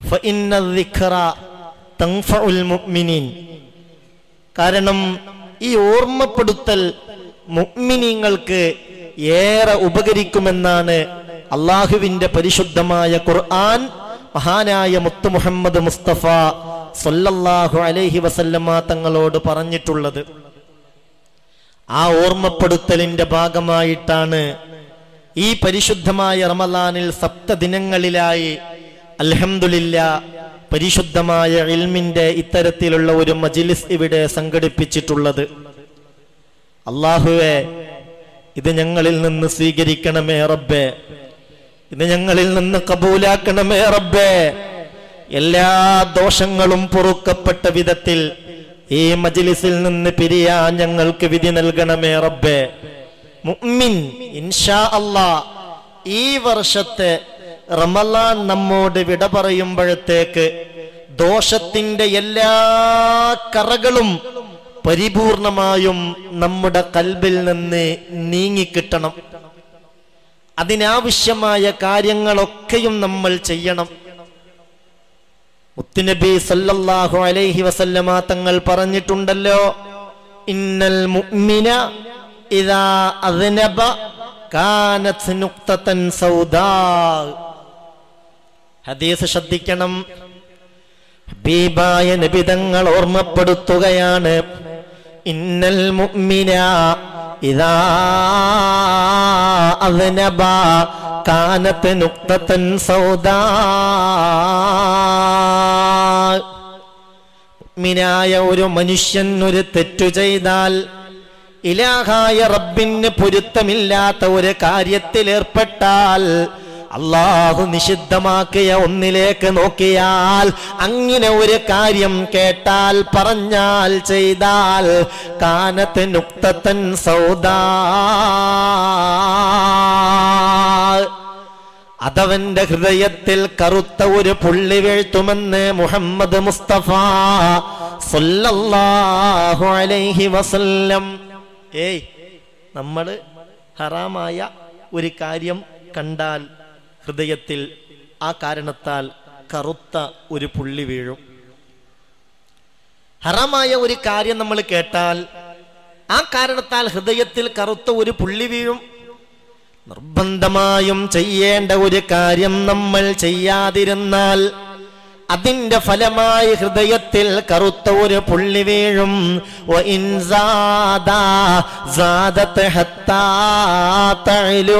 فإن الذكر تنفع المؤمنين കാരണം ഈ ഓർമ്മപ്പെടുത്തൽ മുഅ്മിനീങ്ങൾക്ക് ഏറെ ഉപകരിക്കുമെന്നാണ് അള്ളാഹുവിന്റെ പരിശുദ്ധമായ ഖുർആൻ മഹാനായ മുത്തു മുഹമ്മദ് മുസ്തഫ സല്ലല്ലാഹു അലൈഹി വസല്ലമ തങ്ങളോട് പറഞ്ഞിട്ടുള്ളത് ആ ഓർമ്മപ്പെടുത്തലിന്റെ ഭാഗമായിട്ടാണ് ഈ പരിശുദ്ധമായ റമലാനിൽ സപ്തദിനങ്ങളിലായി അൽഹംദുലില്ല പരിശുദ്ധമായ ഇൽമിന്റെ ഇത്തരത്തിലുള്ള ഒരു മജിലിസ് ഇവിടെ സംഘടിപ്പിച്ചിട്ടുള്ളത് അള്ളാഹുവെ ഇത് ഞങ്ങളിൽ നിന്ന് സ്വീകരിക്കണമേ റബ്ബേ ഇത് ഞങ്ങളിൽ നിന്ന് കബൂലാക്കണമേ റബ്ബേ എല്ലാ ദോഷങ്ങളും പൊറുക്കപ്പെട്ട വിധത്തിൽ ഈ മജിലിസിൽ നിന്ന് പിരിയാൻ ഞങ്ങൾക്ക് വിധി നൽകണമേ റബ്ബേ മുഅ്മിൻ ഇൻഷാ അല്ലാ ഈ വർഷത്തെ റമലാൻ നമ്മോട് വിട പറയുമ്പോഴത്തേക്ക് ദോഷത്തിന്റെ എല്ലാ കറകളും പരിപൂർണമായും നമ്മുടെ കൽബിൽ നിന്ന് നീങ്ങിക്കിട്ടണം അതിനാവശ്യമായ കാര്യങ്ങളൊക്കെയും നമ്മൾ ചെയ്യണം മുത്തുനബി സല്ലല്ലാഹു അലൈഹി വസല്ലമ തങ്ങൾ പറഞ്ഞിട്ടുണ്ടല്ലോ ഇന്നൽ മുഅ്മിന ഇദാ അദ്നബ കാനത് നുക്തതൻ സൗദാ ഹദീസ് ശ്രദ്ധിക്കണം ഹബീബായ നബി തങ്ങൾ ഓർമ്മപ്പെടുത്തുകയാണ് ഇന്നൽ മുഅ്മിന ഇദാ അദ്നബ കാനത്ത് നുക്തതൻ സൗദാ മിനായ ഒരു മനുഷ്യൻ ഒരു തെറ്റു ചെയ്താൽ ഇലാഹായ റബ്ബിന് പൊരുത്തമില്ലാത്ത ഒരു കാര്യത്തിൽ ഏർപ്പെട്ടാൽ അള്ളാഹു നിഷിദ്ധമാക്കിയ ഒന്നിലേക്ക് നോക്കിയാൽ അങ്ങനെ ഒരു കാര്യം കേട്ടാൽ പറഞ്ഞാൽ ചെയ്താൽ കാനത്ത് നുക്തത്തൻ സൗദാ അതവന്റെ ഹൃദയത്തിൽ കറുത്ത ഒരു പുള്ളി വീഴ്ത്തുമെന്ന് മുഹമ്മദ് മുസ്തഫ സല്ലല്ലാഹു അലൈഹി വസല്ലം ഏയ് നമ്മൾ ഹറാമായ ഒരു കാര്യം കണ്ടാൽ ഹൃദയത്തിൽ ആ കാരണത്താൽ കറുത്ത ഒരു പുള്ളി വീഴും ഹറാമായ ഒരു കാര്യം നമ്മൾ കേട്ടാൽ ആ കാരണത്താൽ ഹൃദയത്തിൽ കറുത്ത ഒരു പുള്ളി വീഴും നിർബന്ധമായും ചെയ്യേണ്ട ഒരു കാര്യം നമ്മൾ ചെയ്യാതിരുന്നാൽ അതിന്റെ ഫലമായി ഹൃദയത്തിൽ കറുത്ത ഒരു പുള്ളി വീഴും വ ഇൻ സാദാ സാദത്ത് ഹത്താ തഅലൂ.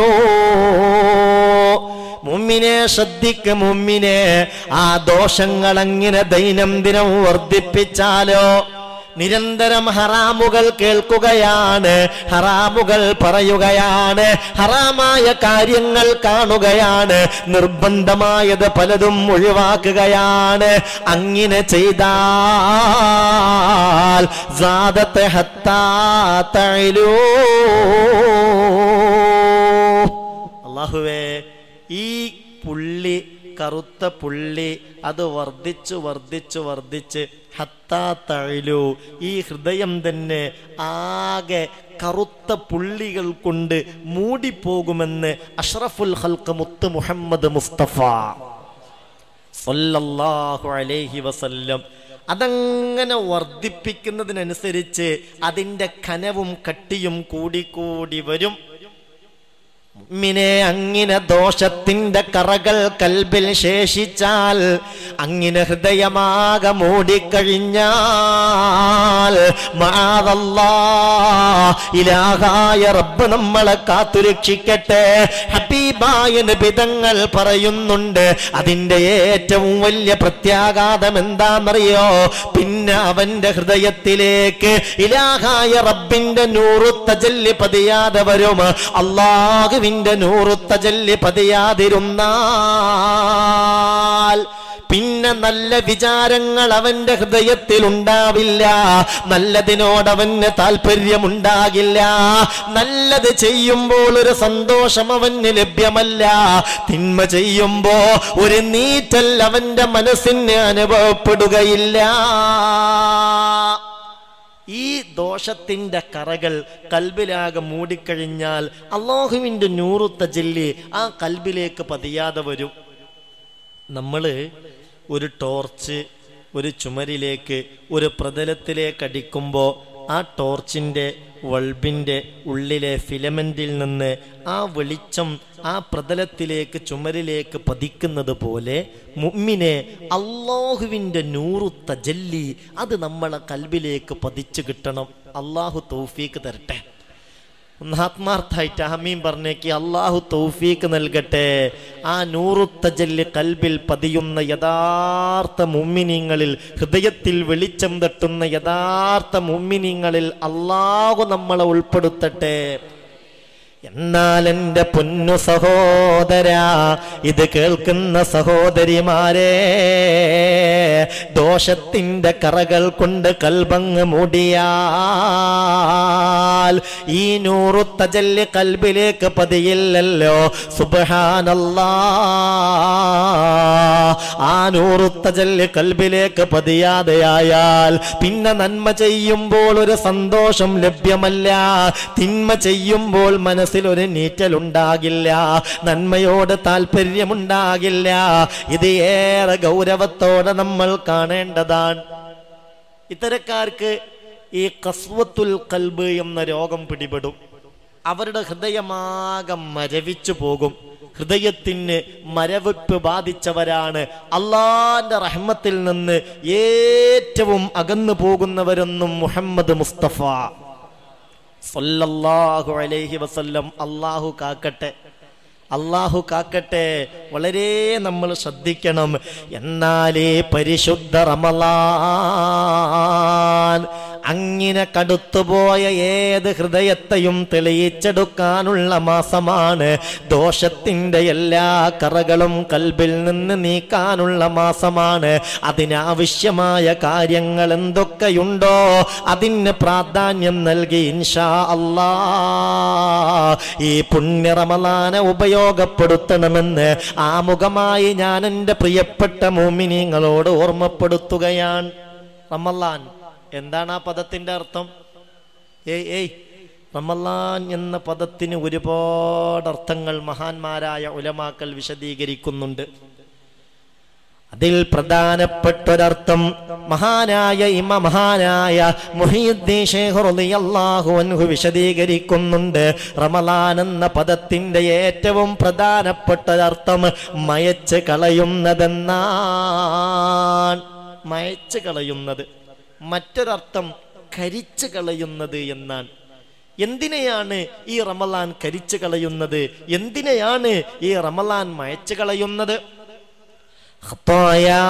മുമ്മിനെ ശ്രദ്ധിക്ക് മുമ്മിനെ ആ ദോഷങ്ങൾ അങ്ങനെ ദൈനംദിനം വർദ്ധിപ്പിച്ചാലോ നിരന്തരം ഹറാമുകൾ കേൾക്കുകയാണ് ഹറാമുകൾ പറയുകയാണ് ഹറാമായ കാര്യങ്ങൾ കാണുകയാണ് നിർബന്ധമായത് പലതും ഒഴിവാക്കുകയാണ് അങ്ങനെ ചെയ്താൽ സാദത്തെ ഹത്താ തഴലൂ അള്ളാഹുവേ ഈ പുള്ളി കറുത്ത പുള്ളി അത് വർദ്ധിച്ചു വർദ്ധിച്ചു വർദ്ധിച്ച് ഹത്താ തഴലു ഈ ഹൃദയം തന്നെ ആകെ കറുത്ത പുള്ളികൾ കൊണ്ട് മൂടിപ്പോകുമെന്ന് അഷ്റഫുൽ ഹൽക്ക് മുത്ത് മുഹമ്മദ് മുസ്തഫ സല്ലല്ലാഹു അലൈഹി വസല്ലം അതങ്ങനെ വർദ്ധിപ്പിക്കുന്നതിനനുസരിച്ച് അതിൻ്റെ കനവും കട്ടിയും കൂടിക്കൂടി വരും മിനെ അങ്ങനെ ദോഷത്തിന്റെ കറകൾ കൽബിൽ ശേഷിച്ചാൽ അങ്ങനെ ഹൃദയമാകെ മൂടിക്കഴിഞ്ഞാൽ മാതല്ലാ ഇലാഹായ റബ്ബ് നമ്മളെ കാത്തുരക്ഷിക്കട്ടെ ഹബീബായ നിബിതങ്ങൾ പറയുന്നുണ്ട് അതിന്റെ ഏറ്റവും വലിയ പ്രത്യാഘാതം എന്താണെന്നറിയോ പിന്നെ അവന്റെ ഹൃദയത്തിലേക്ക് ഇലാഹായ റബ്ബിന്റെ നൂറുത്ത ജല്ലി പതിയാതെ വരും അള്ളാഹുവിന്റെ നൂറുത്ത ജല്ലി പതിയാതിരുന്നാൽ പിന്നെ നല്ല വിചാരങ്ങൾ അവന്റെ ഹൃദയത്തിൽ ഉണ്ടാവില്ല നല്ലതിനോട് അവന് താല്പര്യമുണ്ടാകില്ല നല്ലത് ചെയ്യുമ്പോൾ ഒരു സന്തോഷം അവന് ലഭ്യമല്ല തിന്മ ചെയ്യുമ്പോ ഒരു നീറ്റൽ അവന്റെ മനസ്സിന് അനുഭവപ്പെടുകയില്ല ഈ ദോഷത്തിന്റെ കറകൾ കൽബിലാകെ മൂടിക്കഴിഞ്ഞാൽ അള്ളാഹുവിന്റെ നൂറുത്ത ജല്ലി ആ കൽബിലേക്ക് പതിയാതെ വരും നമ്മള് ഒരു ടോർച്ച് ഒരു ചുമരിലേക്ക് ഒരു പ്രതലത്തിലേക്ക് അടിക്കുമ്പോൾ ആ ടോർച്ചിൻ്റെ വൾബിൻ്റെ ഉള്ളിലെ ഫിലമെന്റിൽ നിന്ന് ആ വെളിച്ചം ആ പ്രതലത്തിലേക്ക് ചുമരിലേക്ക് പതിക്കുന്നത് പോലെ മുമ്മിനെ അള്ളാഹുവിൻ്റെ നൂറു തജല്ലി അത് നമ്മളെ കൽബിലേക്ക് പതിച്ചു കിട്ടണം അള്ളാഹു തൗഫീക്ക് തരട്ടെ ഒന്ന് ആത്മാർത്ഥായിട്ട് ആമീൻ പറഞ്ഞേക്ക് അള്ളാഹു തൗഫീക്ക് നൽകട്ടെ ആ നൂറു തജല്ലി കൽബിൽ പതിയുന്ന യഥാർത്ഥ മുമ്മിനിങ്ങളിൽ ഹൃദയത്തിൽ വെളിച്ചം തട്ടുന്ന യഥാർത്ഥ മുമ്മിനിങ്ങളിൽ അള്ളാഹു നമ്മളെ ഉൾപ്പെടുത്തട്ടെ എന്നാൽ എൻ്റെ പൊന്നു സഹോദര ഇത് കേൾക്കുന്ന സഹോദരിമാരെ ദോഷത്തിൻ്റെ കറകൾ കൊണ്ട് കൽബങ്ങ് മൂടിയാൽ ഈ നൂറു തജല്ല് കൽബിലേക്ക് പതിയില്ലല്ലോ സുബഹാനല്ലാ ആ നൂറു തജല്ല് കൽബിലേക്ക് പതിയാതെയായാൽ പിന്നെ നന്മ ചെയ്യുമ്പോൾ ഒരു സന്തോഷം ലഭ്യമല്ല തിന്മ ചെയ്യുമ്പോൾ മനസ്സിൽ ഒരു നീറ്റലുണ്ടാകില്ല നന്മയോട് താല്പര്യമുണ്ടാകില്ല ഇത് ഏറെ ഗൗരവത്തോടെ നമ്മൾ കാണേണ്ടതാണ് ഇത്തരക്കാർക്ക് ഈ കസ്വത്തുൽ കൽബ് എന്ന രോഗം പിടിപെടും അവരുടെ ഹൃദയമാകെ മരവിച്ചു പോകും ഹൃദയത്തിന് മരവിപ്പ് ബാധിച്ചവരാണ് അള്ളാന്റെ റഹ്മത്തിൽ നിന്ന് ഏറ്റവും അകന്നു പോകുന്നവരെന്നും മുഹമ്മദ് മുസ്തഫ സല്ലല്ലാഹു അലൈഹി വസല്ലം അള്ളാഹു കാക്കട്ടെ അള്ളാഹു കാക്കട്ടെ വളരെ നമ്മൾ ശ്രദ്ധിക്കണം എന്നാലേ പരിശുദ്ധ റമലാൻ അങ്ങനെ കടുത്തുപോയ ഏത് ഹൃദയത്തെയും തെളിയിച്ചെടുക്കാനുള്ള മാസമാണ് ദോഷത്തിന്റെ എല്ലാ കറകളും കൽബിൽ നിന്ന് നീക്കാനുള്ള മാസമാണ് അതിനാവശ്യമായ കാര്യങ്ങൾ എന്തൊക്കെയുണ്ടോ അതിന് പ്രാധാന്യം നൽകി ഇൻഷാ അല്ലാ ഈ പുണ്യറമലാനെ ഉപയോഗപ്പെടുത്തണമെന്ന് ആമുഖമായി ഞാൻ എൻ്റെ പ്രിയപ്പെട്ട മോമിനിങ്ങളോട് ഓർമ്മപ്പെടുത്തുകയാണ് റമലാൻ എന്താണ് ആ പദത്തിന്റെ അർത്ഥം ഏയ് ഏയ് റമലാൻ എന്ന പദത്തിന് ഒരുപാട് അർത്ഥങ്ങൾ മഹാന്മാരായ ഉലമാക്കൾ വിശദീകരിക്കുന്നുണ്ട് അതിൽ പ്രധാനപ്പെട്ടൊരർത്ഥം മഹാനായ ഇമ മഹാനായ മുഹീദ്ദീൻ ശേഖ് റളിയല്ലാഹു അൻഹു വിശദീകരിക്കുന്നുണ്ട് റമലാൻ എന്ന പദത്തിന്റെ ഏറ്റവും പ്രധാനപ്പെട്ടൊരർത്ഥം മയച്ച് കളയുന്നതെന്നാണ് മയച്ച് കളയുന്നത് മറ്റൊരർത്ഥം കരിച്ചു കളയുന്നത് എന്നാണ് എന്തിനെയാണ് ഈ റമലാൻ കരിച്ചു കളയുന്നത് എന്തിനെയാണ് ഈ റമലാൻ മയച്ചു കളയുന്നത് ഖത്തായാ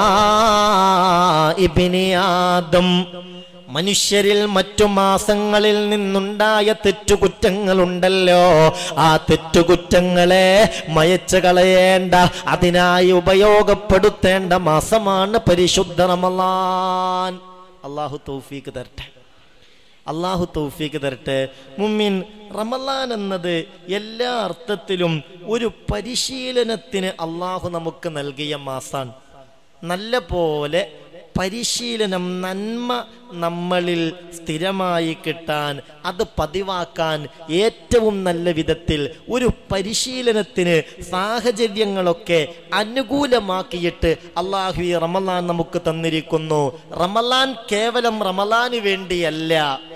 ഇബ്നി ആദം മനുഷ്യരിൽ മറ്റു മാസങ്ങളിൽ നിന്നുണ്ടായ തെറ്റുകുറ്റങ്ങളുണ്ടല്ലോ ആ തെറ്റുകുറ്റങ്ങളെ മയച്ചു കളയേണ്ട അതിനായി ഉപയോഗപ്പെടുത്തേണ്ട മാസമാണ് പരിശുദ്ധ റമലാൻ അള്ളാഹു തൗഫീക്ക് തരട്ടെ അള്ളാഹു തൗഫീക്ക് തരട്ടെ മുമ്മിൻ റമലാൻ എന്നത് എല്ലാ അർത്ഥത്തിലും ഒരു പരിശീലനത്തിന് അള്ളാഹു നമുക്ക് നൽകിയ മാസാണ് നല്ല പോലെ പരിശീലനം നന്മ നമ്മളിൽ സ്ഥിരമായി കിട്ടാൻ അത് പതിവാക്കാൻ ഏറ്റവും നല്ല വിധത്തിൽ ഒരു പരിശീലനത്തിന് സാഹചര്യങ്ങളൊക്കെ അനുകൂലമാക്കിയിട്ട് അള്ളാഹു ഈ റമലാൻ നമുക്ക് തന്നിരിക്കുന്നു റമലാൻ കേവലം റമലാന് വേണ്ടിയല്ല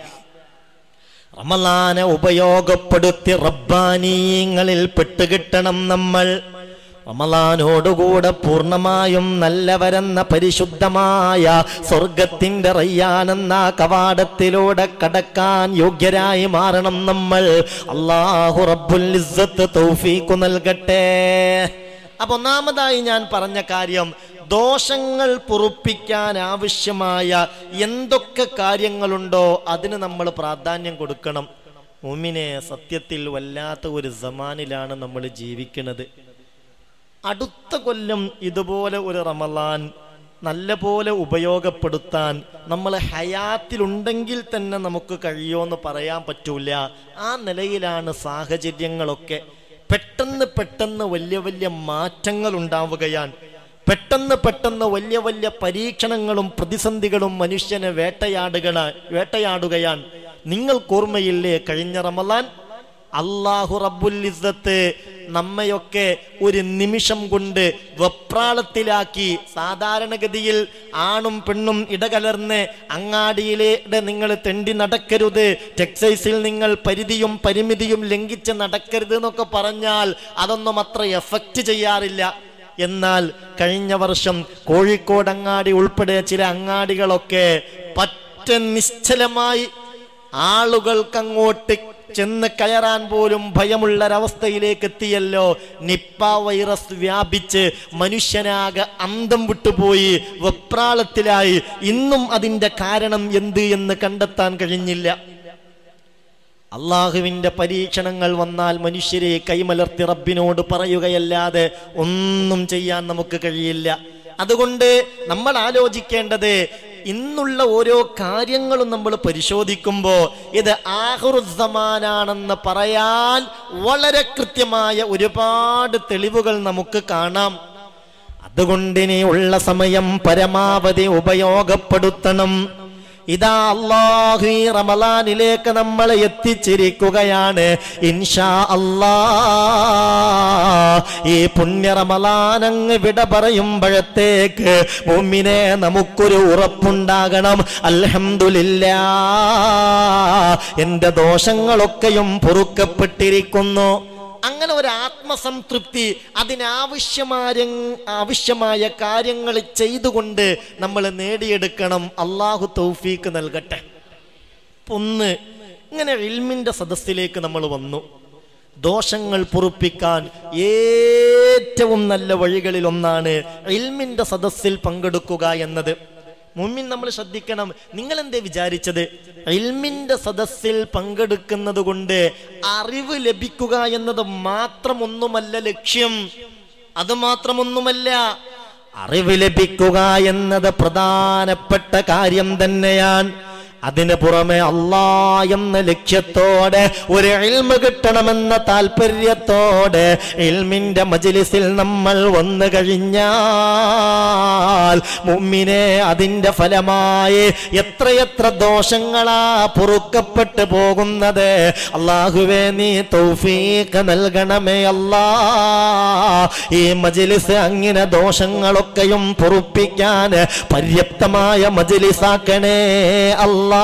റമലാനെ ഉപയോഗപ്പെടുത്തി റബ്ബാനീയങ്ങളിൽ പെട്ടുകിട്ടണം നമ്മൾ റമലാനോടുകൂടെ പൂർണ്ണമായും നല്ലവരെന്ന പരിശുദ്ധമായ സ്വർഗത്തിന്റെ റയ്യാനെന്ന കവാടത്തിലൂടെ കടക്കാൻ യോഗ്യരായി മാറണം നമ്മൾ അള്ളാഹു റബ്ബുൽ ഇസ്സത്ത് തൗഫീഖു നൽകട്ടെ അപ്പൊ ഒന്നാമതായി ഞാൻ പറഞ്ഞ കാര്യം ദോഷങ്ങൾ പൊറുപ്പിക്കാൻ ആവശ്യമായ എന്തൊക്കെ കാര്യങ്ങളുണ്ടോ അതിന് നമ്മൾ പ്രാധാന്യം കൊടുക്കണം മുമിനെ സത്യത്തിൽ വല്ലാത്ത ഒരു സമാനിലാണ് നമ്മൾ ജീവിക്കുന്നത് അടുത്ത കൊല്ലം ഇതുപോലെ ഒരു റമലാൻ നല്ല പോലെ ഉപയോഗപ്പെടുത്താൻ നമ്മൾ ഹയാത്തിലുണ്ടെങ്കിൽ തന്നെ നമുക്ക് കഴിയുമെന്ന് പറയാൻ പറ്റൂല ആ നിലയിലാണ് സാഹചര്യങ്ങളൊക്കെ പെട്ടെന്ന് പെട്ടെന്ന് വലിയ വലിയ മാറ്റങ്ങൾ ഉണ്ടാവുകയാണ് പെട്ടെന്ന് പെട്ടെന്ന് വലിയ വലിയ പരീക്ഷണങ്ങളും പ്രതിസന്ധികളും മനുഷ്യനെ വേട്ടയാടുകണ വേട്ടയാടുകയാണ് നിങ്ങൾക്ക് ഓർമ്മയില്ലേ കഴിഞ്ഞ റമലാൻ അള്ളാഹു റബ്ബുൽ ഇസ്സത്ത് നമ്മയൊക്കെ ഒരു നിമിഷം കൊണ്ട് വെപ്രാളത്തിലാക്കി സാധാരണഗതിയിൽ ആണും പെണ്ണും ഇടകലർന്ന് അങ്ങാടിയിലെ നിങ്ങൾ തെണ്ടി നടക്കരുത് ടെക്സൈസിൽ നിങ്ങൾ പരിധിയും പരിമിതിയും ലംഘിച്ച് നടക്കരുത് എന്നൊക്കെ പറഞ്ഞാൽ അതൊന്നും അത്ര എഫക്റ്റ് ചെയ്യാറില്ല എന്നാൽ കഴിഞ്ഞ വർഷം കോഴിക്കോട് അങ്ങാടി ഉൾപ്പെടെ ചില അങ്ങാടികളൊക്കെ പറ്റ നിശ്ചലമായി ആളുകൾക്കങ്ങോട്ട് ചെന്ന് കയറാൻ പോലും ഭയമുള്ളൊരവസ്ഥയിലേക്ക് എത്തിയല്ലോ നിപ്പ വൈറസ് വ്യാപിച്ച് മനുഷ്യനാകെ അന്തം വിട്ടുപോയി വെപ്രാളത്തിലായി ഇന്നും അതിന്റെ കാരണം എന്ത് എന്ന് കണ്ടെത്താൻ കഴിഞ്ഞില്ല അള്ളാഹുവിന്റെ പരീക്ഷണങ്ങൾ വന്നാൽ മനുഷ്യരെ കൈമലർത്തി റബ്ബിനോട് പറയുകയല്ലാതെ ഒന്നും ചെയ്യാൻ നമുക്ക് കഴിയില്ല അതുകൊണ്ട് നമ്മൾ ആലോചിക്കേണ്ടത് ഇന്നുള്ള ഓരോ കാര്യങ്ങളും നമ്മൾ പരിശോധിക്കുമ്പോൾ ഇത് ആഹുറുസമാനാണെന്ന് പറയാൻ വളരെ കൃത്യമായ ഒരുപാട് തെളിവുകൾ നമുക്ക് കാണാം അതുകൊണ്ട് ഇനിയുള്ള സമയം പരമാവധി ഉപയോഗപ്പെടുത്തണം ഇതാ അള്ളാഹു ഈ റമലാനിലേക്ക് നമ്മൾ എത്തിച്ചിരിക്കുകയാണ് ഇൻഷാ അല്ലാ ഈ പുണ്യ റമലാൻ അങ്ങ് വിട പറയുമ്പോഴത്തേക്ക് മുമ്മിനെ നമുക്കൊരു ഉറപ്പുണ്ടാകണം അൽഹംദുലില്ലാ എന്റെ ദോഷങ്ങളൊക്കെയും പൊറുക്കപ്പെട്ടിരിക്കുന്നു അങ്ങനെ ഒരു ആത്മസംതൃപ്തി അതിനാവശ്യമായ ആവശ്യമായ കാര്യങ്ങൾ ചെയ്തുകൊണ്ട് നമ്മൾ നേടിയെടുക്കണം അള്ളാഹു തൗഫീക്ക് നൽകട്ടെ ഒന്ന് ഇങ്ങനെ ഇൽമിന്റെ സദസ്സിലേക്ക് നമ്മൾ വന്നു ദോഷങ്ങൾ പൊറുപ്പിക്കാൻ ഏറ്റവും നല്ല വഴികളിൽ ഒന്നാണ് ഇൽമിന്റെ സദസ്സിൽ പങ്കെടുക്കുക എന്നത് മുമ്പിൻ നമ്മൾ ശ്രദ്ധിക്കണം നിങ്ങൾ എന്തേ വിചാരിച്ചത് ഇൽമിന്റെ സദസ്സിൽ പങ്കെടുക്കുന്നത് കൊണ്ട് അറിവ് ലഭിക്കുക എന്നത് മാത്രമൊന്നുമല്ല ലക്ഷ്യം അത് മാത്രമൊന്നുമല്ല അറിവ് ലഭിക്കുക എന്നത് പ്രധാനപ്പെട്ട കാര്യം തന്നെയാണ് അതിന് പുറമെ അള്ളാ എന്ന ലക്ഷ്യത്തോടെ ഒരു ഇൽമ കിട്ടണമെന്ന താല്പര്യത്തോടെ ഇൽമിന്റെ മജിലിസിൽ നമ്മൾ വന്നു കഴിഞ്ഞാൽ മുമ്മിനെ അതിന്റെ ഫലമായി എത്രയെത്ര ദോഷങ്ങളാ പൊറുക്കപ്പെട്ടു പോകുന്നത് അള്ളാഹുവേ നീ തൗഫീഖ് നൽകണമേ അല്ലാ ഈ മജിലിസ് അങ്ങനെ ദോഷങ്ങളൊക്കെയും പൊറുപ്പിക്കാൻ പര്യാപ്തമായ മജിലിസാക്കണേ അല്ലാ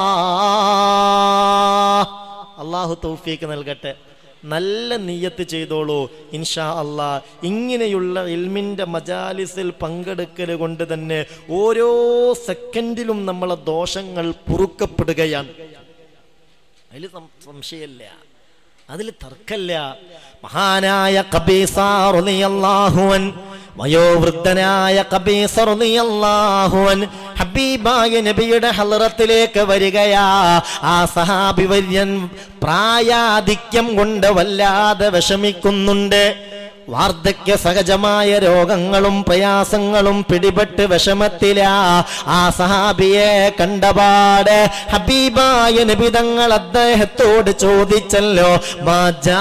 അള്ളാഹു തൗഫീക്ക് നൽകട്ടെ നല്ല നീയത്ത് ചെയ്തോളൂ ഇൻഷാ അള്ളാ ഇങ്ങനെയുള്ള ഇൽമിന്റെ മജാലിസിൽ പങ്കെടുക്കൽ കൊണ്ട് തന്നെ ഓരോ സെക്കൻഡിലും നമ്മളെ ദോഷങ്ങൾ പൊറുക്കപ്പെടുകയാണ് അതിൽ സംശയമില്ല അതിൽ തർക്കല്ല മഹാനായ കബീസാറുൻ വയോവൃദ്ധനായ കബീസറുൻ ഹബീബായ നബിയുടെ ഹലറത്തിലേക്ക് വരികയാ ആ സഹാബി വര്യൻ പ്രായാധിക്യം കൊണ്ട് വല്ലാതെ വിഷമിക്കുന്നുണ്ട് വാർദ്ധക്യ സഹജമായ രോഗങ്ങളും പ്രയാസങ്ങളും പിടിപെട്ട് വിഷമത്തിലാ ആ സഹാബിയെ കണ്ടപാട് ഹബീബായ നബിതങ്ങൾ അദ്ദേഹത്തോട് ചോദിച്ചല്ലോ മാജാ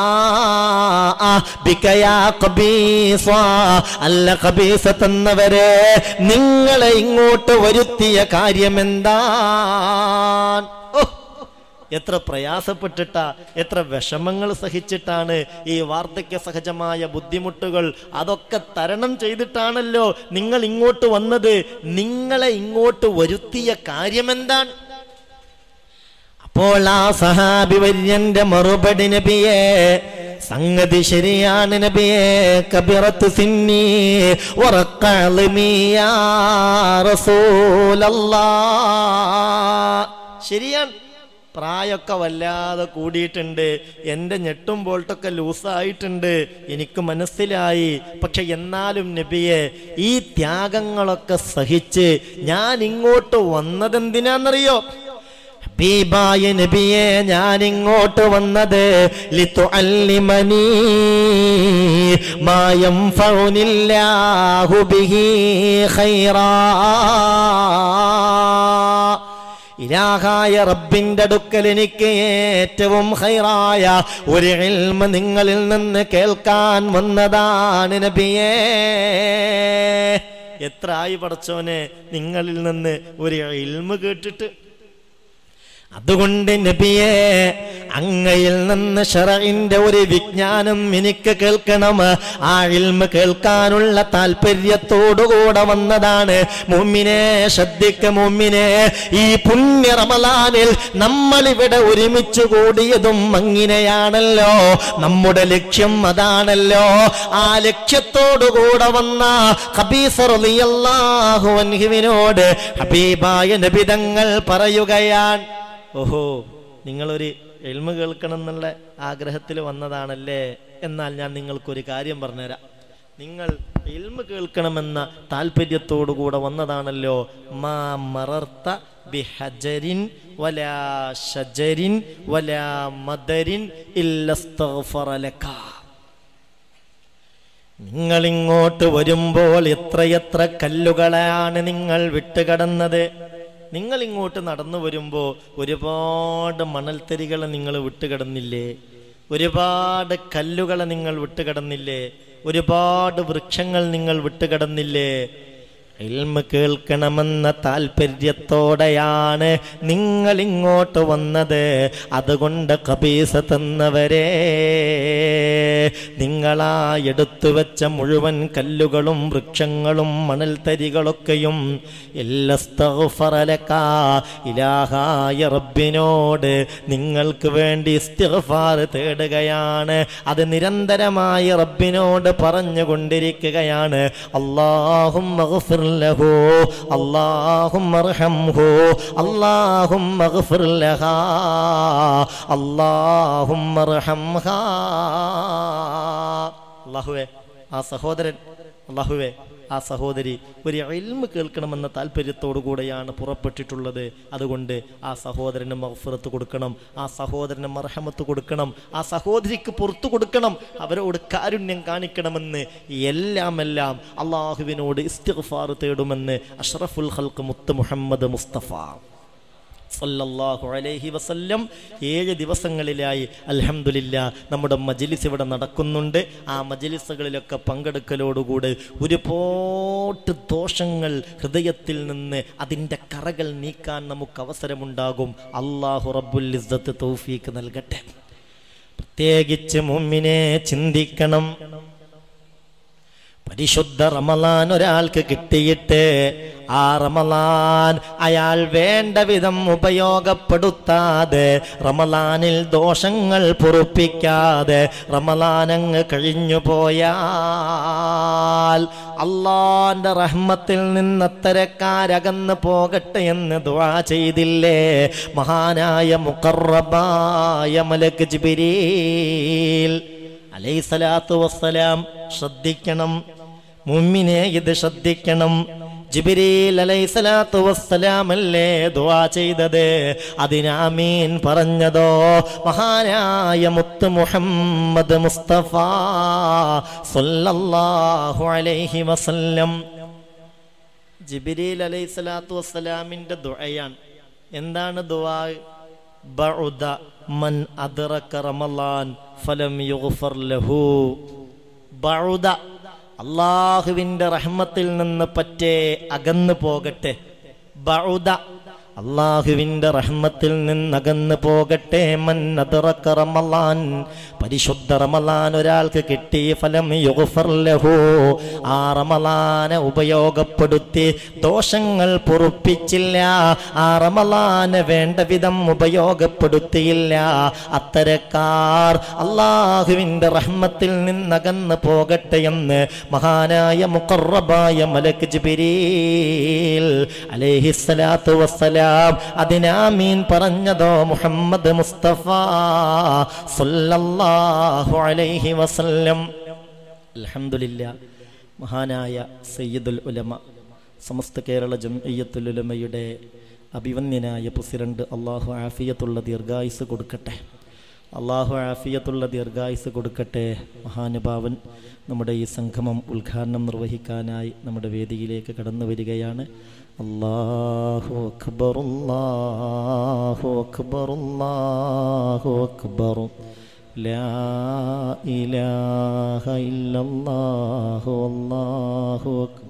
ബികയാ ഖബീസ. അല്ല ഖബീസ തന്നവരെ നിങ്ങളെ ഇങ്ങോട്ട് വരുത്തിയ കാര്യമെന്താ ഓ എത്ര പ്രയാസപ്പെട്ടിട്ടാ എത്ര വിഷമങ്ങൾ സഹിച്ചിട്ടാണ് ഈ വാർദ്ധക്യ സഹജമായ ബുദ്ധിമുട്ടുകൾ അതൊക്കെ തരണം ചെയ്തിട്ടാണല്ലോ നിങ്ങൾ ഇങ്ങോട്ട് വന്നത് നിങ്ങളെ ഇങ്ങോട്ട് വരുത്തിയ കാര്യമെന്താണ് അപ്പോൾ ആ സഹാബി വര്യന്റെ മറുപടി നബിയെ സംഗതി ശരിയാണ് നബിയെ കബിറത്ത് സിന്നി ഉറക്കളമിയാ റസൂലല്ലാ ശരിയാണ് പ്രായമൊക്കെ വല്ലാതെ കൂടിയിട്ടുണ്ട് എൻ്റെ ഞെട്ടും ബോൾട്ടൊക്കെ ലൂസായിട്ടുണ്ട് എനിക്ക് മനസ്സിലായി പക്ഷെ എന്നാലും നബിയെ ഈ ത്യാഗങ്ങളൊക്കെ സഹിച്ച് ഞാൻ ഇങ്ങോട്ട് വന്നതെന്തിനാന്നറിയോ ഹബീബായ നബിയെ ഞാൻ ഇങ്ങോട്ട് വന്നത് ലിതുഅല്ലിമനി മാ യൻഫഉനില്ലാഹു ബിഹി ഖൈറാ ഇലാഹായ റബ്ബിന്റെ അടുക്കൽ എനിക്ക് ഏറ്റവും ഹൈറായ ഒരു ഇൽമ നിങ്ങളിൽ നിന്ന് കേൾക്കാൻ വന്നതാണ് നബിയേ എത്ര ആയി പടച്ചോനെ നിങ്ങളിൽ നിന്ന് ഒരു ഇൽമ കേട്ടിട്ട് അതുകൊണ്ട് നബിയെ അങ്ങയിൽ നിന്ന് ഷറഇന്റെ ഒരു വിജ്ഞാനം എനിക്ക് കേൾക്കണം ആ ഇൽമ കേൾക്കാനുള്ള താല്പര്യത്തോടുകൂടെ വന്നതാണ് മുമ്മിനെ ശ്രദ്ധിക്ക മുമ്മിനെ ഈ പുണ്യ റമലാനിൽ നമ്മൾ ഇവിടെ ഒരുമിച്ച് കൂടിയതും അങ്ങനെയാണല്ലോ നമ്മുടെ ലക്ഷ്യം അതാണല്ലോ ആ ലക്ഷ്യത്തോടുകൂടെ വന്ന ഖബീസറിയാഹുവിനോട് ഹബീബായ നബിതങ്ങൾ പറയുകയാണ് ഓഹോ നിങ്ങളൊരു എൽമ കേൾക്കണം എന്നുള്ള ആഗ്രഹത്തിൽ വന്നതാണല്ലേ എന്നാൽ ഞാൻ നിങ്ങൾക്കൊരു കാര്യം പറഞ്ഞുതരാം നിങ്ങൾ എൽമ കേൾക്കണമെന്ന താല്പര്യത്തോടുകൂടെ വന്നതാണല്ലോ മാ മറർത്ത ബിഹജരിൻ വലാ ഷജരിൻ വലാ മദരിൻ ഇല്ലസ്തഗ്ഫറ ലക നിങ്ങൾ ഇങ്ങോട്ട് വരുമ്പോൾ എത്രയെത്ര കല്ലുകളാണ് നിങ്ങൾ വിട്ടുകടന്നത് നിങ്ങൾ ഇങ്ങോട്ട് നടന്നു വരുമ്പോൾ ഒരുപാട് മണൽത്തരികളെ നിങ്ങൾ വിട്ടുകിടന്നില്ലേ ഒരുപാട് കല്ലുകളെ നിങ്ങൾ വിട്ടുകിടന്നില്ലേ ഒരുപാട് വൃക്ഷങ്ങൾ നിങ്ങൾ വിട്ടുകിടന്നില്ലേ ഇൽമ കേൾക്കണമെന്ന താല്പര്യത്തോടെയാണ് നിങ്ങൾ ഇങ്ങോട്ട് വന്നത് അതുകൊണ്ട് കബീസ തന്നവരെ നിങ്ങളാ എടുത്തു വെച്ച മുഴുവൻ കല്ലുകളും വൃക്ഷങ്ങളും മണൽത്തരികളൊക്കെയും എല്ലസ്തഗ്ഫറലക ഇലാഹായ റബ്ബിനോട് നിങ്ങൾക്ക് വേണ്ടി ഇസ്തിഗ്ഫാർ തേടുകയാണ് അത് നിരന്തരമായി റബ്ബിനോട് പറഞ്ഞുകൊണ്ടിരിക്കുകയാണ് അള്ളാഹും له اللهم ارحمه اللهم اغفر لها اللهم ارحمها അള്ളാഹുവേ ആ സഹോദരൻ അള്ളാഹുവേ ആ സഹോദരി ഒരു എൽമ കേൾക്കണമെന്ന താല്പര്യത്തോടു കൂടെയാണ് പുറപ്പെട്ടിട്ടുള്ളത് അതുകൊണ്ട് ആ സഹോദരന് മഹഫറത്ത് കൊടുക്കണം ആ സഹോദരന് മർഹമത്ത് കൊടുക്കണം ആ സഹോദരിക്ക് പുറത്തു കൊടുക്കണം അവരോട് കാരുണ്യം കാണിക്കണമെന്ന് എല്ലാം എല്ലാം അള്ളാഹുവിനോട് ഇസ്തിഗ്ഫാർ തേടുമെന്ന് അഷ്റഫുൽ ഹൽക്ക് മുത്ത് മുഹമ്മദ് മുസ്തഫ സല്ലല്ലാഹു അലൈഹി വസല്ലം ഏഴ് ദിവസങ്ങളിലായി അൽഹംദുലില്ല നമ്മുടെ മജലിസ് ഇവിടെ നടക്കുന്നുണ്ട് ആ മജലിസുകളിലൊക്കെ പങ്കെടുക്കലോടുകൂടി ഒരുപാട് ദോഷങ്ങൾ ഹൃദയത്തിൽ നിന്ന് അതിൻ്റെ കറകൾ നീക്കാൻ നമുക്ക് അവസരമുണ്ടാകും അള്ളാഹു റബ്ബുൽ ഇസ്സത്ത് തൗഫീക്ക് നൽകട്ടെ പ്രത്യേകിച്ച് മുമ്മിനെ ചിന്തിക്കണം പരിശുദ്ധ റമലാൻ ഒരാൾക്ക് കിട്ടിയിട്ട് ആ റമലാൻ അയാൾ വേണ്ട വിധം ഉപയോഗപ്പെടുത്താതെ റമലാനിൽ ദോഷങ്ങൾ പൊറുപ്പിക്കാതെ റമലാനങ്ങ് കഴിഞ്ഞു പോയാൽ അള്ളാന്റെ റഹ്മത്തിൽ നിന്ന് അത്തരക്കാരകന്ന് പോകട്ടെ എന്ന് ദുആ ചെയ്തില്ലേ മഹാനായ മുഖറബായ മലക് ജിബിരീൽ അലൈസലാത്തു വസ്സലാം ശ്രദ്ധിക്കണം മുമ്മിനെ ഇത് ശ്രദ്ധിക്കണം ജിബിരീൽ അലൈസലാത്തു വസ്സലാമല്ലേ ദുആ ചെയ്തത് അതിനാമീൻ പറഞ്ഞതോ മഹാനായ മുത്ത് മുഹമ്മദ് മുസ്തഫ സല്ലല്ലാഹു അലൈഹി വസല്ലം ജിബിരീൽ അലൈസലാത്തു വസ്സലാമിന്റെ ദുആയാണ് എന്താണ് ദുആ ബഉദ മൻ അദ്റക റമളാൻ ഫലം യുഗ്ഫർ ലഹു ബഉദ അള്ളാഹുവിന്റെ റഹ്മത്തിൽ നിന്ന് പറ്റേ അകന്നു പോകട്ടെ ബഉദ അള്ളാഹുവിന്റെ റഹ്മത്തിൽ നിന്നകന്നു പോകട്ടെ മൻ അദ്റക റമളാൻ പരിശുദ്ധ റമളാൻ ഒരാൾക്ക് കിട്ടി ഫലം യുഗ്ഫർ ലഹു ആ റമളാനെ ഉപയോഗപ്പെടുത്തി ദോഷങ്ങൾ പൊറുപ്പിച്ചില്ല ആ റമളാനെ വേണ്ട വിധം ഉപയോഗപ്പെടുത്തിയില്ല അത്തരക്കാർ അള്ളാഹുവിന്റെ റഹ്മത്തിൽ നിന്നകന്നു പോകട്ടെ എന്ന് മഹാനായ മുഖറബായ മലക് ജിബിരീൽ അലൈഹിസ്സലാത്തു വസ്സലാം അതിനാമീൻ പറഞ്ഞതോ മുഹമ്മദ് മുസ്തഫ സല്ലല്ലാഹു അലൈഹി വസല്ലം അൽഹംദുലില്ലാ മഹാനായ സയ്യിദുൽ ഉലമ സമസ്ത കേരള ജംഇയ്യത്തുൽ ഉലമയുടെ അഭിവന്യനായ പ്രസിഡന്റ് അള്ളാഹു ആഫിയത്തുള്ള ദീർഘായുസ് കൊടുക്കട്ടെ അള്ളാഹു ആഫിയത്തുള്ള ദീർഘായുസ് കൊടുക്കട്ടെ മഹാനുഭാവൻ നമ്മുടെ ഈ സംഗമം ഉദ്ഘാടനം നിർവഹിക്കാനായി നമ്മുടെ വേദിയിലേക്ക് കടന്നു വരികയാണ് അള്ളാഹു അക്ബർ അള്ളാഹു അക്ബർ അള്ളാഹു അക്ബർ ലാ ഇലാഹ ഇല്ലല്ലാഹു അല്ലാഹു അക്ബർ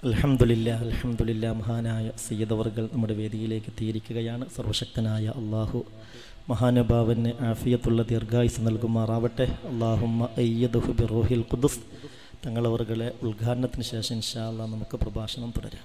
അൽഹംദുലില്ല അൽഹംദുലില്ല മഹാനായ സയ്യദവർകൾ നമ്മുടെ വേദിയിലേക്ക് എത്തിയിരിക്കുകയാണ് സർവശക്തനായ അള്ളാഹു മഹാനുഭാവന് ആഫിയത്തുള്ള ദീർഘായുസ് നൽകുമാറാവട്ടെ അള്ളാഹുമ്മ അയ്യദുഹു ബിറൂഹിൽ ഖുദുസ് തങ്ങളവറുകളെ ഉദ്ഘാടനത്തിന് ശേഷം ഇൻഷാ അല്ലാ നമുക്ക് പ്രഭാഷണം തുടരാം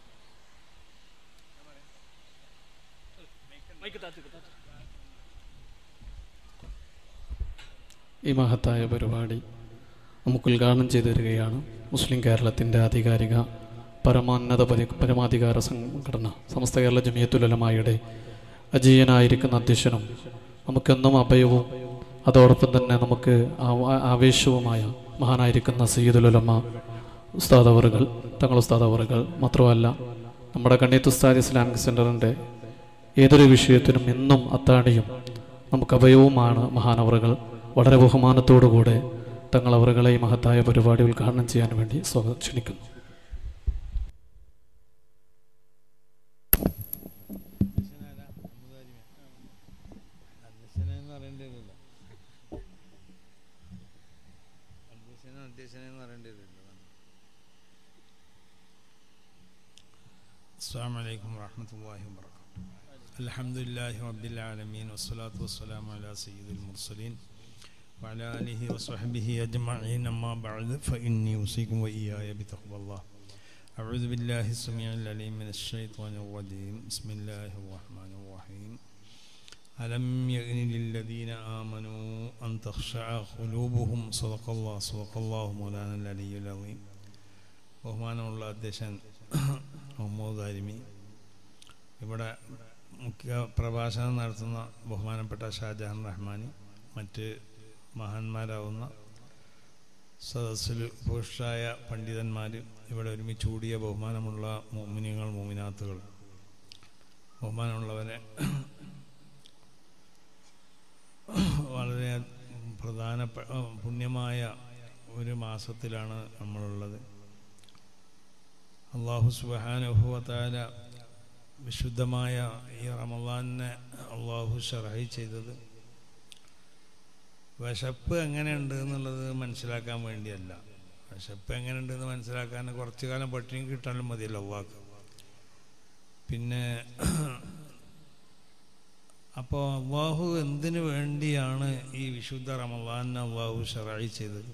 ഈ മഹത്തായ പരിപാടി നമുക്ക് ഉദ്ഘാടനം ചെയ്തു തരികയാണ് മുസ്ലിം കേരളത്തിൻ്റെ ആധികാരിക പരമോന്നത പരി പരമാധികാര സംഘടന സമസ്ത കേരള ജമിയത്തുലമായുടെ അജീയനായിരിക്കുന്ന അധ്യക്ഷനും നമുക്കെന്നും അഭയവും അതോടൊപ്പം തന്നെ നമുക്ക് ആവ- ആവേശവുമായ മഹാനായിരിക്കുന്ന സയ്യിദുലമ ഉസ്താദവറുകൾ തങ്ങൾ ഉസ്താദവറുകൾ മാത്രമല്ല നമ്മുടെ കണ്ണീത്ത് ഉസ്താദ് ഇസ്ലാമിക് സെൻ്ററിൻ്റെ ഏതൊരു വിഷയത്തിനും എന്നും അത്താണിയും നമുക്ക് അഭയവുമാണ് മഹാനവറുകൾ വളരെ ബഹുമാനത്തോടുകൂടെ തങ്ങൾ അവറുകളെ ഈ മഹത്തായ പരിപാടി ഉദ്ഘാടനം ചെയ്യാൻ വേണ്ടി സ്വാഗതം ക്ഷണിക്കുന്നു അധ്യക്ഷനെന്ന് പറയേണ്ടി വരില്ല അധ്യക്ഷനോ അധ്യക്ഷനെന്ന് പറയേണ്ടി വരില്ല السلام عليكم ورحمة الله وبركاته الحمد لله رب العالمين والصلاة والسلام على سيد المرسلين وعلى آله وصحبه أجمعين أما بعد فإني أوصيكم وإياي بتقوى الله أعوذ بالله السميع العليم من الشيطان الرجيم بسم الله الرحمن الرحيم ألم يئن للذين آمنوا أن تخشع قلوبهم صدق الله صدق الله مولانا العلي العظيم ബഹുമാനമുള്ള അധ്യക്ഷൻ മുഹമ്മദ് അരിമി ഇവിടെ മുഖ്യ പ്രഭാഷണം നടത്തുന്ന ബഹുമാനപ്പെട്ട ഷാജഹാൻ റഹ്മാനി മറ്റ് മഹാന്മാരാവുന്ന സദസ്സിൽ പുരുഷായ പണ്ഡിതന്മാർ ഇവിടെ ഒരുമിച്ച് കൂടിയ ബഹുമാനമുള്ള മോമിനികൾ മോമിനാത്തുകൾ ബഹുമാനമുള്ളവരെ വളരെ പ്രധാനപ്പെട്ട പുണ്യമായ ഒരു മാസത്തിലാണ് നമ്മളുള്ളത് അള്ളാഹു സുബാനുഭവത്താല വിശുദ്ധമായ ഈ റമദാനിനെ അള്ളാഹു ഷറായി ചെയ്തത് വിശപ്പ് എങ്ങനെയുണ്ട് എന്നുള്ളത് മനസ്സിലാക്കാൻ വേണ്ടിയല്ല വിശപ്പ് എങ്ങനെയുണ്ട് എന്ന് മനസ്സിലാക്കാൻ കുറച്ചു കാലം പട്ടിണി കിട്ടാനും മതിയല്ലോ അള്ളാഹ് പിന്നെ അപ്പോൾ അള്ളാഹു എന്തിനു വേണ്ടിയാണ് ഈ വിശുദ്ധ റമദാനിനെ അള്ളാഹു ഷറായി ചെയ്തത്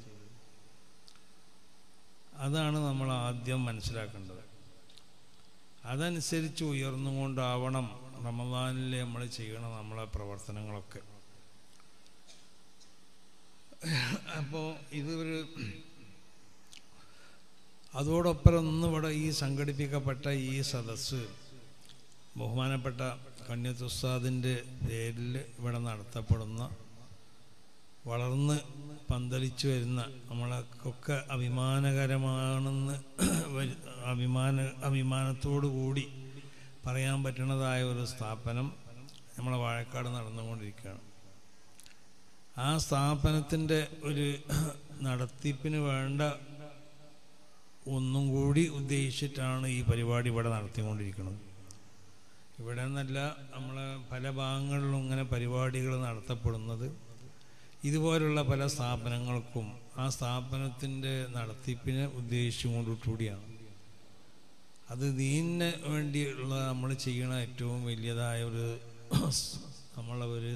അതാണ് നമ്മൾ ആദ്യം മനസ്സിലാക്കേണ്ടത് അതനുസരിച്ച് ഉയർന്നുകൊണ്ടാവണം റമദാനിൽ നമ്മൾ ചെയ്യണം നമ്മളെ പ്രവർത്തനങ്ങളൊക്കെ അപ്പോൾ ഇത് ഒരു അതോടൊപ്പം ഒന്നിവിടെ ഈ സംഘടിപ്പിക്കപ്പെട്ട ഈ സദസ്സ് ബഹുമാനപ്പെട്ട കണ്യത്ത് ഉസ്താദിൻ്റെ പേരിൽ ഇവിടെ നടത്തപ്പെടുന്ന വളർന്ന് പന്തലിച്ചു വരുന്ന നമ്മളൊക്കെ അഭിമാനകരമാണെന്ന് വരു- അഭിമാന അഭിമാനത്തോടു കൂടി പറയാൻ പറ്റുന്നതായ ഒരു സ്ഥാപനം നമ്മളെ വാഴക്കാട് നടന്നുകൊണ്ടിരിക്കുകയാണ് ആ സ്ഥാപനത്തിൻ്റെ ഒരു നടത്തിപ്പിന് വേണ്ട ഒന്നും കൂടി ഉദ്ദേശിച്ചിട്ടാണ് ഈ പരിപാടി ഇവിടെ നടത്തിക്കൊണ്ടിരിക്കുന്നത് ഇവിടെ നിന്നല്ല നമ്മളെ പല ഭാഗങ്ങളിലും ഇങ്ങനെ പരിപാടികൾ നടത്തപ്പെടുന്നത് ഇതുപോലുള്ള പല സ്ഥാപനങ്ങൾക്കും ആ സ്ഥാപനത്തിൻ്റെ നടത്തിപ്പിനെ ഉദ്ദേശിച്ചുകൊണ്ടിട്ടുകൂടിയാണ് അത് ദീനിന് വേണ്ടിയുള്ള നമ്മൾ ചെയ്യണ ഏറ്റവും വലിയതായ ഒരു നമ്മളെ ഒരു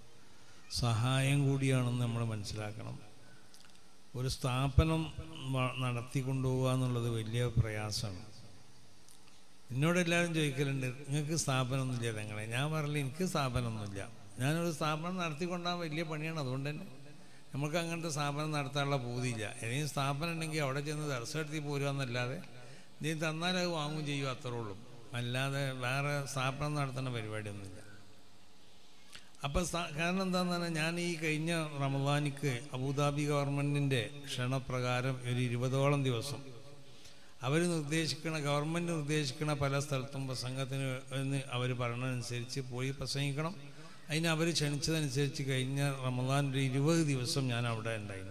സഹായം കൂടിയാണെന്ന് നമ്മൾ മനസ്സിലാക്കണം ഒരു സ്ഥാപനം വ- നടത്തിക്കൊണ്ടുപോകുക എന്നുള്ളത് വലിയ പ്രയാസമാണ് എന്നോട് എല്ലാവരും ചോദിക്കലുണ്ട് നിങ്ങൾക്ക് സ്ഥാപനമൊന്നുമില്ല തങ്ങളെ ഞാൻ പറയില്ല എനിക്ക് സ്ഥാപനമൊന്നുമില്ല ഞാനൊരു സ്ഥാപനം നടത്തിക്കൊണ്ടാൻ വലിയ പണിയാണ് അതുകൊണ്ട് തന്നെ നമുക്ക് അങ്ങനത്തെ സ്ഥാപനം നടത്താനുള്ള പൂതിയില്ല ഏതെങ്കിലും സ്ഥാപനം ഉണ്ടെങ്കിൽ അവിടെ ചെന്ന് ദർശനത്തിൽ പോരുക എന്നല്ലാതെ നീ തന്നാൽ അത് വാങ്ങും ചെയ്യും അത്രേ ഉള്ളൂ അല്ലാതെ വേറെ സ്ഥാപനം നടത്തുന്ന പരിപാടിയൊന്നുമില്ല അപ്പം കാരണം എന്താണെന്ന് പറഞ്ഞാൽ ഞാൻ ഈ കഴിഞ്ഞ റമദാനിക്ക് അബുദാബി ഗവൺമെൻറ്റിൻ്റെ ക്ഷണപ്രകാരം ഒരു ഇരുപതോളം ദിവസം അവർ നിർദ്ദേശിക്കണ ഗവൺമെൻറ് നിർദ്ദേശിക്കണ പല സ്ഥലത്തും പ്രസംഗത്തിന് എന്ന് അവർ പറയണതനുസരിച്ച് പോയി പ്രസംഗിക്കണം അതിന് അവർ ക്ഷണിച്ചതനുസരിച്ച് കഴിഞ്ഞ റമദാൻ ഒരു ഇരുപത് ദിവസം ഞാൻ അവിടെ ഉണ്ടായിരുന്നു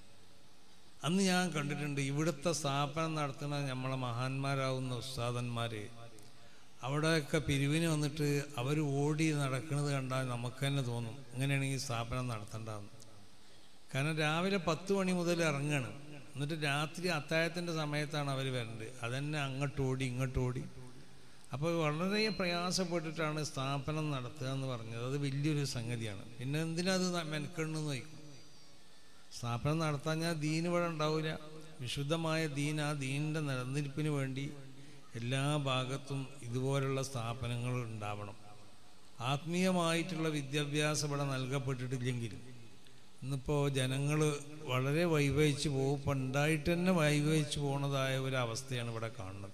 അന്ന് ഞാൻ കണ്ടിട്ടുണ്ട് ഇവിടുത്തെ സ്ഥാപനം നടത്തുന്ന നമ്മളെ മഹാന്മാരാവുന്ന ഉസ്താദന്മാർ അവിടെയൊക്കെ പിരിവിന് വന്നിട്ട് അവർ ഓടി നടക്കുന്നത് കണ്ടാൽ നമുക്ക് തന്നെ തോന്നും ഇങ്ങനെയാണെങ്കിൽ സ്ഥാപനം നടത്തണ്ടെന്ന് കാരണം രാവിലെ പത്ത് മണി മുതൽ ഇറങ്ങാണ് എന്നിട്ട് രാത്രി അത്താഴത്തിൻ്റെ സമയത്താണ് അവർ വരേണ്ടത് അതന്നെ അങ്ങോട്ട് ഓടി ഇങ്ങോട്ട് ഓടി അപ്പോൾ വളരെ പ്രയാസപ്പെട്ടിട്ടാണ് സ്ഥാപനം നടത്തുക എന്ന് പറഞ്ഞത് അത് വലിയൊരു സംഗതിയാണ് പിന്നെ എന്തിനാ അത് മെനക്കെണ്ണെന്ന് ചോദിക്കും സ്ഥാപനം നടത്താൻ ഞാൻ ദീൻ ഇവിടെ ഉണ്ടാവില്ല വിശുദ്ധമായ ദീൻ ആ ദീനിൻ്റെ നിലനിൽപ്പിന് വേണ്ടി എല്ലാ ഭാഗത്തും ഇതുപോലുള്ള സ്ഥാപനങ്ങൾ ഉണ്ടാവണം ആത്മീയമായിട്ടുള്ള വിദ്യാഭ്യാസം ഇവിടെ നൽകപ്പെട്ടിട്ടില്ലെങ്കിൽ ഇന്നിപ്പോൾ ജനങ്ങൾ വളരെ വൈവഹിച്ച് പോകും ഇപ്പം ഉണ്ടായിട്ട് തന്നെ വൈവഹിച്ച് പോകുന്നതായ ഒരു അവസ്ഥയാണ് ഇവിടെ കാണുന്നത്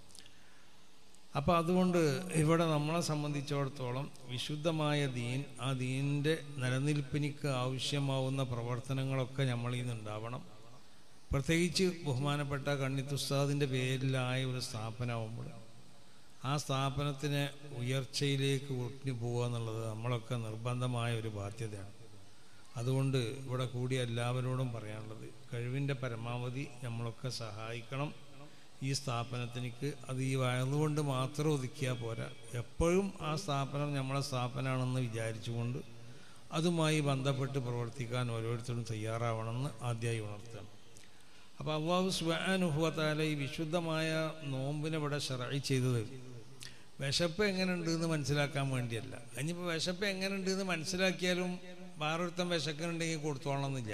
അപ്പോൾ അതുകൊണ്ട് ഇവിടെ നമ്മളെ സംബന്ധിച്ചിടത്തോളം വിശുദ്ധമായ ദീൻ ആ ദീനിൻ്റെ നിലനിൽപ്പിനിക്ക് ആവശ്യമാവുന്ന പ്രവർത്തനങ്ങളൊക്കെ നമ്മളിൽ നിന്നുണ്ടാവണം പ്രത്യേകിച്ച് ബഹുമാനപ്പെട്ട കണ്ണിത്തുസ്താദിൻ്റെ പേരിലായ ഒരു സ്ഥാപനമാകുമ്പോൾ ആ സ്ഥാപനത്തിന് ഉയർച്ചയിലേക്ക് ഒട്ടിഞ്ഞു പോകുക എന്നുള്ളത് നമ്മളൊക്കെ നിർബന്ധമായ ഒരു ബാധ്യതയാണ് അതുകൊണ്ട് ഇവിടെ കൂടി എല്ലാവരോടും പറയാനുള്ളത് കഴിവിൻ്റെ പരമാവധി നമ്മളൊക്കെ സഹായിക്കണം ഈ സ്ഥാപനത്തിനിക്ക് അത് ഈ വയറുകൊണ്ട് മാത്രം ഒതുക്കിയാൽ പോരാ എപ്പോഴും ആ സ്ഥാപനം നമ്മളെ സ്ഥാപനമാണെന്ന് വിചാരിച്ചുകൊണ്ട് അതുമായി ബന്ധപ്പെട്ട് പ്രവർത്തിക്കാൻ ഓരോരുത്തരും തയ്യാറാവണമെന്ന് ആദ്യമായി ഉണർത്തണം അപ്പോൾ അള്ളാഹു സുബാനുഭവത്താല ഈ വിശുദ്ധമായ നോമ്പിനെ ഇവിടെ ഷറായി ചെയ്തത് വിശപ്പ് എങ്ങനെയുണ്ട് എന്ന് മനസ്സിലാക്കാൻ വേണ്ടിയല്ല ഇനിയിപ്പോൾ വിശപ്പ് എങ്ങനെയുണ്ട് എന്ന് മനസ്സിലാക്കിയാലും വേറൊരുത്തം വിശക്കുന്നുണ്ടെങ്കിൽ കൊടുത്തോളണമെന്നില്ല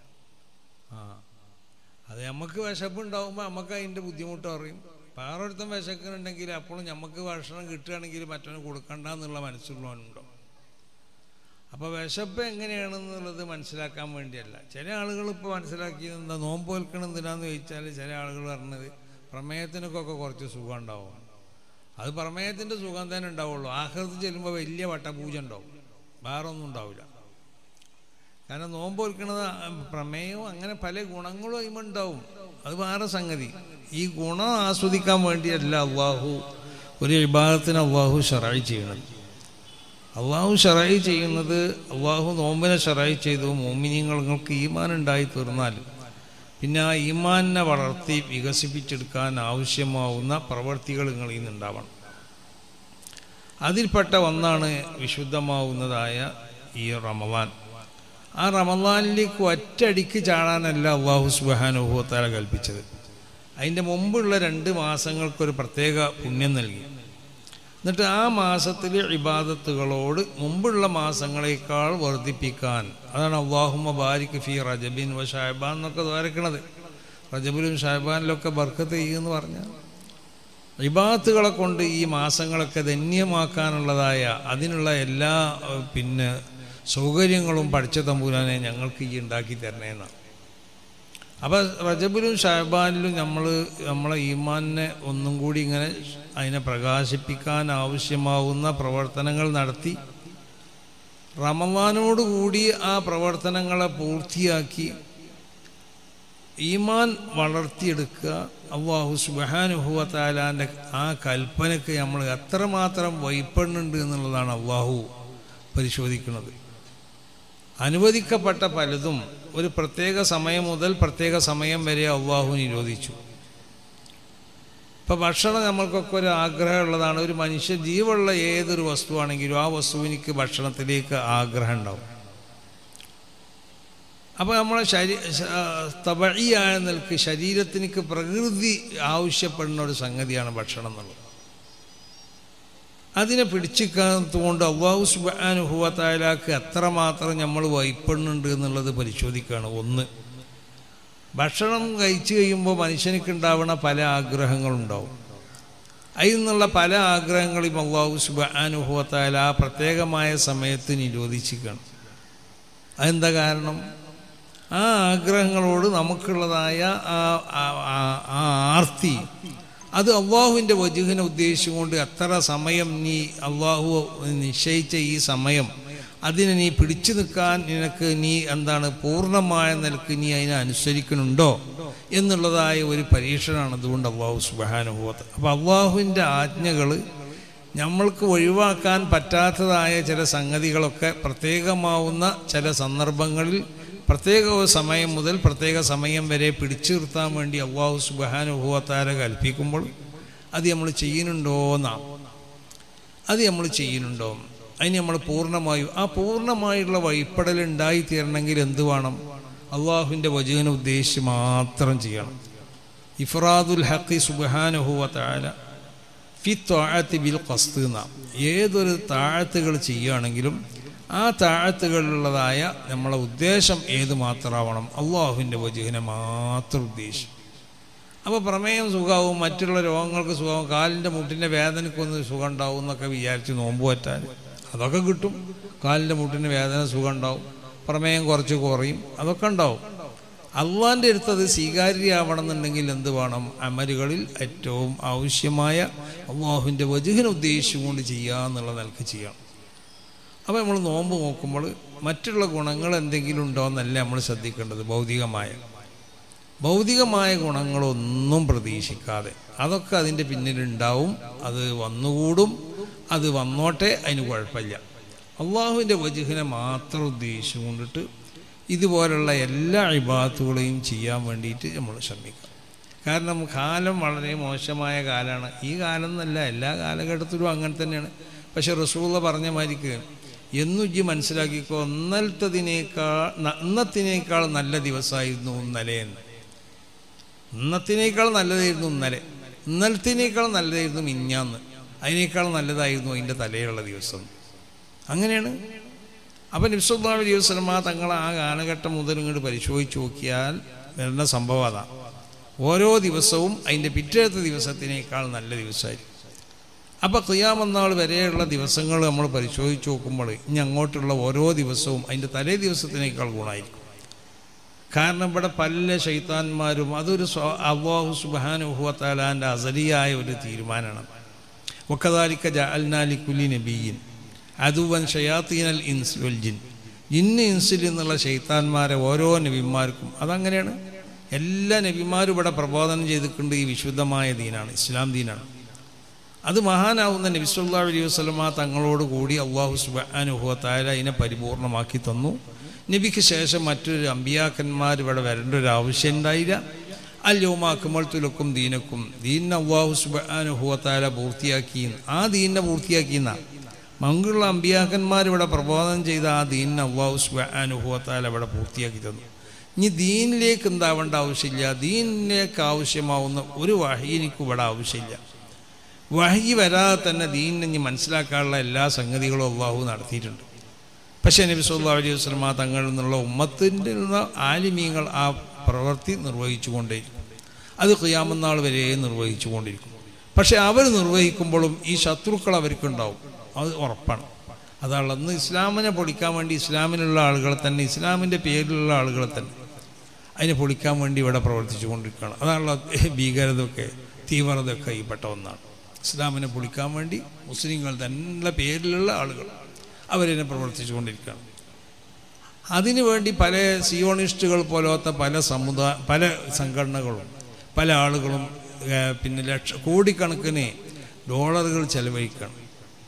ആ അത് നമുക്ക് വിശപ്പ് ഉണ്ടാകുമ്പോൾ നമുക്ക് അതിൻ്റെ ബുദ്ധിമുട്ട് അറിയും വേറൊരുത്തം വിശക്കുന്നുണ്ടെങ്കിൽ അപ്പോഴും നമുക്ക് ഭക്ഷണം കിട്ടുകയാണെങ്കിൽ മറ്റവന് കൊടുക്കണ്ട എന്നുള്ള മനസ്സുള്ളവനുണ്ടോ അപ്പോൾ വിശപ്പ് എങ്ങനെയാണെന്നുള്ളത് മനസ്സിലാക്കാൻ വേണ്ടിയല്ല ചില ആളുകൾ ഇപ്പോൾ മനസ്സിലാക്കിയത് എന്താ നോമ്പ് വെൽക്കണം എന്തിനാന്ന് ചോദിച്ചാൽ ചില ആളുകൾ പറഞ്ഞത് പ്രമേയത്തിനൊക്കെ കുറച്ച് സുഖം ഉണ്ടാവും അത് പ്രമേയത്തിൻ്റെ സുഖം തന്നെ ഉണ്ടാവുള്ളൂ ആഹൃതി ചെല്ലുമ്പോൾ വലിയ വട്ടപൂജ ഉണ്ടാവും വേറെ ഒന്നും ഉണ്ടാവില്ല കാരണം നോമ്പ് വെൽക്കണത് പ്രമേയവും അങ്ങനെ പല ഗുണങ്ങളും അതിമ ഉണ്ടാവും അത് വേറെ സംഗതി ഈ ഗുണം ആസ്വദിക്കാൻ വേണ്ടിയല്ല അള്ളാഹു ഒരു വിഭാഗത്തിന് അള്ളാഹു ഷറായി ചെയ്യണത് അള്ളാഹു ഷറായി ചെയ്യുന്നത് അള്ളാഹു നോമ്പിനെ ഷറായി ചെയ്തു മോമിനിങ്ങൾക്ക് ഈമാൻ ഉണ്ടായി തീർന്നാൽ പിന്നെ ആ ഈമാനിനെ വളർത്തി വികസിപ്പിച്ചെടുക്കാൻ ആവശ്യമാവുന്ന പ്രവർത്തികൾ നിങ്ങളിൽ നിന്നുണ്ടാവണം അതിൽപ്പെട്ട ഒന്നാണ് വിശുദ്ധമാവുന്നതായ ഈ റമദാൻ ആ റമദാനിലേക്ക് ഒറ്റയടിക്ക് ചാടാനല്ല അള്ളാഹു സുബാനുഭവത്താല കൽപ്പിച്ചത് അതിൻ്റെ മുമ്പുള്ള രണ്ട് മാസങ്ങൾക്കൊരു പ്രത്യേക പുണ്യം നൽകി എന്നിട്ട് ആ മാസത്തിൽ ഇബാദത്തുകളോട് മുമ്പുള്ള മാസങ്ങളെക്കാൾ വർദ്ധിപ്പിക്കാൻ അതാണ് അള്ളാഹുമ ബാരിക് ഫി റജബിൻ വ ഷായബാൻ എന്നൊക്കെ ദ്വാരക്കണത് റജബിലും ഷായബാനിലൊക്കെ ബർക്കത്ത് ചെയ്യുമെന്ന് പറഞ്ഞാൽ ഇബാത്തുകളെ കൊണ്ട് ഈ മാസങ്ങളൊക്കെ ധന്യമാക്കാനുള്ളതായ അതിനുള്ള എല്ലാ ഏഹ്, പിന്നെ സൗകര്യങ്ങളും പഠിച്ച തമ്പൂരാനെ ഞങ്ങൾക്ക് ഈ ഉണ്ടാക്കി തരണേന്നാണ് അപ്പോൾ റജബിലും ഷാബാനിലും നമ്മൾ നമ്മളെ ഈമാനിനെ ഒന്നും കൂടി ഇങ്ങനെ അതിനെ പ്രകാശിപ്പിക്കാൻ ആവശ്യമാവുന്ന പ്രവർത്തനങ്ങൾ നടത്തി റമദാനോട് കൂടി ആ പ്രവർത്തനങ്ങളെ പൂർത്തിയാക്കി ഈമാൻ വളർത്തിയെടുക്കുക അള്ളാഹു സുബാനുഹുവ താലാൻ്റെ ആ കൽപ്പനയ്ക്ക് നമ്മൾ എത്രമാത്രം വൈപ്പണ്ണുണ്ട് എന്നുള്ളതാണ് അള്ളാഹു പരിശോധിക്കുന്നത് അനുവദിക്കപ്പെട്ട പലതും ഒരു പ്രത്യേക സമയം മുതൽ പ്രത്യേക സമയം വരെ അള്ളാഹു നിരോധിച്ചു ഇപ്പം ഭക്ഷണം നമ്മൾക്കൊക്കെ ഒരു ആഗ്രഹമുള്ളതാണ് ഒരു മനുഷ്യ ജീവുള്ള ഏതൊരു വസ്തുവാണെങ്കിലും ആ വസ്തുവിനിക്ക് ഭക്ഷണത്തിലേക്ക് ആഗ്രഹം ഉണ്ടാവും അപ്പോൾ നമ്മളെ ശരീ തവഴിയായ നിൽക്ക് ശരീരത്തിനിക്ക് പ്രകൃതി ആവശ്യപ്പെടുന്ന ഒരു സംഗതിയാണ് ഭക്ഷണം എന്നുള്ളത് അതിനെ പിടിച്ചിക്കാത്തതുകൊണ്ട് അള്ളാഹു സുബാനുഭവത്തായാലാക്ക് എത്രമാത്രം നമ്മൾ വൈപ്പണ്ണുണ്ട് എന്നുള്ളത് പരിശോധിക്കുകയാണ് ഒന്ന് ഭക്ഷണം കഴിച്ചു കഴിയുമ്പോൾ മനുഷ്യനിക്ക് ഉണ്ടാവുന്ന പല ആഗ്രഹങ്ങളുണ്ടാവും അതിൽ നിന്നുള്ള പല ആഗ്രഹങ്ങളെയും അള്ളാഹു സുബാനുഭവത്തായാൽ ആ പ്രത്യേകമായ സമയത്ത് നിരോധിച്ചിരിക്കണം അതെന്താ കാരണം ആ ആഗ്രഹങ്ങളോട് നമുക്കുള്ളതായ ആ ആ- ആ- ആ ആർത്തി അത് അള്ളാഹുവിൻ്റെ വജുഹിനെ ഉദ്ദേശിച്ചുകൊണ്ട് എത്ര സമയം നീ അള്ളാഹു നിശ്ചയിച്ച ഈ സമയം അതിനെ നീ പിടിച്ചു നിൽക്കാൻ നിനക്ക് നീ എന്താണ് പൂർണ്ണമായ നിലക്ക് നീ അതിനെ അനുസരിക്കുന്നുണ്ടോ എന്നുള്ളതായ ഒരു പരീക്ഷണമാണ് അതുകൊണ്ട് അള്ളാഹു സുബാനുഭവത്ത് അപ്പോൾ അള്ളാഹുവിൻ്റെ ആജ്ഞകൾ നമ്മൾക്ക് ഒഴിവാക്കാൻ പറ്റാത്തതായ ചില സംഗതികളൊക്കെ പ്രത്യേകമാവുന്ന ചില സന്ദർഭങ്ങളിൽ പ്രത്യേക ഒരു സമയം മുതൽ പ്രത്യേക സമയം വരെ പിടിച്ചു നിർത്താൻ വേണ്ടി അള്ളാഹു സുബാനുഭവത്താര കൽപ്പിക്കുമ്പോൾ അത് നമ്മൾ ചെയ്യുന്നുണ്ടോ എന്നാണ് അത് നമ്മൾ ചെയ്യുന്നുണ്ടോ അതിന് നമ്മൾ പൂർണ്ണമായും ആ പൂർണ്ണമായുള്ള വഴിപ്പെടൽ ഉണ്ടായിത്തീരണമെങ്കിൽ എന്ത് വേണം അള്ളാഹുവിൻ്റെ വജുവിനെ ഉദ്ദേശിച്ച് മാത്രം ചെയ്യണം ഇഫ്രാദുൽ ഹഖി സുബാനുഹുവ താല ഫി താഴത്ത് ബിൽ കസ്ത് എന്ന ഏതൊരു താഴത്തുകൾ ചെയ്യുകയാണെങ്കിലും ആ താഴത്തുകളിലുള്ളതായ നമ്മളെ ഉദ്ദേശം ഏത് മാത്രമാവണം അള്ളാഹുവിൻ്റെ വജുവിനെ മാത്രം ഉദ്ദേശിക്കും അപ്പോൾ പ്രമേയം സുഖമാവും മറ്റുള്ള രോഗങ്ങൾക്ക് സുഖമാവും കാലിൻ്റെ മുട്ടിൻ്റെ വേദനയ്ക്കൊന്ന് സുഖം ഉണ്ടാവും എന്നൊക്കെ വിചാരിച്ച് നോമ്പ് പറ്റാൻ അതൊക്കെ കിട്ടും കാലിൻ്റെ മുട്ടിന് വേദന സുഖം ഉണ്ടാവും പ്രമേയം കുറച്ച് കുറയും അതൊക്കെ ഉണ്ടാവും അള്ളാൻ്റെ അടുത്തത് സ്വീകാര്യമാവണം എന്നുണ്ടെങ്കിൽ എന്ത് വേണം അമലുകളിൽ ഏറ്റവും ആവശ്യമായ അള്ളാഹുവിൻ്റെ വജുഹിനെ ഉദ്ദേശിച്ചുകൊണ്ട് ചെയ്യുക എന്നുള്ള നിലക്ക് ചെയ്യണം അപ്പോൾ നമ്മൾ നോമ്പ് നോക്കുമ്പോൾ മറ്റുള്ള ഗുണങ്ങൾ എന്തെങ്കിലും ഉണ്ടോ എന്നല്ല നമ്മൾ ശ്രദ്ധിക്കേണ്ടത് ഭൗതികമായ ഭൗതികമായ ഗുണങ്ങളൊന്നും പ്രതീക്ഷിക്കാതെ അതൊക്കെ അതിൻ്റെ പിന്നിലുണ്ടാവും അത് വന്നുകൂടും അത് വന്നോട്ടെ അതിന് കുഴപ്പമില്ല അള്ളാഹുവിൻ്റെ വജുഹിനെ മാത്രം ഉദ്ദേശിച്ചു കൊണ്ടിട്ട് ഇതുപോലുള്ള എല്ലാ ഇബാത്തുകളെയും ചെയ്യാൻ വേണ്ടിയിട്ട് നമ്മൾ ശ്രമിക്കാം കാരണം കാലം വളരെ മോശമായ കാലമാണ് ഈ കാലം എന്നല്ല എല്ലാ കാലഘട്ടത്തിലും അങ്ങനെ തന്നെയാണ് പക്ഷെ റസൂള്ള പറഞ്ഞ മാതിരിക്ക് എന്നു ഇജ്ജ് മനസ്സിലാക്കിക്കോ ഇന്നലത്തതിനേക്കാൾ ഇന്നത്തിനേക്കാൾ നല്ല ദിവസമായിരുന്നു ഇന്നലെയെന്ന് ഇന്നത്തിനേക്കാൾ നല്ലതായിരുന്നു ഇന്നലെ ഇന്നലത്തിനേക്കാൾ നല്ലതായിരുന്നു മിഞ്ഞാന്ന് അതിനേക്കാൾ നല്ലതായിരുന്നു അതിൻ്റെ തലയുള്ള ദിവസം അങ്ങനെയാണ് അപ്പം നിസ്വല്ലാ അലൈഹി വസ്ലമ തങ്ങൾ ആ കാലഘട്ടം മുതൽ ഇങ്ങോട്ട് പരിശോധിച്ച് നോക്കിയാൽ വരുന്ന സംഭവം അതാണ് ഓരോ ദിവസവും അതിൻ്റെ പിറ്റേത്തെ ദിവസത്തിനേക്കാൾ നല്ല ദിവസമായിരിക്കും അപ്പോൾ ക്രിയാമെന്നാൾ വരെയുള്ള ദിവസങ്ങൾ നമ്മൾ പരിശോധിച്ച് നോക്കുമ്പോൾ ഇനി അങ്ങോട്ടുള്ള ഓരോ ദിവസവും അതിൻ്റെ തലേ ദിവസത്തിനേക്കാൾ ഗുണമായിരിക്കും കാരണം ഇവിടെ പല ശൈത്താന്മാരും അതൊരു അള്ളാഹു സുബാനുഹുവത്താലാൻ്റെ അസലിയായ ഒരു തീരുമാനമാണ് ഒക്കതാലിക്ക ജഅൽനാലി കുലി നബിയിൻ അതുവൻ ഷയാത്തീനൽ ഇൻസ് വൽ ജിൻ ജിന്ന് ഇൻസിൽ എന്നുള്ള ശൈത്താന്മാരെ ഓരോ നബിമാർക്കും അതങ്ങനെയാണ് എല്ലാ നബിമാരും ഇവിടെ പ്രബോധനം ചെയ്തിട്ടുണ്ട് ഈ വിശുദ്ധമായ ദീനാണ് ഇസ്ലാം ദീനാണ് അത് മഹാനാവുന്ന നബി സല്ലാ അലൈഹി വസ്ലമ തങ്ങളോട് കൂടി അള്ളാഹു സുബാനുഹുവത്തായ അതിനെ പരിപൂർണമാക്കി തന്നു നബിക്ക് ശേഷം മറ്റൊരു അമ്പിയാക്കന്മാർ ഇവിടെ വരേണ്ട ഒരു ആവശ്യം ഉണ്ടായില്ല അല്യോമാക്കുമ്പോൾ തുലക്കും ദീനക്കും ദീൻ അള്ളാഹു സുബാനുഹുവത്തായ പൂർത്തിയാക്കി ആ ദീനിനെ പൂർത്തിയാക്കിയെന്ന മങ്കുള്ള അമ്പിയാക്കന്മാർ ഇവിടെ പ്രബോധനം ചെയ്ത ആ ദീനിനെ അള്ളാഹു സുബാനുഹുവത്തായ ഇവിടെ പൂർത്തിയാക്കി തന്നു ഇനി ദീനിലേക്ക് എന്താവേണ്ട ആവശ്യമില്ല ദീനിലേക്ക് ആവശ്യമാവുന്ന ഒരു വഹി എനിക്ക് ഇവിടെ ആവശ്യമില്ല വഹി വരാതെ തന്നെ ദീനിനെ ഇനി മനസ്സിലാക്കാനുള്ള എല്ലാ സംഗതികളും അള്ളാഹു നടത്തിയിട്ടുണ്ട് പക്ഷേ നബി സല്ലാ അലൈഹി വസ്ലമ തങ്ങളിൽ നിന്നുള്ള ഉമ്മത്തിൻ്റെ ആലിമീങ്ങൾ ആ പ്രവൃത്തി നിർവഹിച്ചു കൊണ്ടേയിരിക്കും അത് ഖിയാമന്നാൾ വരെ നിർവഹിച്ചു കൊണ്ടിരിക്കും പക്ഷെ അവർ നിർവഹിക്കുമ്പോഴും ഈ ശത്രുക്കൾ അവർക്കുണ്ടാവും അത് ഉറപ്പാണ് അതാണ് അന്ന് ഇസ്ലാമിനെ പൊളിക്കാൻ വേണ്ടി ഇസ്ലാമിലുള്ള ആളുകളെ തന്നെ ഇസ്ലാമിൻ്റെ പേരിലുള്ള ആളുകളെ തന്നെ അതിനെ പൊളിക്കാൻ വേണ്ടി ഇവിടെ പ്രവർത്തിച്ചു കൊണ്ടിരിക്കുകയാണ് അതാണുള്ള ഭീകരതയൊക്കെ തീവ്രതയൊക്കെ ഈ പെട്ട ഒന്നാണ് ഇസ്ലാമിനെ പൊളിക്കാൻ വേണ്ടി മുസ്ലിങ്ങൾ തന്നെ പേരിലുള്ള ആളുകൾ അവരിനെ പ്രവർത്തിച്ചു കൊണ്ടിരിക്കുകയാണ് അതിനുവേണ്ടി പല സിയോണിസ്റ്റുകൾ പോലത്തെ പല സമുദായ പല സംഘടനകളും പല ആളുകളും പിന്നെ ലക്ഷ കോടിക്കണക്കിന് ഡോളറുകൾ ചെലവഴിക്കണം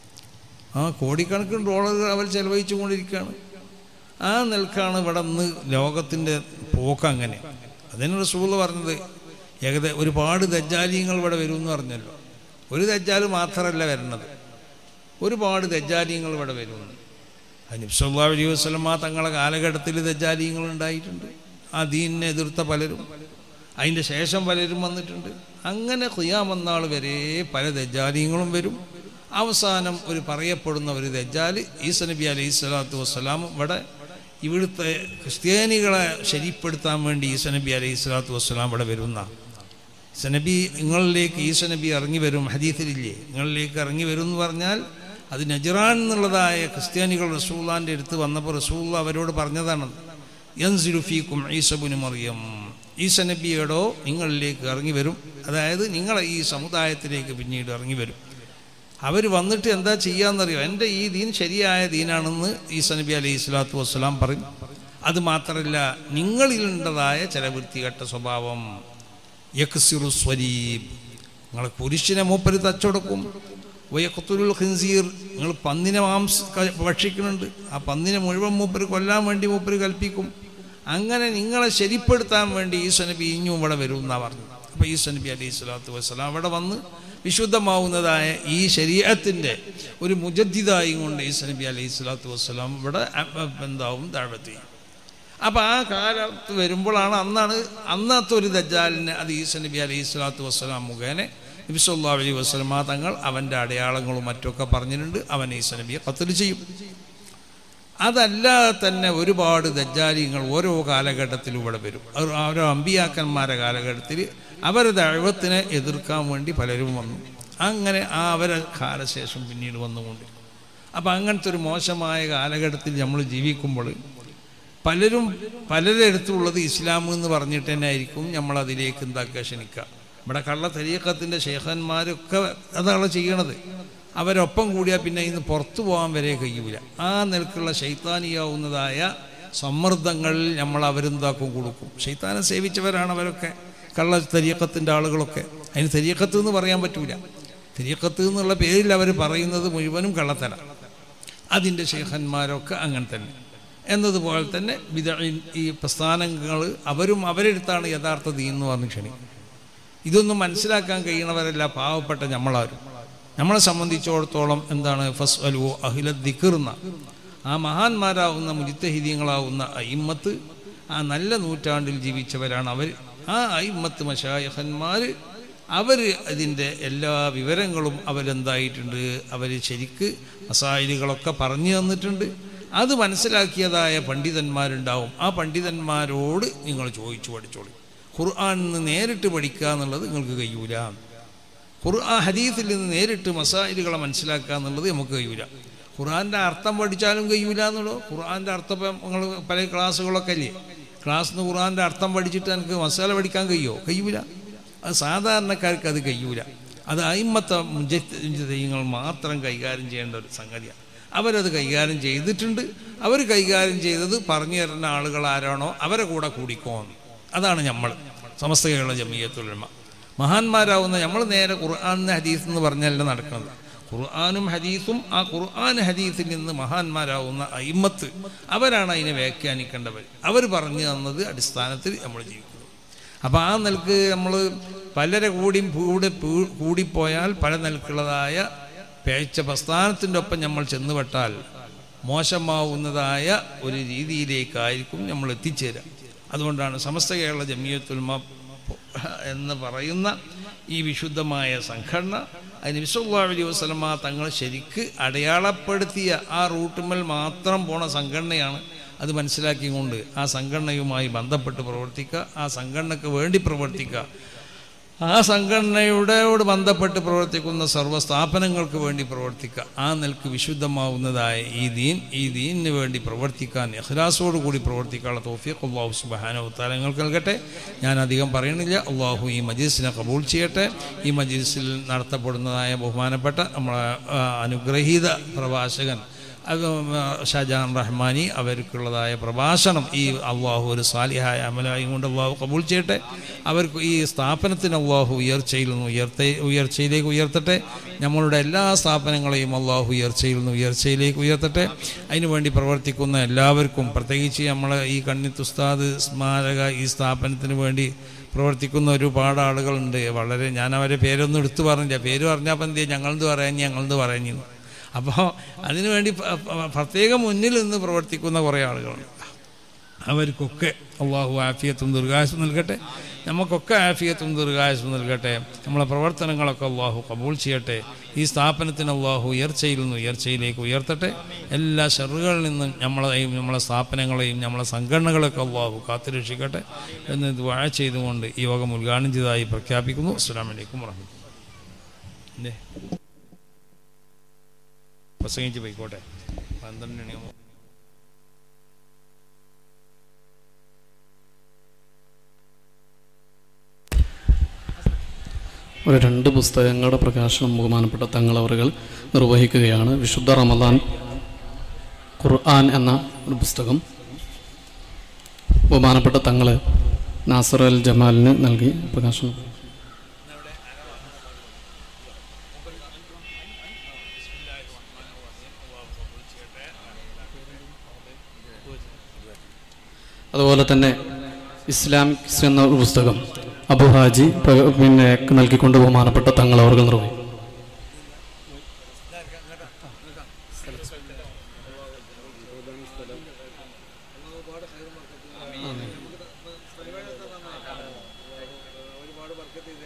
ആ കോടിക്കണക്കിന് ഡോളറുകൾ അവർ ചെലവഴിച്ചു കൊണ്ടിരിക്കുകയാണ് ആ നിൽക്കാണ് ഇവിടെ നിന്ന് ലോകത്തിൻ്റെ പോക്ക് അങ്ങനെ അതിന് റസൂൾ പറഞ്ഞത് ഏകദേശം ഒരുപാട് ദജ്ജാലിയങ്ങൾ ഇവിടെ വരുമെന്ന് പറഞ്ഞല്ലോ ഒരു ദജ്ജാൽ മാത്രമല്ല വരുന്നത് ഒരുപാട് ദജ്ജാലിയങ്ങൾ ഇവിടെ വരുമെന്ന് അനിബ്സല്ലാ അലൈഹി വസ്ലമ തങ്ങളെ കാലഘട്ടത്തിൽ ദജ്ജാലിയങ്ങൾ ഉണ്ടായിട്ടുണ്ട് ആ ദീനിനെ എതിർത്ത പലരും അതിൻ്റെ ശേഷം പലരും വന്നിട്ടുണ്ട് അങ്ങനെ ഖിയാമന്നാൾ വരെ പല ദജ്ജാലിയങ്ങളും വരും അവസാനം ഒരു പറയപ്പെടുന്ന ഒരു ദജ്ജാൽ ഈസ നബി അലൈഹി സ്വലാത്തു വസ്സലാം ഇവിടെ ഇവിടുത്തെ ക്രിസ്ത്യാനികളെ ശരിപ്പെടുത്താൻ വേണ്ടി ഈസ നബി അലൈഹി സ്വലാത്തു വസ്സലാം ഇവിടെ വരുന്ന ഈസനബി നിങ്ങളിലേക്ക് ഈസ നബി ഇറങ്ങി വരും ഹദീസിലില്ലേ നിങ്ങളിലേക്ക് ഇറങ്ങി വരും എന്ന് പറഞ്ഞാൽ അത് നജറാൻ എന്നുള്ളതായ ക്രിസ്ത്യാനികൾ റസൂള്ളാൻ്റെ അടുത്ത് വന്നപ്പോൾ റസൂള്ള അവരോട് പറഞ്ഞതാണ് യൻസിലുഫീക്കും ഈസബുന് മറിയം ഈസ നബിയോടോ നിങ്ങളിലേക്ക് ഇറങ്ങി വരും അതായത് നിങ്ങളെ ഈ സമുദായത്തിലേക്ക് പിന്നീട് ഇറങ്ങി വരും അവർ വന്നിട്ട് എന്താ ചെയ്യാന്നറിയോ എൻ്റെ ഈ ദീൻ ശരിയായ ദീനാണെന്ന് ഈസ നബി അലൈഹി സ്വലാത്തു വസ്സലാം പറയും അത് മാത്രമല്ല നിങ്ങളിലുണ്ടതായ ചില വൃത്തികെട്ട സ്വഭാവം യക്സിറു സ്വരീബ് നിങ്ങൾ പുരുഷനെ മൂപ്പര് തച്ചുകൊടുക്കും വയക്കത്തുൽ ഖിൻസീർ നിങ്ങൾ പന്നിനെ മാംസ ഭക്ഷിക്കുന്നുണ്ട് ആ പന്നിനെ മുഴുവൻ മൂപ്പര് കൊല്ലാൻ വേണ്ടി മൂപ്പര് കൽപ്പിക്കും അങ്ങനെ നിങ്ങളെ ശരിപ്പെടുത്താൻ വേണ്ടി ഈസ നബി ഇഞ്ഞും ഇവിടെ വരും എന്നാണ് പറഞ്ഞത് അപ്പോൾ ഈസ നബി അലൈഹി സ്വലാത്തു വസ്സലാം അവിടെ വന്ന് വിശുദ്ധമാവുന്നതായ ഈ ശരീരത്തിൻ്റെ ഒരു മുജദ്ദിതായി കൊണ്ട് ഈസ നബി അലൈഹി സ്വലാത്തു വസ്സലാം ഇവിടെ എന്താവും താഴ്വത്തി അപ്പോൾ ആ കാലത്ത് വരുമ്പോഴാണ് അന്നാണ് അന്നത്തെ ഒരു ദജ്ജാലിന് അത് ഈസ നബി അലൈഹി സ്വലാത്തു വസ്സലാം മുഖേന നബി സല്ലാ അലൈഹി വസ്ലമ തങ്ങൾ അവൻ്റെ അടയാളങ്ങളും മറ്റുമൊക്കെ പറഞ്ഞിട്ടുണ്ട് അവൻ ഈസ നബിയെ കത്തൽ ചെയ്യും അതല്ലാതെ തന്നെ ഒരുപാട് ദജ്ജാലിങ്ങൾ ഓരോ കാലഘട്ടത്തിലും ഇവിടെ വരും അവർ ഓരോ അമ്പിയാക്കന്മാരെ കാലഘട്ടത്തിൽ അവരുടെ ദൈവത്തിനെ എതിർക്കാൻ വേണ്ടി പലരും വന്നു അങ്ങനെ ആ അവരെ കാലശേഷം പിന്നീട് വന്നുകൊണ്ട് അപ്പം അങ്ങനത്തെ ഒരു മോശമായ കാലഘട്ടത്തിൽ നമ്മൾ ജീവിക്കുമ്പോൾ പലരും പലരുടെ അടുത്തുള്ളത് ഇസ്ലാം എന്ന് പറഞ്ഞിട്ട് തന്നെ ആയിരിക്കും നമ്മൾ അതിലേക്ക് എന്താക്കുക ക്ഷണിക്കുക ഇവിടെ കള്ള തരീക്കത്തിൻ്റെ ശേഖന്മാരൊക്കെ അതാണ് ചെയ്യണത് അവരൊപ്പം കൂടിയാൽ പിന്നെ ഇന്ന് പുറത്തു പോകാൻ വരെ കഴിയൂല ആ നിലക്കുള്ള ശൈത്താനിയാവുന്നതായ സമ്മർദ്ദങ്ങളിൽ നമ്മൾ അവരെന്താക്കും കൊടുക്കും ശൈത്താനെ സേവിച്ചവരാണ് അവരൊക്കെ കള്ള തരീക്കത്തിൻ്റെ ആളുകളൊക്കെ അതിന് തരീക്കത്ത് എന്ന് പറയാൻ പറ്റൂല തരീക്കത്ത് എന്നുള്ള പേരിൽ അവർ പറയുന്നത് മുഴുവനും കള്ളത്തല അതിൻ്റെ ശേഖന്മാരൊക്കെ അങ്ങനെ തന്നെ എന്നതുപോലെ തന്നെ വിദ ഈ പ്രസ്ഥാനങ്ങൾ അവരും അവരെടുത്താണ് യഥാർത്ഥ ദീൻ എന്ന് പറഞ്ഞ് ക്ഷണിക്കും ഇതൊന്നും മനസ്സിലാക്കാൻ കഴിയണവരല്ല പാവപ്പെട്ട നമ്മളാരും നമ്മളെ സംബന്ധിച്ചിടത്തോളം എന്താണ് ഫസ് അലു അഹില ദിക്കർന്ന ആ മഹാന്മാരാവുന്ന മുജിത്തഹിദീങ്ങളാവുന്ന അയിമ്മത്ത് ആ നല്ല നൂറ്റാണ്ടിൽ ജീവിച്ചവരാണ് അവർ ആ അയിമ്മത്ത് മഷായഹന്മാർ അവർ അതിൻ്റെ എല്ലാ വിവരങ്ങളും അവരെന്തായിട്ടുണ്ട് അവർ ശരിക്ക് മസായിലുകളൊക്കെ പറഞ്ഞു തന്നിട്ടുണ്ട് അത് മനസ്സിലാക്കിയതായ പണ്ഡിതന്മാരുണ്ടാവും ആ പണ്ഡിതന്മാരോട് നിങ്ങൾ ചോദിച്ചു പഠിച്ചോളൂ ഖുർആൻ നിന്ന് നേരിട്ട് പഠിക്കുക എന്നുള്ളത് നിങ്ങൾക്ക് കഴിയൂല ഖുർആൻ ഹദീസിൽ നിന്ന് നേരിട്ട് മസായിലുകളെ മനസ്സിലാക്കുക എന്നുള്ളത് നമുക്ക് കഴിയൂല ഖുർആൻ്റെ അർത്ഥം പഠിച്ചാലും കഴിയൂല എന്നുള്ളൂ ഖുർആൻ്റെ അർത്ഥം ഇപ്പം നിങ്ങൾ പല ക്ലാസ്സുകളൊക്കെ അല്ലേ ക്ലാസ്സിൽ നിന്ന് ഖുർആൻ്റെ അർത്ഥം പഠിച്ചിട്ട് എനിക്ക് മസാല പഠിക്കാൻ കഴിയുമോ കഴിയൂല അത് സാധാരണക്കാർക്ക് അത് കഴിയൂല അത് അയിമത്ത മുജങ്ങൾ മാത്രം കൈകാര്യം ചെയ്യേണ്ട ഒരു സംഗതിയാണ് അവരത് കൈകാര്യം ചെയ്തിട്ടുണ്ട് അവർ കൈകാര്യം ചെയ്തത് പറഞ്ഞു തരുന്ന ആളുകൾ ആരാണോ അവരെ കൂടെ കൂടിക്കോന്ന് അതാണ് നമ്മൾ സമസ്ത കേരള ജമീയത്തുലമ മഹാന്മാരാവുന്ന നമ്മൾ നേരെ ഖുർആൻ ഹദീസ് എന്ന് പറഞ്ഞല്ല നടക്കുന്നത് ഖുർആാനും ഹദീസും ആ ഖുർആൻ ഹദീസിൽ നിന്ന് മഹാന്മാരാവുന്ന അയിമത്ത് അവരാണ് അതിനെ വ്യാഖ്യാനിക്കേണ്ടവർ അവർ പറഞ്ഞു തന്നത് അടിസ്ഥാനത്തിൽ നമ്മൾ ജീവിക്കുന്നത് അപ്പോൾ ആ നിലക്ക് നമ്മൾ പലരെ കൂടിയും കൂടെ പൂ- കൂടിപ്പോയാൽ പല നിലക്കുള്ളതായ പേച്ച പ്രസ്ഥാനത്തിൻ്റെ ഒപ്പം നമ്മൾ ചെന്നുപെട്ടാൽ മോശമാവുന്നതായ ഒരു രീതിയിലേക്കായിരിക്കും നമ്മൾ എത്തിച്ചേരുക അതുകൊണ്ടാണ് സമസ്ത കേരള ജമിയത്തുൽമ എന്ന് പറയുന്ന ഈ വിശുദ്ധമായ സംഘടന അതിന് വിശ്വല്ലാ അലൈഹി വസ്ലമ തങ്ങൾ ശരിക്ക് അടയാളപ്പെടുത്തിയ ആ റൂട്ടുമേൽ മാത്രം പോണ സംഘടനയാണ് അത് മനസ്സിലാക്കിക്കൊണ്ട് ആ സംഘടനയുമായി ബന്ധപ്പെട്ട് പ്രവർത്തിക്കുക ആ സംഘടനയ്ക്ക് വേണ്ടി പ്രവർത്തിക്കുക ആ സംഘടനയോട് ബന്ധപ്പെട്ട് പ്രവർത്തിക്കുന്ന സർവ്വ സ്ഥാപനങ്ങൾക്ക് വേണ്ടി പ്രവർത്തിക്കുക ആ നിലക്ക് വിശുദ്ധമാവുന്നതായ ഈ ദീൻ ഈ ദീനിന് വേണ്ടി പ്രവർത്തിക്കാൻ ഇഖ്ലാസോട് കൂടി പ്രവർത്തിക്കാനുള്ള തോഫിയക്ക് അള്ളാഹു സുബാനോ താരങ്ങൾക്ക് നൽകട്ടെ ഞാൻ അധികം പറയണില്ല അള്ളാഹു ഈ മജീസിനെ കബൂൾ ചെയ്യട്ടെ ഈ മജീസിൽ നടത്തപ്പെടുന്നതായ ബഹുമാനപ്പെട്ട നമ്മളെ ആ, അനുഗ്രഹീത പ്രഭാഷകൻ അത് ഷാജഹാൻ റഹ്മാനി അവർക്കുള്ളതായ പ്രഭാഷണം ഈ അള്ളാഹു ഒരു സാലിഹായ അമലായി കൊണ്ട് അള്ളാഹു കബൂൾ ചെയ്യട്ടെ അവർക്ക് ഈ സ്ഥാപനത്തിന് അള്ളാഹു ഉയർച്ചയിൽ നിന്ന് ഉയർത്ത ഉയർച്ചയിലേക്ക് ഉയർത്തട്ടെ നമ്മളുടെ എല്ലാ സ്ഥാപനങ്ങളെയും അള്ളാഹു ഉയർച്ചയിൽ നിന്ന് ഉയർച്ചയിലേക്ക് ഉയർത്തട്ടെ അതിനുവേണ്ടി പ്രവർത്തിക്കുന്ന എല്ലാവർക്കും പ്രത്യേകിച്ച് നമ്മളെ ഈ കണ്ണിത്തുസ്താദ് സ്മാരക ഈ സ്ഥാപനത്തിന് വേണ്ടി പ്രവർത്തിക്കുന്ന ഒരുപാട് ആളുകളുണ്ട് വളരെ ഞാൻ അവരെ പേരൊന്നും എടുത്തു പറഞ്ഞില്ല പേര് പറഞ്ഞപ്പോൾ എന്ത് ചെയ്യും ഞങ്ങളെന്ത് പറയാൻ ഞങ്ങളെന്ത് പറഞ്ഞു അപ്പോൾ അതിനുവേണ്ടി പ- പ- പ്രത്യേകം മുന്നിൽ നിന്ന് പ്രവർത്തിക്കുന്ന കുറേ ആളുകളുണ്ട് അവർക്കൊക്കെ അള്ളാഹു ആഫിയത്തും ദീർഘായുസും നൽകട്ടെ നമുക്കൊക്കെ ആഫിയത്തും ദീർഘായുസും നൽകട്ടെ നമ്മളെ പ്രവർത്തനങ്ങളൊക്കെ അള്ളാഹു കബൂൾ ചെയ്യട്ടെ ഈ സ്ഥാപനത്തിന് അള്ളാഹു ഉയർച്ചയിൽ നിന്ന് ഉയർച്ചയിലേക്ക് ഉയർത്തട്ടെ എല്ലാ ഷെറുകളിൽ നിന്നും നമ്മളെയും നമ്മളെ സ്ഥാപനങ്ങളെയും നമ്മളെ സംഘടനകളൊക്കെ അള്ളാഹു കാത്തുരക്ഷിക്കട്ടെ എന്ന് വാഴ ചെയ്തുകൊണ്ട് ഈ യോഗം ഉദ്ഘാടനം ചെയ്തതായി പ്രഖ്യാപിക്കുന്നു അസ്സാം വലൈക്കും വാഹമത്തുള്ള പ്രസംഗിച്ച് പോയിക്കോട്ടെ പന്ത്രണ്ട് മണിയാകുമ്പോൾ ഒരു രണ്ട് പുസ്തകങ്ങളുടെ പ്രകാശനം ബഹുമാനപ്പെട്ട തങ്ങളവറുകൾ നിർവഹിക്കുകയാണ് വിശുദ്ധ റമദാൻ ഖുർആൻ എന്ന ഒരു പുസ്തകം ബഹുമാനപ്പെട്ട തങ്ങൾ നാസർ അൽ ജമാലിന് നൽകി പ്രകാശനം അതുപോലെ തന്നെ ഇസ്ലാമിക്സ് എന്ന ഒരു പുസ്തകം അബു ഹാജി പ്ര- പിന്നെ നൽകിക്കൊണ്ട് ബഹുമാനപ്പെട്ട തങ്ങൾ അവർ നിർവഹിക്കും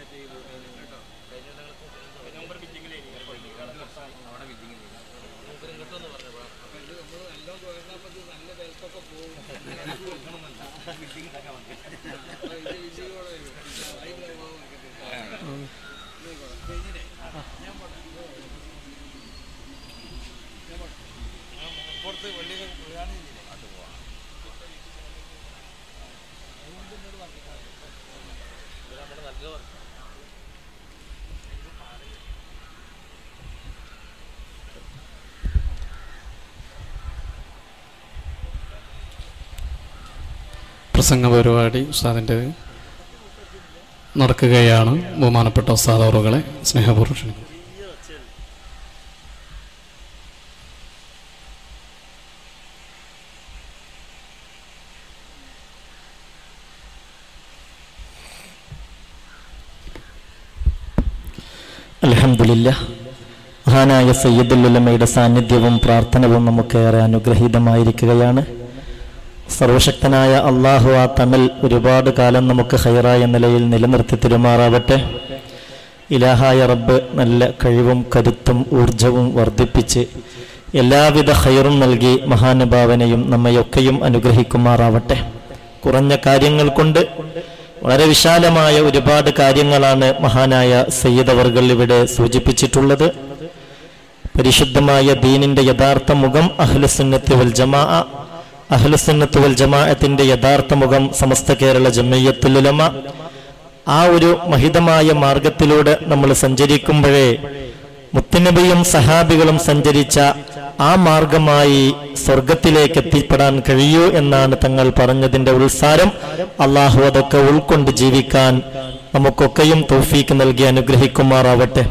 പ്രസംഗ പരിപാടി ഉസ്താദിൻ്റെ നടക്കുകയാണ് ബഹുമാനപ്പെട്ട ഉസ്താദ് അവറുകളെ സ്നേഹപൂർവ്വം ക്ഷണിക്കുന്നു. അലഹമില്ല മഹാനായ സയ്യിദുല്ലുലമയുടെ സാന്നിധ്യവും പ്രാർത്ഥനവും നമുക്കേറെ അനുഗ്രഹീതമായിരിക്കുകയാണ് സർവശക്തനായ അള്ളാഹു ആ തണൽ ഒരുപാട് കാലം നമുക്ക് ഹൈറായ നിലയിൽ നിലനിർത്തി തിരുമാറാവട്ടെ ഇലാഹായ റബ്ബ് നല്ല കഴിവും കരുത്തും ഊർജവും വർദ്ധിപ്പിച്ച് എല്ലാവിധ ഹൈറും നൽകി മഹാനുഭാവനെയും നമ്മയൊക്കെയും അനുഗ്രഹിക്കുമാറാവട്ടെ കുറഞ്ഞ കാര്യങ്ങൾ കൊണ്ട് വളരെ വിശാലമായ ഒരുപാട് കാര്യങ്ങളാണ് മഹാനായ സയ്യിദ് അവർകൾ ഇവിടെ സൂചിപ്പിച്ചിട്ടുള്ളത് പരിശുദ്ധമായ ദീനിന്റെ യഥാർത്ഥ മുഖം അഹ്ലുസുന്നത്ത് വൽ ജമാ അഹ്ലുസുന്നത്ത് വൽ ജമാഅത്തിന്റെ യഥാർത്ഥ മുഖം സമസ്ത കേരള ജമയ്യത്തുലുലമ ആ ഒരു മഹിതമായ മാർഗത്തിലൂടെ നമ്മൾ സഞ്ചരിക്കുമ്പോഴേ മുത്തുനബിയും സഹാബികളും സഞ്ചരിച്ച ആ മാർഗമായി സ്വർഗത്തിലേക്ക് എത്തിപ്പെടാൻ കഴിയൂ എന്നാണ് തങ്ങൾ പറഞ്ഞതിന്റെ ഉത്സാരം അള്ളാഹു അതൊക്കെ ഉൾക്കൊണ്ട് ജീവിക്കാൻ നമുക്കൊക്കെയും തൗഫീക്ക് നൽകി അനുഗ്രഹിക്കുമാറാവട്ടെ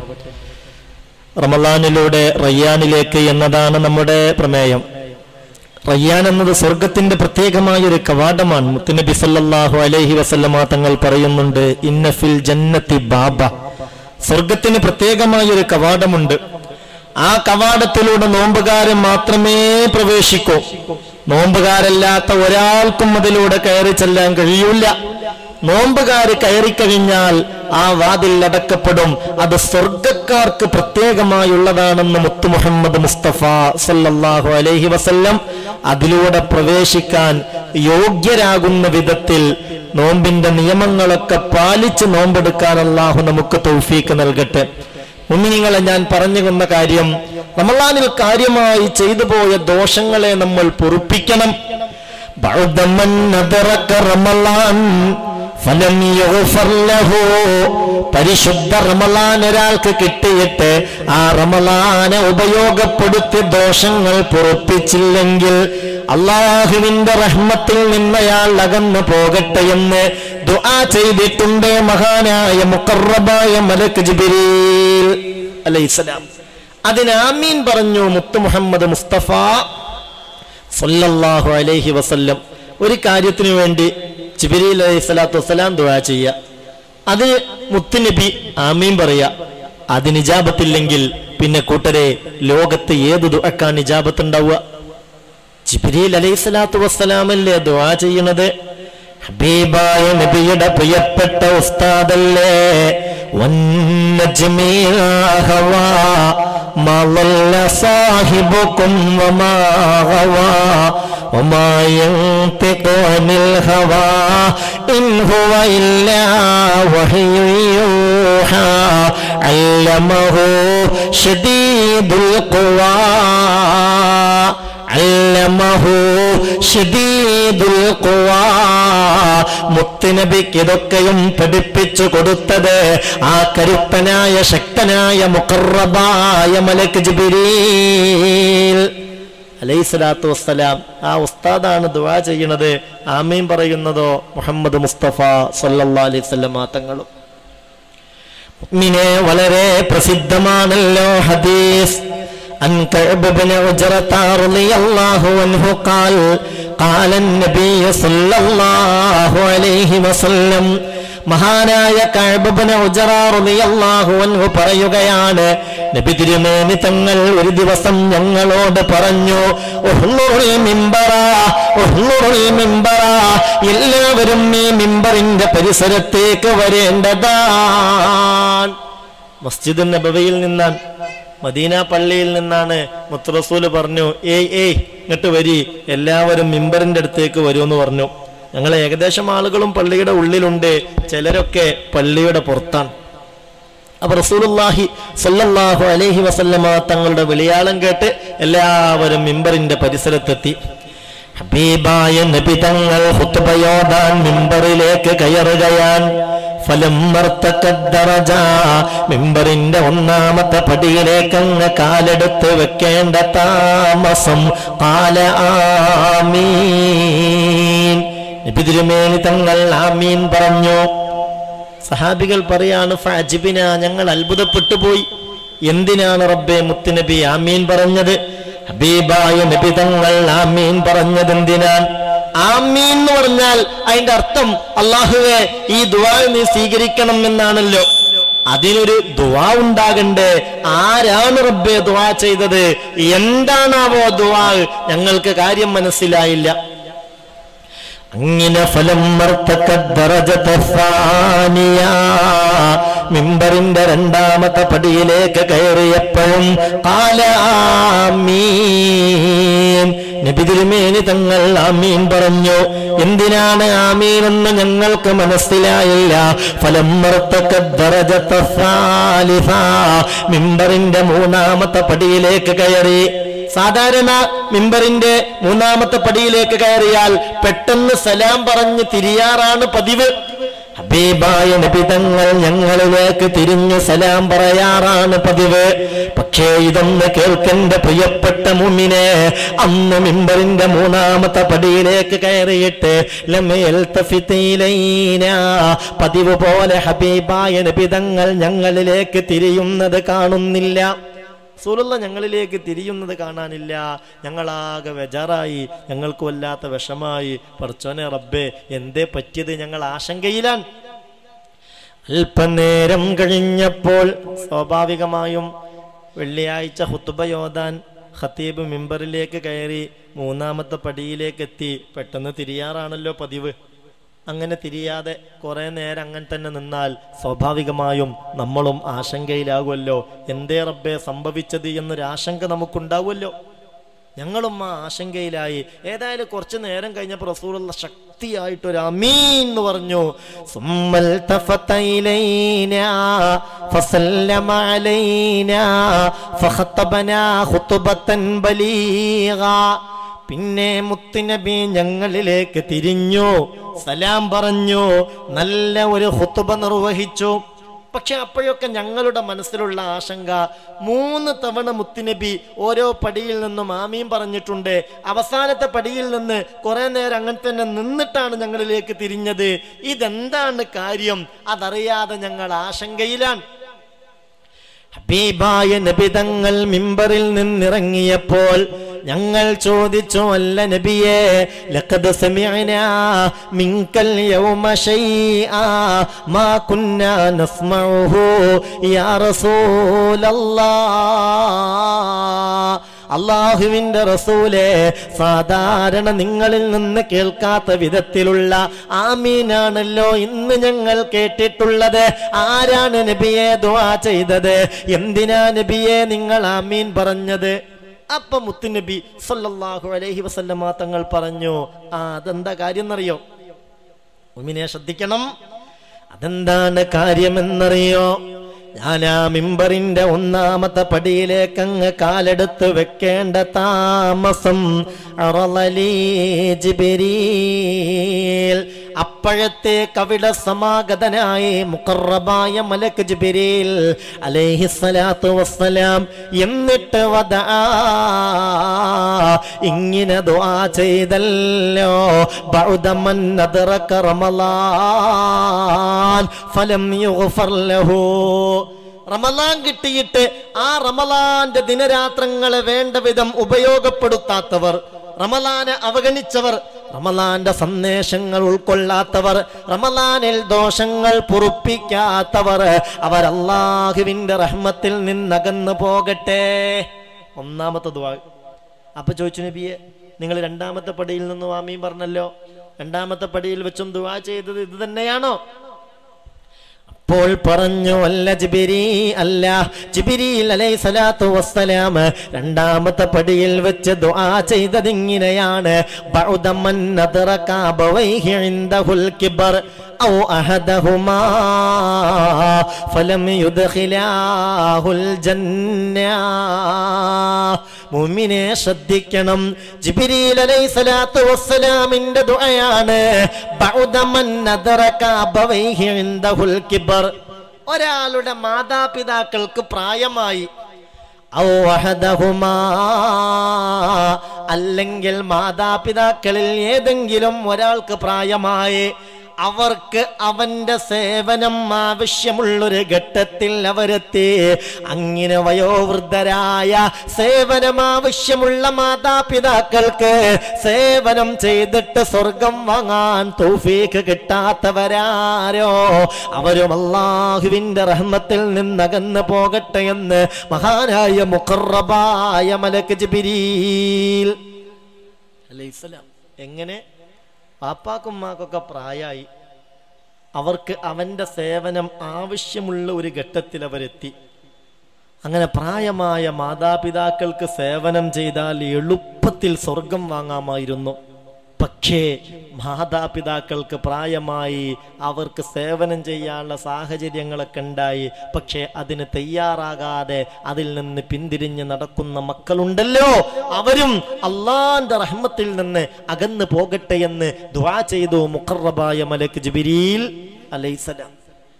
റമലാനിലൂടെ റയ്യാനിലേക്ക് എന്നതാണ് നമ്മുടെ പ്രമേയം റയ്യാൻ എന്നത് സ്വർഗത്തിന്റെ പ്രത്യേകമായ ഒരു കവാടമാണ് മുത്തുനബി സല്ലല്ലാഹു അലൈഹി വസല്ലമ തങ്ങൾ പറയുന്നുണ്ട് ഇന്നഫിൽ ജന്നത്തി ബാബ സ്വർഗത്തിന് പ്രത്യേകമായ ഒരു കവാടമുണ്ട് ആ കവാടത്തിലൂടെ നോമ്പുകാരൻ മാത്രമേ പ്രവേശിക്കൂ നോമ്പുകാരല്ലാത്ത ഒരാൾക്കും അതിലൂടെ കയറി ചെല്ലാൻ കഴിയൂല നോമ്പുകാര് കയറിക്കഴിഞ്ഞാൽ ആ വാതിൽ അടക്കപ്പെടും അത് സ്വർഗക്കാർക്ക് പ്രത്യേകമായുള്ളതാണെന്ന് മുത്തു മുഹമ്മദ് മുസ്തഫ സല്ലല്ലാഹു അലൈഹി വസല്ലം അതിലൂടെ പ്രവേശിക്കാൻ യോഗ്യരാകുന്ന വിധത്തിൽ നോമ്പിന്റെ നിയമങ്ങളൊക്കെ പാലിച്ച് നോമ്പെടുക്കാൻ അള്ളാഹു നമുക്ക് തൗഫീക്ക് നൽകട്ടെ മുന്നിങ്ങളെ ഞാൻ പറഞ്ഞു വന്ന കാര്യം റമളാനിൽ കാര്യമായി ചെയ്തു പോയ ദോഷങ്ങളെ നമ്മൾ പൊറുപ്പിക്കണം ബഅദമൻ നദറക റമളാൻ ഫലം യുഗ്ഫർ ലഹു പരിശുദ്ധ റമളാൻ ഒരാൾക്ക് കിട്ടിയിട്ട് ആ റമളാനെ ഉപയോഗപ്പെടുത്തി ദോഷങ്ങൾ പൊറുപ്പിച്ചില്ലെങ്കിൽ അള്ളാഹുവിന്റെ റഹ്മത്തിൽ നിന്നയാൾ അകന്നു പോകട്ടെ എന്ന് ദുആ ചെയ്തിട്ടുണ്ട് മഹാനായ മുഖറബായ മലക് ജിബിരീൽ അലൈഹിസ്സലാം അതിന് ആമീൻ പറഞ്ഞു മുത്തു മുഹമ്മദ് മുസ്തഫ സല്ലല്ലാഹു അലൈഹി വസല്ലം ഒരു കാര്യത്തിന് വേണ്ടി ജിബിരിൽ അലൈഹി സ്വലാത്തു വസ്സലാം ദുആ ചെയ്യുക അത് മുത്തുനബി ആമീൻ പറയുക അത് നിജാബത്തില്ലെങ്കിൽ പിന്നെ കൂട്ടരെ ലോകത്ത് ഏത് ദുആക്കാൻ നിജാബത്ത് ഉണ്ടാവുക ജിബ്രീൽ അലൈഹി സ്വലാത്തു വസ്സലാമല്ലേ ദുആ ചെയ്യണത് ഹബീബായ നബിയുടെ പ്രിയപ്പെട്ട ഉസ്താദല്ലേ വന്നജ്മി ഹവാ ما ضل صاحبكم وما غوى وما ينطق عن الهوى إن هو إلا وحي يوحى علمه شديد القوى അല്ലമഹു ഷദീദുൽ ഖുവാ മുത്തുനബിക്ക് ഇതൊക്കെയും പഠിപ്പിച്ചു കൊടുത്തത് ആ കരുത്തനായ ശക്തനായ മുഖറബായ മലക്ക് ജിബിരീൽ അലൈഹിസ്സലാത്തു വസ്സലാം ആ ഉസ്താദാണ് ദുആ ചെയ്യണത് ആമീൻ പറയുന്നതോ മുഹമ്മദ് മുസ്തഫ സല്ലല്ലാഹു അലൈഹി വസല്ലം തങ്ങളും മുഅ്മിനെ വളരെ പ്രസിദ്ധമാണല്ലോ ഹദീസ് عن كعب بن عجرة رضي الله عنه قال قال النبي صلى الله عليه وسلم മഹാനായ കഅബ് ഇബ്നു ഉജറ റളിയല്ലാഹു അൻഹു പറയുകയാണ് നബി തിരുമേനി തങ്ങൾ ഒരു ദിവസം ഞങ്ങളോട് പറഞ്ഞു "ഉഹ്ളുറുൽ മിമ്പറ, ഉഹ്ളുറുൽ മിമ്പറ." എല്ലാവരും ഈ മിമ്പറിന്റെ പരിസരത്തേക്ക് വരേണ്ടതാണ് മസ്ജിദ് നബവിയിൽ നിന്നാണ് മദീന പള്ളിയിൽ നിന്നാണ് മുത്തറസൂല് പറഞ്ഞു ഏയ് ഏയ് ഇങ്ങോട്ട് വരി എല്ലാവരും മിമ്പറിന്റെ അടുത്തേക്ക് വരുമെന്ന് പറഞ്ഞു ഞങ്ങൾ ഏകദേശം ആളുകളും പള്ളിയുടെ ഉള്ളിലുണ്ട് ചിലരൊക്കെ പള്ളിയുടെ പുറത്താണ് അപ്പൊ റസൂലുള്ളാഹി സല്ലല്ലാഹു അലൈഹി വസല്ലമ തങ്ങളുടെ വിളിയാളം കേട്ട് എല്ലാവരും മിമ്പറിന്റെ പരിസരത്തെത്തി ഹബീബായ നബി തങ്ങൾ ഹുത്തുബയോടാൻ മിമ്പറിലേക്ക് കയറുകയാൻ ഫലം ദറജ മിമ്പറിന്റെ ഒന്നാമത്തെ പടിയിലേക്ക് അങ്ങ് കാലെടുത്ത് വെക്കേണ്ട താമസം കാല ആമീൻ നബി തിരുമേനി തങ്ങൾ ആമീൻ പറഞ്ഞു സഹാബികൾ പറയാണ് ഫാജിബിന ഞങ്ങൾ അത്ഭുതപ്പെട്ടു പോയി എന്തിനാണ് റബ്ബെ മുത്തുനബി ആമീൻ പറഞ്ഞത് ഹബീബായ നബി തങ്ങൾ ആമീൻ പറഞ്ഞത് എന്തിനാൻ ആമീൻ എന്ന് പറഞ്ഞാൽ അതിന്റെ അർത്ഥം അള്ളാഹുവെ ഈ ദുവാ നീ സ്വീകരിക്കണം എന്നാണല്ലോ അതിനൊരു ദുവാ ഉണ്ടാകണ്ടേ ആരാണ് റബ്ബെ ദുവാ ചെയ്തത് എന്താണാവോ ദുവാ ഞങ്ങൾക്ക് കാര്യം മനസ്സിലായില്ല അങ്ങനെ ഫലം മിമ്പറിന്റെ രണ്ടാമത്തെ പടിയിലേക്ക് കയറിയപ്പോഴും കാല ആമീൻ നബി തിരുമേനി തങ്ങൾ ആമീൻ പറഞ്ഞു എന്തിനാണ് ആമീൻ എന്ന് ഞങ്ങൾക്ക് മനസ്സിലായില്ല ഫലം മിമ്പറിന്റെ മൂന്നാമത്തെ പടിയിലേക്ക് കയറി സാധാരണ മിമ്പറിന്റെ മൂന്നാമത്തെ പടിയിലേക്ക് കയറിയാൽ പെട്ടെന്ന് സലാം പറഞ്ഞ് തിരിയാറാണ് പതിവ് ഹബീബായ നബിതങ്ങൾ ഞങ്ങളിലേക്ക് തിരിഞ്ഞ് സലാം പറയാറാണ് പതിവ് പക്ഷേ ഇതൊന്ന് കേൾക്കന്റെ പ്രിയപ്പെട്ട മുമ്മിനെ അന്ന് മിമ്പറിന്റെ മൂന്നാമത്തെ പടിയിലേക്ക് കയറിയിട്ട് ലമേൽ തഫിത്തീലൈന പതിവ് പോലെ ഹബീബായ നബിതങ്ങൾ ഞങ്ങളിലേക്ക് തിരിയുന്നത് കാണുന്നില്ല സൂലുള്ള ഞങ്ങളിലേക്ക് തിരിയുന്നത് കാണാനില്ല ഞങ്ങളാകെ വെജാറായി ഞങ്ങൾക്ക് വല്ലാത്ത വിഷമായി പറച്ചോനെ റബ്ബേ എന്തേ പറ്റിയത് ഞങ്ങൾ ആശങ്കയിലാണ് അല്പനേരം കഴിഞ്ഞപ്പോൾ സ്വാഭാവികമായും വെള്ളിയാഴ്ച ഹുത്തുബയോദാൻ ഖത്തീബ് മിമ്പറിലേക്ക് കയറി മൂന്നാമത്തെ പടിയിലേക്ക് എത്തി പെട്ടെന്ന് തിരിയാറാണല്ലോ പതിവ് അങ്ങനെ തിരിയാതെ കുറെ നേരം അങ്ങനെ തന്നെ നിന്നാൽ സ്വാഭാവികമായും നമ്മളും ആശങ്കയിലാകുമല്ലോ എന്തേ റബ്ബേ സംഭവിച്ചത് എന്നൊരു ആശങ്ക നമുക്കുണ്ടാവുമല്ലോ ഞങ്ങളും ആ ആശങ്കയിലായി ഏതായാലും കുറച്ചു നേരം കഴിഞ്ഞപ്പോൾ റസൂലുള്ള ശക്തിയായിട്ടൊരു അമീൻ എന്ന് പറഞ്ഞു സുമ്മൽ തഫതൈലൈനാ ഫസല്ലമ അലൈനാ ഫഖതബനാ ഖുതുബത്തൻ ബലീഗാ പിന്നെ മുത്തുനബി ഞങ്ങളിലേക്ക് തിരിഞ്ഞു സലാം പറഞ്ഞു നല്ല ഒരു ഹുത്തുബ നിർവഹിച്ചു പക്ഷെ അപ്പോഴൊക്കെ ഞങ്ങളുടെ മനസ്സിലുള്ള ആശങ്ക മൂന്ന് തവണ മുത്തുനബി ഓരോ പടിയിൽ നിന്നും ആമീൻ പറഞ്ഞിട്ടുണ്ട് അവസാനത്തെ പടിയിൽ നിന്ന് കുറെ നേരം അങ്ങനെ തന്നെ നിന്നിട്ടാണ് ഞങ്ങളിലേക്ക് തിരിഞ്ഞത് ഇതെന്താണ് കാര്യം അതറിയാതെ ഞങ്ങൾ ആശങ്കയിലാണ് ഹബീബായ നബിതങ്ങൾ മിമ്പറിൽ നിന്നിറങ്ങിയപ്പോൾ ഞങ്ങൾ ചോദിച്ചു അല്ല നബിയെ ലഖദ് സമിഅനാ മിൻകൽ യൗമ ശൈആ മാ കുന്നാ നസ്മഉഹു യാ റസൂലല്ലാഹ് അള്ളാഹുവിന്റെ റസൂലെ സാധാരണ നിങ്ങളിൽ നിന്ന് കേൾക്കാത്ത വിധത്തിലുള്ള ആമീനാണല്ലോ ഇന്ന് ഞങ്ങൾ കേട്ടിട്ടുള്ളത് ആരാണ് നബിയെ ദുആ ചെയ്തത് എന്തിനാ നബിയെ നിങ്ങൾ ആമീൻ പറഞ്ഞത് അപ്പൊ മുത്തുനബി സല്ലല്ലാഹു അലൈഹി വസല്ലമ തങ്ങൾ പറഞ്ഞു ആ അതെന്താ കാര്യം എന്നറിയോ ഉമിനെ ശ്രദ്ധിക്കണം അതെന്താണ് കാര്യമെന്നറിയോ ഞാൻ ആ മിമ്പറിന്റെ ഒന്നാമത്തെ പടിയിലേക്ക് അങ്ങ് കാലെടുത്ത് വെക്കേണ്ട താമസം അറളലീ ജിബിരീൽ അപ്പോഴത്തെ കവിട സമാഗതനായി മുക്കറബായ മലക്ക് ജിബിരിൽ അലൈഹി സ്വലാത്തു വസ്സലാം എന്നിട്ട് വദ ഇങ്ങനെ ദുആ ചെയ്തല്ലോ ബഉദമൻ നദറക റമളാൻ ഫലം യുഗ്ഫർ ലഹു റമലാൻ കിട്ടിയിട്ട് ആ റമലാന്റെ ദിനരാത്രങ്ങളെ വേണ്ട വിധം ഉപയോഗപ്പെടുത്താത്തവർ റമലാനെ അവഗണിച്ചവർ റമലാന്റെ സന്ദേശങ്ങൾ ഉൾക്കൊള്ളാത്തവർ റമലാനിൽ ദോഷങ്ങൾ പൊറുപ്പിക്കാത്തവർ അവർ അള്ളാഹുവിന്റെ റഹ്മത്തിൽ നിന്നകന്നു പോകട്ടെ ഒന്നാമത്തെ ദുആ അപ്പൊ ചോദിച്ചു നബിയെ നിങ്ങൾ രണ്ടാമത്തെ പടിയിൽ നിന്ന് വാമിയും പറഞ്ഞല്ലോ രണ്ടാമത്തെ പടിയിൽ വെച്ചും ദുആ ചെയ്തത് ഇത് തന്നെയാണോ അപ്പോൾ പറഞ്ഞു അല്ല ജിബിരി അല്ല ജിബിരിൽ അലൈഹി സ്വലാത്തു വസ്സലാം രണ്ടാമത്തെ പടിയിൽ വെച്ച് ദുആ ചെയ്തത് ഇങ്ങനെയാണ് ബഉദമൻ നദറക അബവൈഹി ഇൻദഹുൽ കിബർ ഔ അഹദഹുമാ ഫലം യുദ്ഖിലാഹുൽ ജന്ന മുഅ്മിനെ ശ്രദ്ധിക്കണം ജിബ്രീൽ അലൈഹി സ്വലാത്തു വസ്സലാമിന്റെ ദുആയാണ് ബഉദമൻ നദറക അബവൈഹി ഇൻദഹുൽ കിബർ ഒരാളുടെ മാതാപിതാക്കൾക്ക് പ്രായമായി ഔ അഹദഹുമാ അല്ലെങ്കിൽ മാതാപിതാക്കളിൽ ഏതെങ്കിലും ഒരാൾക്ക് പ്രായമായി അവർക്ക് അവന്റെ സേവനം ആവശ്യമുള്ളൊരു ഘട്ടത്തിൽ അവരെത്തി അങ്ങനെ വയോവൃദ്ധരായ സേവനം ആവശ്യമുള്ള മാതാപിതാക്കൾക്ക് സേവനം ചെയ്തിട്ട് സ്വർഗം വാങ്ങാൻ തൗഫീക്ക് കിട്ടാത്തവരാരോ അവരും അള്ളാഹുവിന്റെ റഹ്മത്തിൽ നിന്നകന്നു പോകട്ടെ എന്ന് മഹാനായ മുഖറബായ മലക്ക് ജിബിരീൽ അലൈഹിസ്സലാം എങ്ങനെ പാപ്പാക്കുമ്മാക്കൊക്കെ പ്രായമായി അവർക്ക് അവന്റെ സേവനം ആവശ്യമുള്ള ഒരു ഘട്ടത്തിൽ അവരെത്തി അങ്ങനെ പ്രായമായ മാതാപിതാക്കൾക്ക് സേവനം ചെയ്താൽ എളുപ്പത്തിൽ സ്വർഗം വാങ്ങാമായിരുന്നു പക്ഷേ മാതാപിതാക്കൾക്ക് പ്രായമായി അവർക്ക് സേവനം ചെയ്യാനുള്ള സാഹചര്യങ്ങളൊക്കെ ഉണ്ടായി പക്ഷേ അതിന് തയ്യാറാകാതെ അതിൽ നിന്ന് പിന്തിരിഞ്ഞ് നടക്കുന്ന മക്കളുണ്ടല്ലോ അവരും അള്ളാന്റെ റഹ്മത്തിൽ നിന്ന് അകന്നു പോകട്ടെ എന്ന് ദ്വാ ചെയ്തു മുഖറബായ മലക്ക് ജിബിരിൽ അലൈസലാം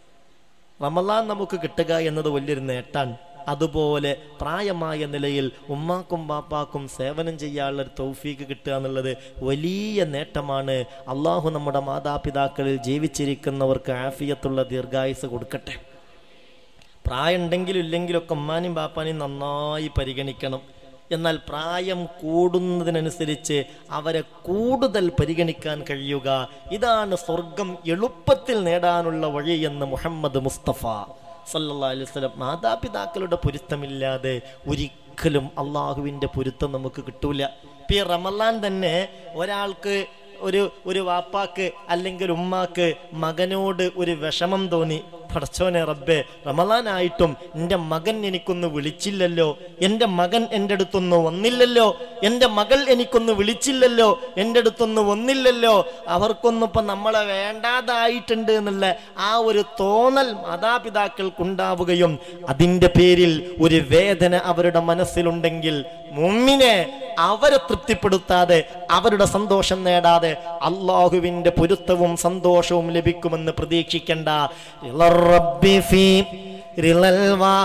റമലാൻ നമുക്ക് കിട്ടുക എന്നത് വലിയൊരു നേട്ടാണ് അതുപോലെ പ്രായമായ നിലയിൽ ഉമ്മാക്കും ബാപ്പാക്കും സേവനം ചെയ്യാനുള്ള ഒരു തൗഫീക്ക് കിട്ടുക എന്നുള്ളത് വലിയ നേട്ടമാണ് അള്ളാഹു നമ്മുടെ മാതാപിതാക്കളിൽ ജീവിച്ചിരിക്കുന്നവർക്ക് ആഫിയത്തുള്ള ദീർഘായുസ് കൊടുക്കട്ടെ പ്രായം ഉണ്ടെങ്കിലും ഇല്ലെങ്കിലൊക്കെ ഉമ്മാനും ബാപ്പാനെയും നന്നായി പരിഗണിക്കണം എന്നാൽ പ്രായം കൂടുന്നതിനനുസരിച്ച് അവരെ കൂടുതൽ പരിഗണിക്കാൻ കഴിയുക ഇതാണ് സ്വർഗം എളുപ്പത്തിൽ നേടാനുള്ള വഴി എന്ന് മുഹമ്മദ് മുസ്തഫ സല്ലല്ലാഹു അലൈഹി വസല്ലം മാതാപിതാക്കളുടെ പൊരുത്തമില്ലാതെ ഒരിക്കലും അള്ളാഹുവിൻ്റെ പൊരുത്തം നമുക്ക് കിട്ടൂല ഇപ്പം ഈ റമലാൻ തന്നെ ഒരാൾക്ക് ഒരു ഒരു വാപ്പാക്ക് അല്ലെങ്കിൽ ഉമ്മാക്ക് മകനോട് ഒരു വിഷമം തോന്നി പടച്ചോനെ റബ്ബെ റമലാനായിട്ടും എൻ്റെ മകൻ എനിക്കൊന്ന് വിളിച്ചില്ലല്ലോ എൻ്റെ മകൻ എൻ്റെ അടുത്തൊന്ന് വന്നില്ലല്ലോ എൻ്റെ മകൾ എനിക്കൊന്ന് വിളിച്ചില്ലല്ലോ എൻ്റെ അടുത്തൊന്ന് വന്നില്ലല്ലോ അവർക്കൊന്നും ഇപ്പം നമ്മളെ വേണ്ടാതായിട്ടുണ്ട് എന്നുള്ള ആ ഒരു തോന്നൽ മാതാപിതാക്കൾക്കുണ്ടാവുകയും അതിൻ്റെ പേരിൽ ഒരു വേദന അവരുടെ മനസ്സിലുണ്ടെങ്കിൽ മുമ്മിനെ അവരെ തൃപ്തിപ്പെടുത്താതെ അവരുടെ സന്തോഷം നേടാതെ അള്ളാഹുവിന്റെ പൊരുത്തവും സന്തോഷവും ലഭിക്കുമെന്ന് പ്രതീക്ഷിക്കണ്ട റബ്ബി ഫീ റിളൽ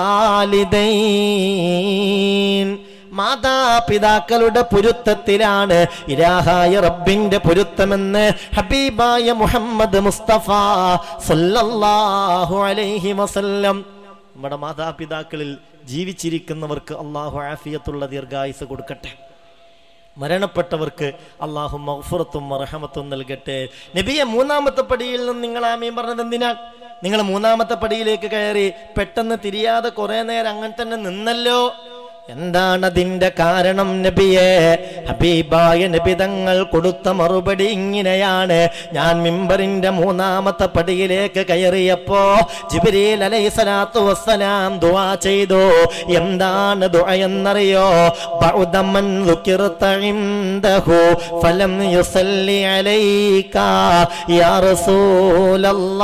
വാലിദൈൻ മാതാപിതാക്കളുടെ പൊരുത്തത്തിലാണ് ഇരാഹായ റബ്ബിന്റെ പൊരുത്തമെന്ന് ഹബീബായ മുഹമ്മദ് മുസ്തഫ സല്ലല്ലാഹു അലൈഹി വസല്ലം നമ്മുടെ മാതാപിതാക്കളിൽ ജീവിച്ചിരിക്കുന്നവർക്ക് അള്ളാഹു ആഫിയത്തുള്ള ദീർഘായുസ് കൊടുക്കട്ടെ മരണപ്പെട്ടവർക്ക് അള്ളാഹു മഹഫുറത്തും മറഹമത്തും നൽകട്ടെ നബിയെ മൂന്നാമത്തെ പടിയിൽ നിന്ന് നിങ്ങൾ ആമീൻ പറഞ്ഞത് എന്തിനാണ് നിങ്ങൾ മൂന്നാമത്തെ പടിയിലേക്ക് കയറി പെട്ടെന്ന് തിരിയാതെ കുറെ നേരം അങ്ങനെ തന്നെ നിന്നല്ലോ എന്താണ് അതിന്റെ കാരണം നബിയെ ഹബീബായ നബി തങ്ങൾ കൊടുത്ത മറുപടി ഇങ്ങനെയാണ് ഞാൻ മിമ്പറിന്റെ മൂന്നാമത്തെ പടിയിലേക്ക് കയറിയപ്പോ ജിബ്രീൽ അലൈഹി സ്വലാത്തു വസ്സലാം ദുആ ചെയ്തു എന്താണ് ദുആ എന്നറിയോ ബഉദമൻ ذكرت عنده فلم يصلي عليك يا رسول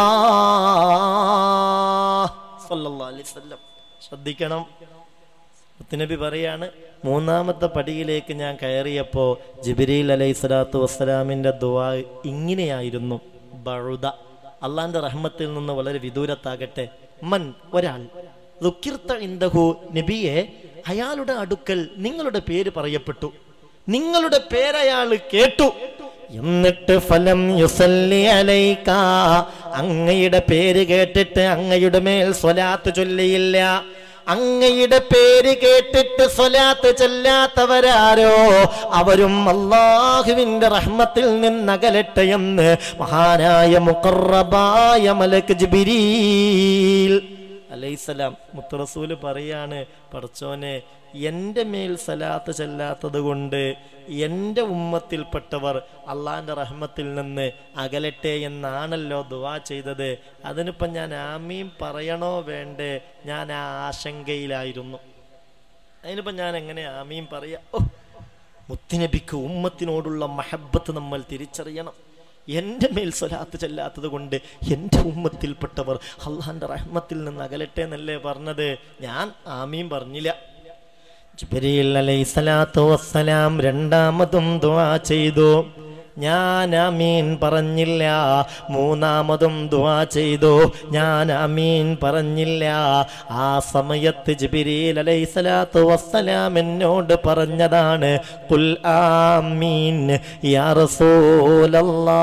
الله صلى الله عليه وسلم ശ്രദ്ധിക്കണം മുത്തുനബി പറയാണ് മൂന്നാമത്തെ പടിയിലേക്ക് ഞാൻ കയറിയപ്പോൾ ജിബിരിൽ അലൈഹി സ്വലാത്തു വസ്സലാമിൻ്റെ ദുവാ ഇങ്ങനെയായിരുന്നു ബഴുത അള്ളാന്റെ റഹ്മത്തിൽ നിന്ന് വളരെ വിദൂരത്താകട്ടെ മൻ ഒരാൾ ലുക്കിർത്ത ഇന്ദഹു നബിയെ അയാളുടെ അടുക്കൽ നിങ്ങളുടെ പേര് പറയപ്പെട്ടു നിങ്ങളുടെ പേരയാൾ കേട്ടു എന്നിട്ട് ഫലം യുസല്ലി അലൈക അങ്ങയുടെ പേര് കേട്ടിട്ട് അങ്ങയുടെ മേൽ സ്വലാത്ത് ചൊല്ലിയില്ല അങ്ങയുടെ പേര് കേട്ടിട്ട് സ്വലാത്ത് ചെല്ലാത്തവരാരോ അവരും അള്ളാഹുവിന്റെ റഹ്മത്തിൽ നിന്നകലട്ടെ എന്ന് മഹാനായ മുഖറബായ മലക്ക് ജിബിരീൽ അലൈസലാം മുത്തറസൂല് പറയാണ് പടച്ചോനെ എൻ്റെ മേൽ സലാത്ത് ചെല്ലാത്തത് കൊണ്ട് എൻ്റെ ഉമ്മത്തിൽപ്പെട്ടവർ അള്ളാന്റെ റഹ്മത്തിൽ നിന്ന് അകലട്ടെ എന്നാണല്ലോ ദുവാ ചെയ്തത് അതിനിപ്പം ഞാൻ ആമീൻ പറയണോ വേണ്ടേ ഞാൻ ആ ആശങ്കയിലായിരുന്നു അതിനിപ്പം ഞാൻ എങ്ങനെ ആമീൻ പറയാ ഓ മുത്തുനബിക്ക് ഉമ്മത്തിനോടുള്ള മഹബത്ത് നമ്മൾ തിരിച്ചറിയണം എൻ്റെ മേൽ സ്വലാത്ത് ചെല്ലാത്തത് കൊണ്ട് എൻ്റെ ഉമ്മത്തിൽപ്പെട്ടവർ അള്ളാന്റെ റഹ്മത്തിൽ നിന്ന് അകലട്ടെ എന്നല്ലേ പറഞ്ഞത് ഞാൻ ആമീൻ പറഞ്ഞില്ല ജിബ്രീൽ അലൈഹി സ്വലാത്തു വസ്സലാം രണ്ടാമതും ദുആ ചെയ്തു ഞാൻ അമീൻ പറഞ്ഞില്ല മൂന്നാമതും ദുആ ചെയ്തു ഞാൻ അമീൻ പറഞ്ഞില്ല ആ സമയത്ത് ജിബിരിൽ അലൈഹി സ്വലാത്തു വസ്സലാം എന്നോട് പറഞ്ഞതാണ് കുൽ ആമീൻ യാ റസൂലല്ലാ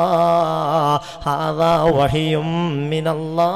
ഹാദാ വഹിയും മിനല്ലാ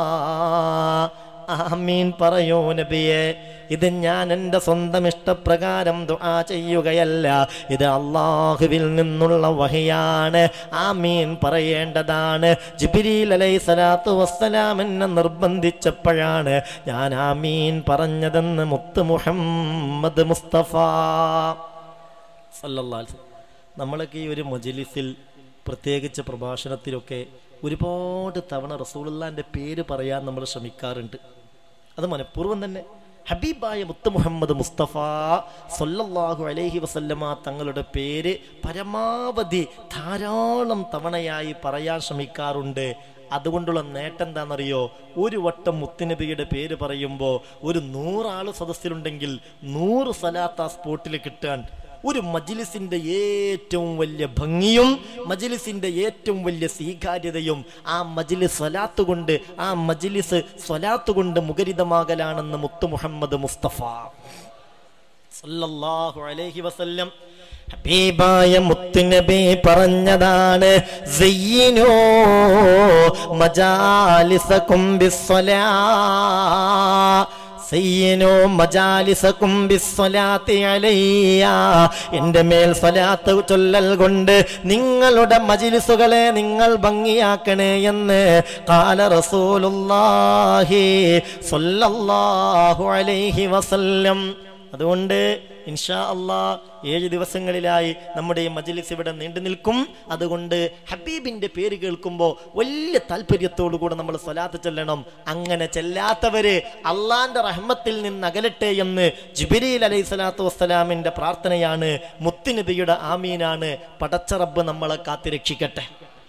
ആമീൻ പറയൂ നബിയെ ഇത് ഞാൻ എൻ്റെ സ്വന്തം ഇഷ്ടപ്രകാരം ദുആ ചെയ്യുകയല്ല ഇത് അള്ളാഹുവിൽ നിന്നുള്ള വഹിയാണ് ആമീൻ പറയേണ്ടതാണ് ജിബിരിൽ അലൈഹി സ്വലാത്തു വസ്സലാം എന്നെ നിർബന്ധിച്ചപ്പോഴാണ് ഞാൻ ആമീൻ പറഞ്ഞതെന്ന് മുത്ത് മുഹമ്മദ് മുസ്തഫ സല്ലല്ലാഹു അലൈഹി വസല്ലം. നമ്മളൊക്കെ ഈ ഒരു മജലിസിൽ പ്രത്യേകിച്ച് പ്രഭാഷണത്തിലൊക്കെ ഒരുപാട് തവണ റസൂലുള്ളാന്റെ പേര് പറയാൻ നമ്മൾ ശ്രമിക്കാറുണ്ട് അത് മനഃപൂർവ്വം തന്നെ ഹബീബായ മുത്ത് മുഹമ്മദ് മുസ്തഫ സല്ലല്ലാഹു അലൈഹി വസല്ലമ തങ്ങളുടെ പേര് പരമാവധി ധാരാളം തവണയായി പറയാൻ ശ്രമിക്കാറുണ്ട് അതുകൊണ്ടുള്ള നേട്ടം എന്താണെന്നറിയോ ഒരു വട്ടം മുത്തുനബിയുടെ പേര് പറയുമ്പോൾ ഒരു നൂറാള് സദസ്സിലുണ്ടെങ്കിൽ നൂറ് സലാത്ത് ആ സ്പോട്ടിൽ കിട്ടാൻ ഒരു മജിലിസിന്റെ ഏറ്റവും വലിയ ഭംഗിയും മജിലിസിന്റെ ഏറ്റവും വലിയ സ്വീകാര്യതയും ആ മജിലിസ് സ്വലാത്ത് കൊണ്ട് ആ മജിലിസ് സ്വലാത്ത് കൊണ്ട് മുഖരിതമാകലാണെന്ന് മുത്തു മുഹമ്മദ് മുസ്തഫ സല്ലല്ലാഹു അലൈഹി വസല്ലം ഹബീബായ മുത്തുനബി പറഞ്ഞതാണ് സയ്യിനോ മജാലിസകും ബിസ്സലാ സയ്യിനോ മജാലിസകും ബിസ്സലാത്തി അലയ്യ എൻ്റെ മേൽ സ്വലാത്ത് ചൊല്ലൽ കൊണ്ട് നിങ്ങളുടെ മജിലിസുകളെ നിങ്ങൾ ഭംഗിയാക്കണേ എന്ന് കാല റസൂലുള്ളാഹി സ്വല്ലല്ലാഹു അലൈഹി വസല്ലം അതുകൊണ്ട് ഇൻഷാ അള്ളാ ഏഴ് ദിവസങ്ങളിലായി നമ്മുടെ ഈ മജ്ലിസ് ഇവിടെ നീണ്ടു നിൽക്കും അതുകൊണ്ട് ഹബീബിന്റെ പേര് കേൾക്കുമ്പോൾ വലിയ താല്പര്യത്തോടു കൂടെ നമ്മൾ സ്വലാത്ത് ചെല്ലണം അങ്ങനെ ചെല്ലാത്തവര് അള്ളാന്റെ റഹ്മത്തിൽ നിന്ന് അകലട്ടെ എന്ന് ജിബിരിൽ അലൈഹി സ്വലാത്തു വസ്സലാമിന്റെ പ്രാർത്ഥനയാണ് മുത്തുനബിയുടെ ആമീനാണ് പടച്ചറബ് നമ്മളെ കാത്തിരക്ഷിക്കട്ടെ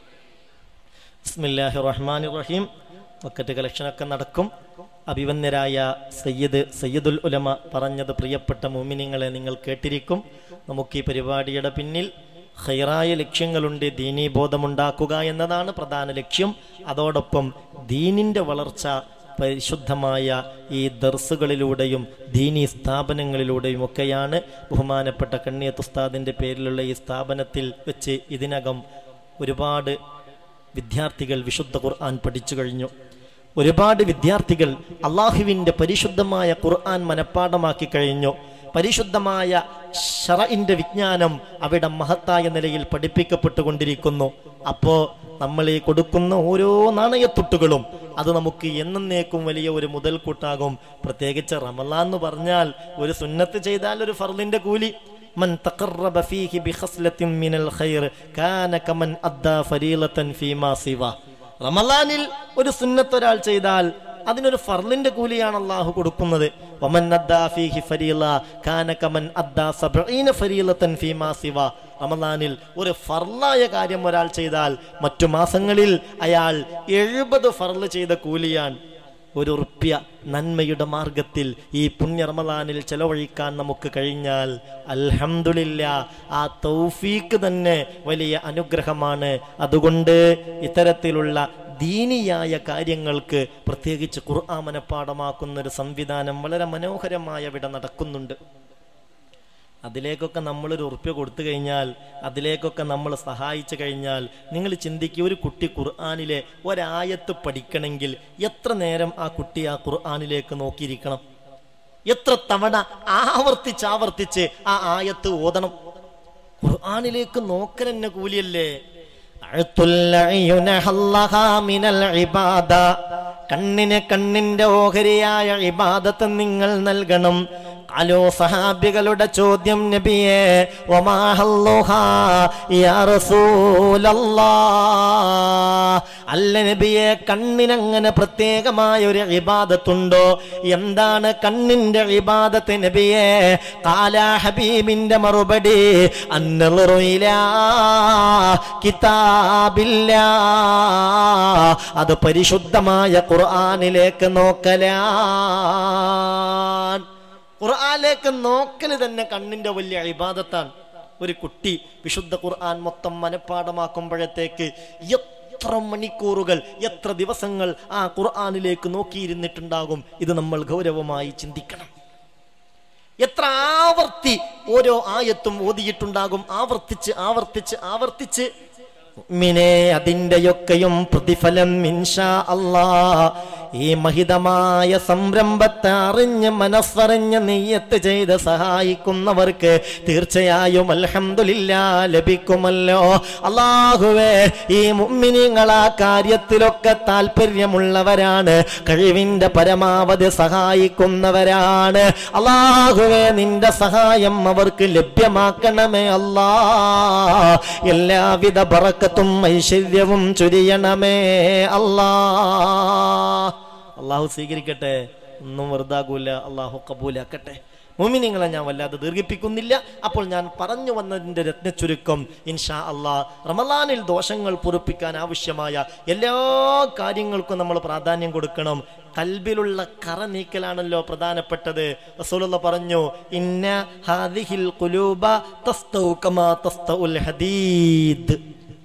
ബിസ്മില്ലാഹി റഹ്മാൻ റഹീം വക്കറ്റ് കളക്ഷനൊക്കെ നടക്കും അഭിവന്യരായ സയ്യിദ് സയ്യിദുൽ ഉലമ പറഞ്ഞത് പ്രിയപ്പെട്ട മോമിനിങ്ങളെ നിങ്ങൾ കേട്ടിരിക്കും നമുക്ക് ഈ പരിപാടിയുടെ പിന്നിൽ ഹൈറായ ലക്ഷ്യങ്ങളുണ്ട് ദീനീ ബോധമുണ്ടാക്കുക എന്നതാണ് പ്രധാന ലക്ഷ്യം അതോടൊപ്പം ദീനിന്റെ വളർച്ച പരിശുദ്ധമായ ഈ ദർസുകളിലൂടെയും ദീനീ സ്ഥാപനങ്ങളിലൂടെയും ഒക്കെയാണ് ബഹുമാനപ്പെട്ട കണ്ണിയത്ത് ഉസ്താദിന്റെ പേരിലുള്ള ഈ സ്ഥാപനത്തിൽ വെച്ച് ഇതിനകം ഒരുപാട് വിദ്യാർത്ഥികൾ വിശുദ്ധ ഖുർആൻ പഠിച്ചു കഴിഞ്ഞു ഒരുപാട് വിദ്യാർത്ഥികൾ അള്ളാഹുവിൻ്റെ പരിശുദ്ധമായ ഖുർആൻ മനഃപ്പാടമാക്കി കഴിഞ്ഞു പരിശുദ്ധമായ ഷറഇന്റെ വിജ്ഞാനം അവിടെ മഹത്തായ നിലയിൽ പഠിപ്പിക്കപ്പെട്ടുകൊണ്ടിരിക്കുന്നു അപ്പോ നമ്മൾ ഈ കൊടുക്കുന്ന ഓരോ നാണയത്തുട്ടുകളും അത് നമുക്ക് എന്നേക്കും വലിയ ഒരു മുതൽക്കൂട്ടാകും പ്രത്യേകിച്ച് റമലാൻ എന്ന് പറഞ്ഞാൽ ഒരു സുന്നത്ത് ചെയ്താൽ ഒരു ഫർദിന്റെ കൂലി من تقرب فيه بخصلة من الخير كان كمن أدى فريضة فيما سواه റമലാനിൽ ഒരു സുന്നത്ത് ഒരാൾ ചെയ്താൽ അതിനൊരു ഫർലിന്റെ കൂലിയാണ് അള്ളാഹു കൊടുക്കുന്നത് വമൻ അദ്ദാ ഫീഹി ഫരീള കാന കമൻ അദ്ദാ സബഈന ഫരീളതൻ ഫീമാ സിവ റമലാനിൽ ഒരു ഫർലായ കാര്യം ഒരാൾ ചെയ്താൽ മറ്റു മാസങ്ങളിൽ അയാൾ എഴുപത് ഫർല് ചെയ്ത കൂലിയാണ് ഒരു റുപ്യ നന്മയുടെ മാർഗത്തിൽ ഈ പുണ്യ റമദാനിൽ ചെലവഴിക്കാൻ നമുക്ക് കഴിഞ്ഞാൽ അൽഹംദുലില്ല ആ തൗഫീക്ക് തന്നെ വലിയ അനുഗ്രഹമാണ് അതുകൊണ്ട് ഇത്തരത്തിലുള്ള ദീനിയായ കാര്യങ്ങൾക്ക് പ്രത്യേകിച്ച് ഖുർആൻ മനഃപ്പാടമാക്കുന്ന ഒരു സംവിധാനം വളരെ മനോഹരമായ ഇവിടെ നടക്കുന്നുണ്ട് അതിലേക്കൊക്കെ നമ്മളൊരു ഉറുപ്പ്യ കൊടുത്തു കഴിഞ്ഞാൽ അതിലേക്കൊക്കെ നമ്മൾ സഹായിച്ചു കഴിഞ്ഞാൽ നിങ്ങൾ ചിന്തിക്കുക ഒരു കുട്ടി ഖുർആാനിലെ ഒരായത്ത് പഠിക്കണമെങ്കിൽ എത്ര നേരം ആ കുട്ടി ആ ഖുർആാനിലേക്ക് നോക്കിയിരിക്കണം എത്ര തവണ ആവർത്തിച്ച് ആവർത്തിച്ച് ആ ആയത്ത് ഓതണം ഖുർആാനിലേക്ക് നോക്കൽ തന്നെ കൂലിയല്ലേ കണ്ണിന് കണ്ണിന്റെ ഓഹരിയായ ഇബാദത്ത് നിങ്ങൾ നൽകണം അലോ സഹാബികളുടെ ചോദ്യം നബിയെ ഒമാഹല്ലോഹാ യാ റസൂലല്ലാ അല്ല നബിയെ കണ്ണിനങ്ങനെ പ്രത്യേകമായ ഒരു ഇബാദത്തുണ്ടോ എന്താണ് കണ്ണിന്റെ ഇബാദത്ത് നബിയെ കാല ഹബീബിന്റെ മറുപടി അന്നറുയില കിതാബില്ല അത് പരിശുദ്ധമായ ഖുർആനിലേക്ക് നോക്കലാൻ ഖുർആനിലേക്ക് നോക്കല് തന്നെ കണ്ണിന്റെ വലിയ ഇബാദത്താണ് ഒരു കുട്ടി വിശുദ്ധ ഖുർആൻ മൊത്തം മനഃപ്പാടമാക്കുമ്പോഴത്തേക്ക് എത്ര മണിക്കൂറുകൾ എത്ര ദിവസങ്ങൾ ആ ഖുർആനിലേക്ക് നോക്കിയിരുന്നിട്ടുണ്ടാകും ഇത് നമ്മൾ ഗൗരവമായി ചിന്തിക്കണം എത്ര ആവർത്തി ഓരോ ആയത്തും ഓതിയിട്ടുണ്ടാകും ആവർത്തിച്ച് ആവർത്തിച്ച് ആവർത്തിച്ച് മിനെ അതിൻ്റെയൊക്കെയും പ്രതിഫലം ഇൻഷാ അല്ലാ ഈ മഹിതമായ സംരംഭത്തെ അറിഞ്ഞ് മനസ്സറിഞ്ഞ് നെയ്യത്ത് ചെയ്ത് സഹായിക്കുന്നവർക്ക് തീർച്ചയായും അൽഹംദുലില്ല ലഭിക്കുമല്ലോ അള്ളാഹുവേ ഈ മുമ്മിനിങ്ങൾ ആ കാര്യത്തിലൊക്കെ താല്പര്യമുള്ളവരാണ് കഴിവിന്റെ പരമാവധി സഹായിക്കുന്നവരാണ് അള്ളാഹുവേ നിന്റെ സഹായം അവർക്ക് ലഭ്യമാക്കണമേ അല്ലാ എല്ലാവിധ ബറക്കത്തും ഐശ്വര്യവും ചുരിയണമേ അല്ലാ അള്ളാഹു സ്വീകരിക്കട്ടെ ഒന്നും വെറുതാകൂല അള്ളാഹു കബൂലാക്കട്ടെ മുമിനിങ്ങളെ ഞാൻ വല്ലാതെ ദീർഘിപ്പിക്കുന്നില്ല അപ്പോൾ ഞാൻ പറഞ്ഞു വന്നതിൻ്റെ രത്നച്ചുരുക്കം ഇൻഷാ അള്ളാ റമലാനിൽ ദോഷങ്ങൾ പൊറുപ്പിക്കാൻ ആവശ്യമായ എല്ലാ കാര്യങ്ങൾക്കും നമ്മൾ പ്രാധാന്യം കൊടുക്കണം കൽബിലുള്ള കറ നീക്കലാണല്ലോ പ്രധാനപ്പെട്ടത് റസൂലുള്ള പറഞ്ഞു ഇന്ന ഹാദിഹിൽ ഖുലൂബ തസ്തൗ കമാ തസ്തഉൽ ഹദീദ്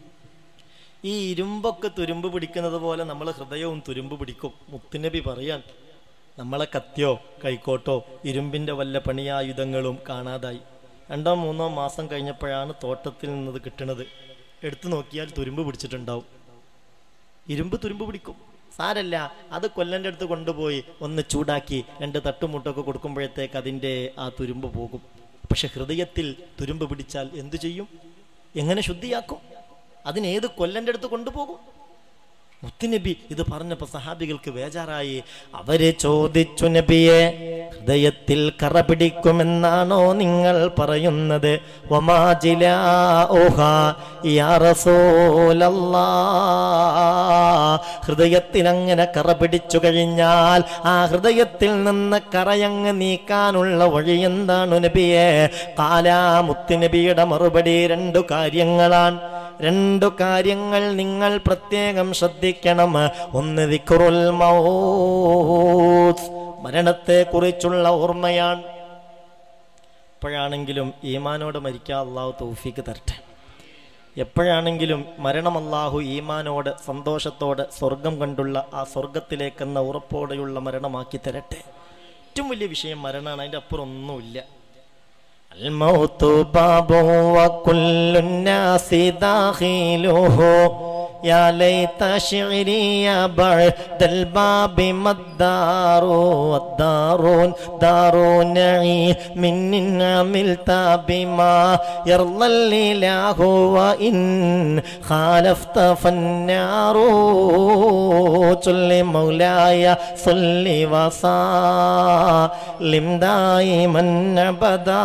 ഈ ഇരുമ്പൊക്കെ തുരുമ്പ് പിടിക്കുന്നത് പോലെ നമ്മൾ ഹൃദയവും തുരുമ്പ് പിടിക്കും മുത്തുനബി പറയാൻ നമ്മളെ കത്തിയോ കൈക്കോട്ടോ ഇരുമ്പിന്റെ വല്ല പണിയായുധങ്ങളും കാണാതായി രണ്ടോ മൂന്നോ മാസം കഴിഞ്ഞപ്പോഴാണ് തോട്ടത്തിൽ നിന്നത് കിട്ടുന്നത് എടുത്തു നോക്കിയാൽ തുരുമ്പ് പിടിച്ചിട്ടുണ്ടാവും ഇരുമ്പ് തുരുമ്പ് പിടിക്കും സാരല്ല അത് കൊല്ലൻ്റെ അടുത്ത് കൊണ്ടുപോയി ഒന്ന് ചൂടാക്കി രണ്ട് തട്ടുമുട്ടൊക്കെ കൊടുക്കുമ്പോഴത്തേക്ക് അതിൻ്റെ ആ തുരുമ്പ് പോകും പക്ഷെ ഹൃദയത്തിൽ തുരുമ്പ് പിടിച്ചാൽ എന്തു ചെയ്യും എങ്ങനെ ശുദ്ധിയാക്കും അതിനേത് കൊല്ലൻ്റെ അടുത്ത് കൊണ്ടുപോകും മുത്തുനബി ഇത് പറഞ്ഞപ്പോ സഹാബികൾക്ക് ബേജാറായി അവര് ചോദിച്ചു നബിയെ ഹൃദയത്തിൽ കറ പിടിക്കുമെന്നാണോ നിങ്ങൾ പറയുന്നത് വമാജില ഓഹ യാ റസൂലല്ലാ ഹൃദയത്തിൽ അങ്ങനെ കറ പിടിച്ചു കഴിഞ്ഞാൽ ആ ഹൃദയത്തിൽ നിന്ന് കറയങ്ങ് നീക്കാനുള്ള വഴി എന്താണ് നബിയെ കാലാ മുത്തുനബിയുടെ മറുപടി രണ്ടു കാര്യങ്ങളാണ് രണ്ടു കാര്യങ്ങൾ നിങ്ങൾ പ്രത്യേകം ശ്രദ്ധിക്കണം ഒന്ന് ദിക്റുൽ മൗത്ത് മരണത്തെ കുറിച്ചുള്ള ഓർമ്മയാണ് എപ്പോഴാണെങ്കിലും ഈമാനോട് മരിക്കാൻ അള്ളാഹു തൗഫീക്ക് തരട്ടെ എപ്പോഴാണെങ്കിലും മരണം അള്ളാഹു ഈമാനോട് സന്തോഷത്തോടെ സ്വർഗം കണ്ടുള്ള ആ സ്വർഗത്തിലേക്കെന്ന ഉറപ്പോടെയുള്ള മരണമാക്കി തരട്ടെ ഏറ്റവും വലിയ വിഷയം മരണമാണ് അതിൻ്റെ അപ്പുറം ഒന്നുമില്ല الموت باب وكل الناس داخله يا ليت شعري يا بعد الباب ما الدار والدار دار نعيم من عملت بما يرضى الإله وإن خالفت فالنار صل مولاي صل وسلم دائما أبدا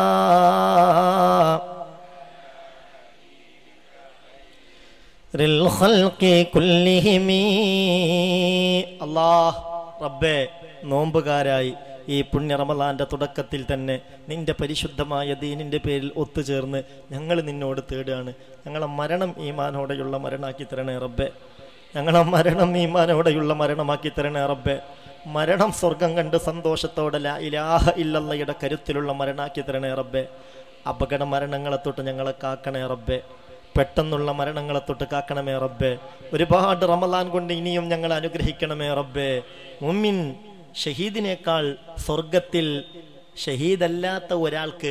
للخلق كلهم അല്ലാഹ് റബ്ബേ നോമ്പുകാരായി ഈ പുണ്യ റമലാന്റെ തുടക്കത്തിൽ തന്നെ നിന്റെ പരിശുദ്ധമായ ദീനിന്റെ പേരിൽ ഒത്തുചേർന്ന് ഞങ്ങൾ നിന്നോട് തേടുകയാണ് ഞങ്ങളെ മരണം ഈമാനോടെയുള്ള മരണമാക്കി തരണേ റബ്ബേ ഞങ്ങളെ മരണം ഈമാനോടെയുള്ള മരണമാക്കി തരണേ റബ്ബേ മരണം സ്വർഗം കണ്ട് സന്തോഷത്തോടെ ലാ ഇലാഹ ഇല്ലല്ലയുടെ കരുത്തിലുള്ള മരണാക്കി തരണേ റബ്ബേ അപകട മരണങ്ങളെ തൊട്ട് ഞങ്ങളെ കാക്കണേ റബ്ബേ പെട്ടെന്നുള്ള മരണങ്ങളെ തൊട്ട് കാക്കണമേ റബ്ബേ ഒരുപാട് റമലാൻ കൊണ്ട് ഇനിയും ഞങ്ങൾ അനുഗ്രഹിക്കണമേ റബ്ബേ മുമ്മിൻ ഷഹീദിനേക്കാൾ സ്വർഗത്തിൽ ഷഹീദല്ലാത്ത ഒരാൾക്ക്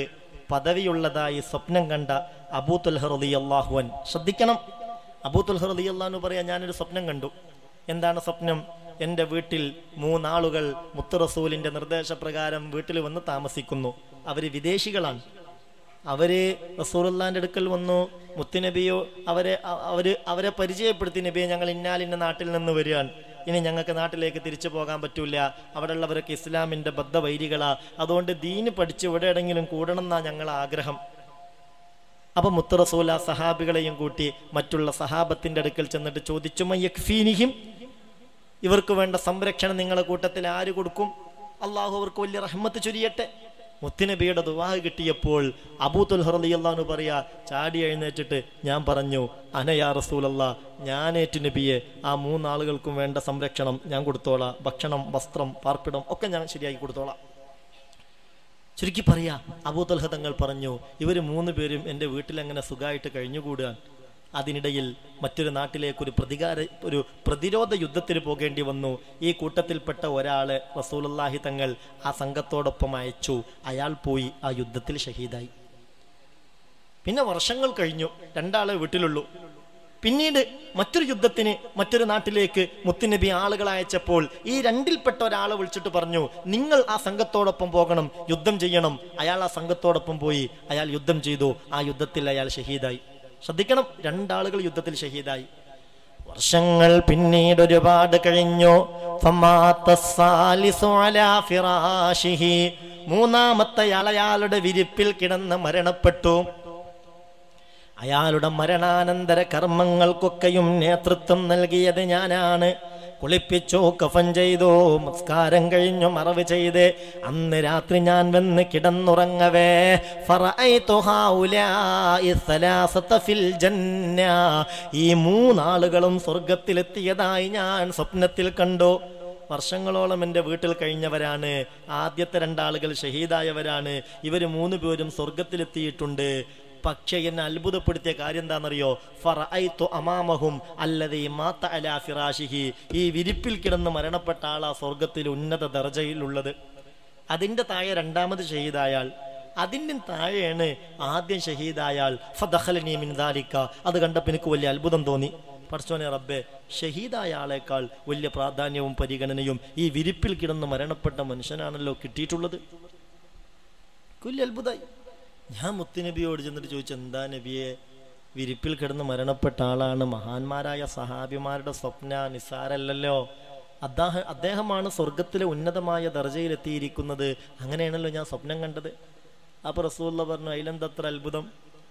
പദവിയുള്ളതായി സ്വപ്നം കണ്ട അബൂത്തുൽ ഹറദി അള്ളാഹുവൻ ശ്രദ്ധിക്കണം അബൂത്തുൽ ഹറദി അള്ളാഹു പറയാ ഞാനൊരു സ്വപ്നം കണ്ടു എന്താണ് സ്വപ്നം എൻ്റെ വീട്ടിൽ മൂന്നാളുകൾ മുത്ത് റസൂലിന്റെ നിർദ്ദേശപ്രകാരം വീട്ടിൽ വന്ന് താമസിക്കുന്നു അവര് വിദേശികളാണ് അവര് റസൂലുള്ളാന്റെ അടുക്കൽ വന്നു മുത്തുനബിയോ അവരെ അ- അവര് അവരെ പരിചയപ്പെടുത്തി നബിയെ ഞങ്ങൾ ഇന്നാലിന്ന നാട്ടിൽ നിന്ന് വരികയാണ് ഇനി ഞങ്ങൾക്ക് നാട്ടിലേക്ക് തിരിച്ചു പോകാൻ പറ്റൂല അവിടെയുള്ളവരൊക്കെ ഇസ്ലാമിന്റെ ബദ്ധവൈരികളാ അതുകൊണ്ട് ദീന് പഠിച്ച് ഇവിടെ എവിടെയെങ്കിലും കൂടണം എന്നാ ഞങ്ങളെ ആഗ്രഹം അപ്പൊ മുത്ത് റസൂല സഹാബികളെയും കൂട്ടി മറ്റുള്ള സഹാബത്തിന്റെ അടുക്കൽ ചെന്നിട്ട് ചോദിച്ചു മയ്യക്ഫീനിഹിം ഇവർക്ക് വേണ്ട സംരക്ഷണം നിങ്ങളെ കൂട്ടത്തിൽ ആര് കൊടുക്കും അള്ളാഹു അവർക്ക് വലിയ റഹ്മത്ത് ചൊരിയട്ടെ മുത്തുനബിയുടെ ദുവാഹ് കിട്ടിയപ്പോൾ അബൂത്തുൽ ഹറലി അള്ളഹാന്ന് പറയാ ചാടി എഴുന്നേറ്റിട്ട് ഞാൻ പറഞ്ഞു അനയാ റസൂലല്ല ഞാനേറ്റു നബിയെ ആ മൂന്നാളുകൾക്കും വേണ്ട സംരക്ഷണം ഞാൻ കൊടുത്തോളാം ഭക്ഷണം വസ്ത്രം പാർപ്പിടം ഒക്കെ ഞാൻ ശരിയാക്കി കൊടുത്തോളാം ചുരുക്കി പറയാ അബൂതൽഹ തങ്ങൾ പറഞ്ഞു ഇവർ മൂന്ന് പേരും എൻ്റെ വീട്ടിൽ അങ്ങനെ സുഖമായിട്ട് കഴിഞ്ഞുകൂടുകയാണ് അതിനിടയിൽ മറ്റൊരു നാട്ടിലേക്ക് ഒരു പ്രതികാര ഒരു പ്രതിരോധ യുദ്ധത്തിന് പോകേണ്ടി വന്നു ഈ കൂട്ടത്തിൽപ്പെട്ട ഒരാളെ റസൂലുള്ളാഹി തങ്ങൾ ആ സംഘത്തോടൊപ്പം അയച്ചു അയാൾ പോയി ആ യുദ്ധത്തിൽ ഷഹീദായി പിന്നെ വർഷങ്ങൾ കഴിഞ്ഞു രണ്ടാളെ വീട്ടിലുള്ളൂ പിന്നീട് മറ്റൊരു യുദ്ധത്തിന് മറ്റൊരു നാട്ടിലേക്ക് മുത്തുനബി ആളുകൾ അയച്ചപ്പോൾ ഈ രണ്ടിൽപ്പെട്ട ഒരാളെ വിളിച്ചിട്ട് പറഞ്ഞു നിങ്ങൾ ആ സംഘത്തോടൊപ്പം പോകണം യുദ്ധം ചെയ്യണം അയാൾ ആ സംഘത്തോടൊപ്പം പോയി അയാൾ യുദ്ധം ചെയ്തു ആ യുദ്ധത്തിൽ അയാൾ ഷഹീദായി ശ്രദ്ധിക്കണം രണ്ടാളുകൾ യുദ്ധത്തിൽ ഷഹീദായി വർഷങ്ങൾ പിന്നീട് ഒരുപാട് കഴിഞ്ഞു ഫമാത്ത സാലിസു അലാ ഫിറാശിഹി. മൂന്നാമത്തെ ആൾ അയാളുടെ വിരിപ്പിൽ കിടന്ന് മരണപ്പെട്ടു അയാളുടെ മരണാനന്തര കർമ്മങ്ങൾക്കൊക്കെയും നേതൃത്വം നൽകിയത് ഞാനാണ് കുളിപ്പിച്ചു കഫൻ ചെയ്തു നമസ്കാരം കഴിഞ്ഞു മറവ് ചെയ്ത് അന്ന് രാത്രി ഞാൻ വന്ന് കിടന്നുറങ്ങവേ ഫറഅയ്തു ഹൗലാഇ സലാസത ഫിൽ ജന്ന. ഈ മൂന്നാളുകളും സ്വർഗത്തിലെത്തിയതായി ഞാൻ സ്വപ്നത്തിൽ കണ്ടു വർഷങ്ങളോളം എൻ്റെ വീട്ടിൽ കഴിഞ്ഞവരാണ് ആദ്യത്തെ രണ്ടാളുകൾ ഷഹീദായവരാണ് ഇവർ മൂന്ന് പേരും സ്വർഗത്തിലെത്തിയിട്ടുണ്ട് പക്ഷെ എന്നെ അത്ഭുതപ്പെടുത്തിയ കാര്യം എന്താണെന്നറിയോ ഫറഅയ്തു അമാമഹും അല്ലതീ മാത്ത അലാ ഫിറാഷിഹി ഈ വിരിപ്പിൽ കിടന്ന് മരണപ്പെട്ട ആളാ സ്വർഗത്തിൽ ഉന്നത ദർജയിലുള്ളത് അതിന്റെ താഴെ രണ്ടാമത് ഷഹീദായാൽ അതിൻ്റെ താഴെയാണ് ആദ്യം ഷഹീദായാൽ ഫദഖലനി മിൻ ദാലിക അത് കണ്ടപ്പോൾ എനിക്ക് വലിയ അത്ഭുതം തോന്നി പടച്ചോനെ റബ്ബെ ഷഹീദായ ആളേക്കാൾ വലിയ പ്രാധാന്യവും പരിഗണനയും ഈ വിരിപ്പിൽ കിടന്ന് മരണപ്പെട്ട മനുഷ്യനാണല്ലോ കിട്ടിയിട്ടുള്ളത് വലിയ അത്ഭുതമായി ഞാൻ മുത്തുനബിയോട് ചെന്നിട്ട് ചോദിച്ചു എന്താ നബിയെ വിരിപ്പിൽ കിടന്ന് മരണപ്പെട്ട ആളാണ് മഹാന്മാരായ സഹാബിമാരുടെ സ്വപ്ന നിസാരല്ലല്ലോ അദ്ദേഹം അദ്ദേഹമാണ് സ്വർഗത്തിലെ ഉന്നതമായ ദർജയിലെത്തിയിരിക്കുന്നത് അങ്ങനെയാണല്ലോ ഞാൻ സ്വപ്നം കണ്ടത് അപ്പൊ റസൂല്ല പറഞ്ഞു അതിലെന്തത്ര അത്ഭുതം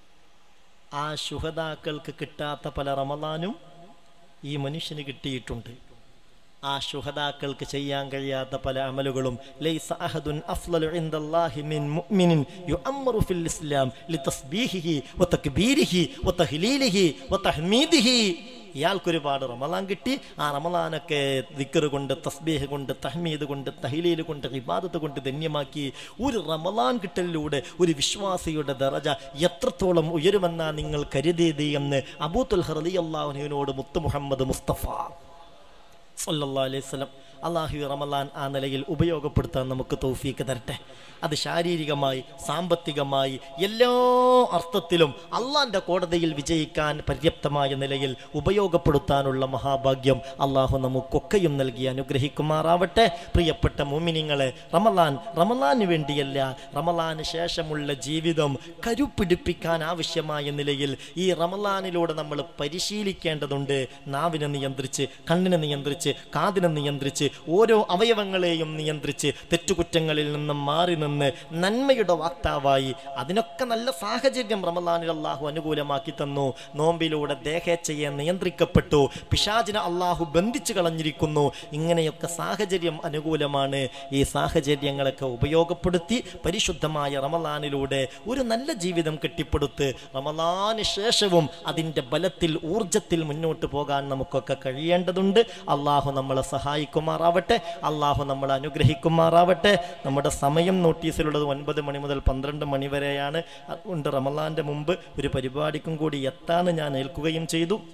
ആ ശുഹതാക്കൾക്ക് കിട്ടാത്ത പല റമദാനും ഈ മനുഷ്യന് കിട്ടിയിട്ടുണ്ട് ആ ശുഹദാക്കൾക്ക് ചെയ്യാൻ കഴിയാത്ത പല അമലുകളും ലൈസ അഹദുൻ അഫ്ളലു ഇൻദല്ലാഹി മിൻ മുഅ്മിനിൻ യുഅമ്മറു ഫിൽ ഇസ്ലാം ലിതസ്ബീഹിഹി വതക്ബീരിഹി വതഹ്ലീലിഹി വതഹ്മീദിഹി ഇയാൾക്ക് ഒരുപാട് റമലാൻ കിട്ടി ആ റമലാനൊക്കെ ദിക്കറ് കൊണ്ട് തസ്ബീഹ് കൊണ്ട് തഹ്മീദ് കൊണ്ട് തഹ്ലീൽ കൊണ്ട് ഇബാദത്ത് കൊണ്ട് ധന്യമാക്കി ഒരു റമലാൻ കിട്ടലിലൂടെ ഒരു വിശ്വാസിയുടെ ദറജ എത്രത്തോളം ഉയരുമെന്നാ നിങ്ങൾ കരുതിയത് എന്ന് അബൂത്തുൽ ഹർലി അള്ളാഹുവിനോട് മുത്ത് മുഹമ്മദ് മുസ്തഫ സല്ലല്ലാഹു അലൈഹി വസല്ലം അള്ളാഹു റമലാൻ ആ നിലയിൽ ഉപയോഗപ്പെടുത്താൻ നമുക്ക് തൗഫീക്ക് തരട്ടെ അത് ശാരീരികമായി സാമ്പത്തികമായി എല്ലാ അർത്ഥത്തിലും അള്ളാന്റെ കോടതിയിൽ വിജയിക്കാൻ പര്യാപ്തമായ നിലയിൽ ഉപയോഗപ്പെടുത്താനുള്ള മഹാഭാഗ്യം അള്ളാഹു നമുക്കൊക്കെയും നൽകി അനുഗ്രഹിക്കുമാറാവട്ടെ പ്രിയപ്പെട്ട മുമിനിങ്ങളെ റമലാൻ റമലാന് വേണ്ടിയല്ല റമലാന് ശേഷമുള്ള ജീവിതം കരുപ്പിടിപ്പിക്കാൻ ആവശ്യമായ നിലയിൽ ഈ റമലാനിലൂടെ നമ്മൾ പരിശീലിക്കേണ്ടതുണ്ട് നാവിനെ നിയന്ത്രിച്ച് കണ്ണിനെ നിയന്ത്രിച്ച് കാതിനെ നിയന്ത്രിച്ച് ഓരോ അവയവങ്ങളെയും നിയന്ത്രിച്ച് തെറ്റുകുറ്റങ്ങളിൽ നിന്നും മാറി നിന്ന് നന്മയുടെ വാക്താവായി അതിനൊക്കെ നല്ല സാഹചര്യം റമലാനിൽ അള്ളാഹു അനുകൂലമാക്കി തന്നു നോമ്പിലൂടെ ദേഹേച്ഛയെ നിയന്ത്രിക്കപ്പെട്ടു പിശാചിനെ അള്ളാഹു ബന്ധിച്ചു കളഞ്ഞിരിക്കുന്നു ഇങ്ങനെയൊക്കെ സാഹചര്യം അനുകൂലമാണ് ഈ സാഹചര്യങ്ങളൊക്കെ ഉപയോഗപ്പെടുത്തി പരിശുദ്ധമായ റമലാനിലൂടെ ഒരു നല്ല ജീവിതം കെട്ടിപ്പടുത്ത് റമലാന് ശേഷവും അതിൻ്റെ ബലത്തിൽ ഊർജത്തിൽ മുന്നോട്ട് പോകാൻ നമുക്കൊക്കെ കഴിയേണ്ടതുണ്ട് അള്ളാഹു നമ്മളെ സഹായിക്കുമാറാവട്ടെ അള്ളാഹു നമ്മളെ അനുഗ്രഹിക്കുമാറാവട്ടെ നമ്മുടെ സമയം നോട്ടീസിലുള്ളത് ഒൻപത് മണി മുതൽ പന്ത്രണ്ട് മണി വരെയാണ് അതുകൊണ്ട് റമലാന്റെ മുമ്പ് ഒരു പരിപാടിക്കും കൂടി എത്താന്ന് ഞാൻ ഏൽക്കുകയും ചെയ്തു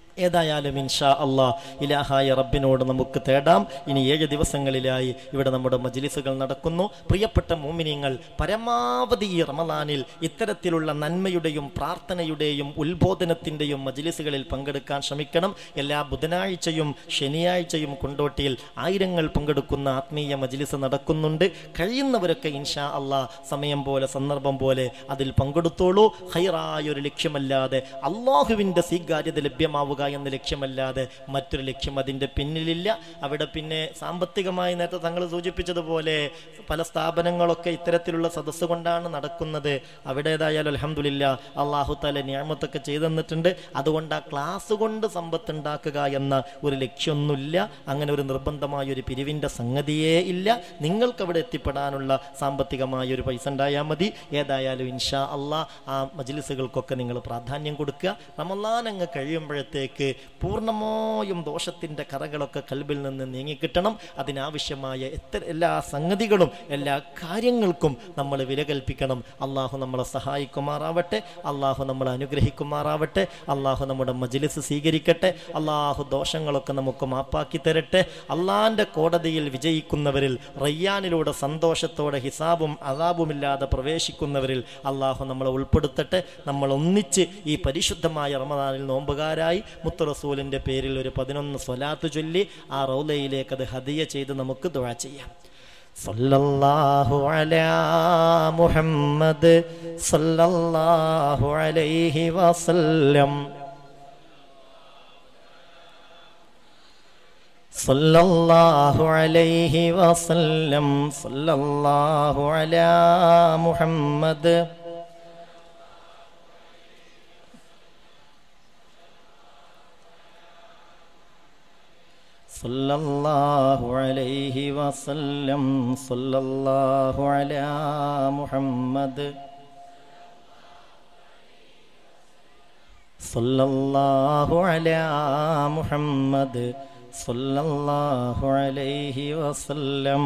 ഏതായാലും ഇൻഷാ അള്ളാ ഇലാഹായ റബ്ബിനോട് നമുക്ക് തേടാം ഇനി ഏഴ് ദിവസങ്ങളിലായി ഇവിടെ നമ്മുടെ മജ്ലിസുകൾ നടക്കുന്നു പ്രിയപ്പെട്ട മോമിനിയങ്ങൾ പരമാവധി ഈ റമദാനിൽ ഇത്തരത്തിലുള്ള നന്മയുടെയും പ്രാർത്ഥനയുടെയും ഉത്ബോധനത്തിൻ്റെയും മജ്ലിസുകളിൽ പങ്കെടുക്കാൻ ശ്രമിക്കണം എല്ലാ ബുധനാഴ്ചയും ശനിയാഴ്ചയും കൊണ്ടോട്ടിയിൽ ആയിരങ്ങൾ പങ്കെടുക്കുന്ന ആത്മീയ മജ്ലിസ് നടക്കുന്നുണ്ട് കഴിയുന്നവരൊക്കെ ഇൻഷാ അള്ളാ സമയം പോലെ സന്ദർഭം പോലെ അതിൽ പങ്കെടുത്തോളൂ ഹൈറായ ഒരു ലക്ഷ്യമല്ലാതെ അള്ളാഹുവിൻ്റെ സ്വീകാര്യത ലഭ്യമാവുക എന്ന ലക്ഷ്യമല്ലാതെ മറ്റൊരു ലക്ഷ്യം അതിൻ്റെ പിന്നിലില്ല അവിടെ പിന്നെ സാമ്പത്തികമായി നേരത്തെ തങ്ങൾ സൂചിപ്പിച്ചതുപോലെ പല സ്ഥാപനങ്ങളൊക്കെ ഇത്തരത്തിലുള്ള സദസ്സ് കൊണ്ടാണ് നടക്കുന്നത് അവിടെ ഏതായാലും അലഹമുല്ല അള്ളാഹു തല നിയമത്തൊക്കെ ചെയ്തു തന്നിട്ടുണ്ട് അതുകൊണ്ട് ആ ക്ലാസ് കൊണ്ട് സമ്പത്ത് ഉണ്ടാക്കുക എന്ന ഒരു ലക്ഷ്യമൊന്നുമില്ല അങ്ങനെ ഒരു നിർബന്ധമായ ഒരു പിരിവിൻ്റെ സംഗതിയേ ഇല്ല നിങ്ങൾക്ക് അവിടെ എത്തിപ്പെടാനുള്ള സാമ്പത്തികമായ ഒരു പൈസ ഉണ്ടായാൽ മതി ഏതായാലും ഇൻഷാ അള്ളാ ആ മജ്ലിസുകൾക്കൊക്കെ നിങ്ങൾ പ്രാധാന്യം കൊടുക്കുക റമലാൻ അങ്ങ് കഴിയുമ്പോഴത്തേക്ക് പൂർണ്ണമായും ദോഷത്തിൻ്റെ കറകളൊക്കെ കൽബിൽ നിന്ന് നീങ്ങിക്കിട്ടണം അതിനാവശ്യമായ എത്ര എല്ലാ സംഗതികളും എല്ലാ കാര്യങ്ങൾക്കും നമ്മൾ വില കൽപ്പിക്കണം അള്ളാഹു നമ്മളെ സഹായിക്കുമാറാവട്ടെ അള്ളാഹു നമ്മളെ അനുഗ്രഹിക്കുമാറാവട്ടെ അള്ളാഹു നമ്മുടെ മജ്ലിസ് സ്വീകരിക്കട്ടെ അള്ളാഹു ദോഷങ്ങളൊക്കെ നമുക്ക് മാപ്പാക്കി തരട്ടെ അള്ളാഹിൻ്റെ കോടതിയിൽ വിജയിക്കുന്നവരിൽ റയ്യാനിലൂടെ സന്തോഷത്തോടെ ഹിസാബും അതാബുമില്ലാതെ പ്രവേശിക്കുന്നവരിൽ അള്ളാഹു നമ്മളെ ഉൾപ്പെടുത്തട്ടെ നമ്മൾ ഒന്നിച്ച് ഈ പരിശുദ്ധമായ റമദാനിൽ നോമ്പുകാരായി മുത്തു റസൂലിൻ്റെ പേരിൽ ഒരു പതിനൊന്ന് സ്വലാത്ത് ചൊല്ലി ആ റൗലയിലേക്ക് അത് ഹദിയ ചെയ്ത് നമുക്ക് ദുഴ ചെയ്യാം സല്ലല്ലാഹു അലാ മുഹമ്മദ് സല്ലല്ലാഹു അലൈഹി വസല്ലം സല്ലല്ലാഹു അലൈഹി വസല്ലം സല്ലല്ലാഹു അലാ മുഹമ്മദ് صلى الله عليه وسلم صلى الله على محمد صلى الله على محمد صلى الله عليه وسلم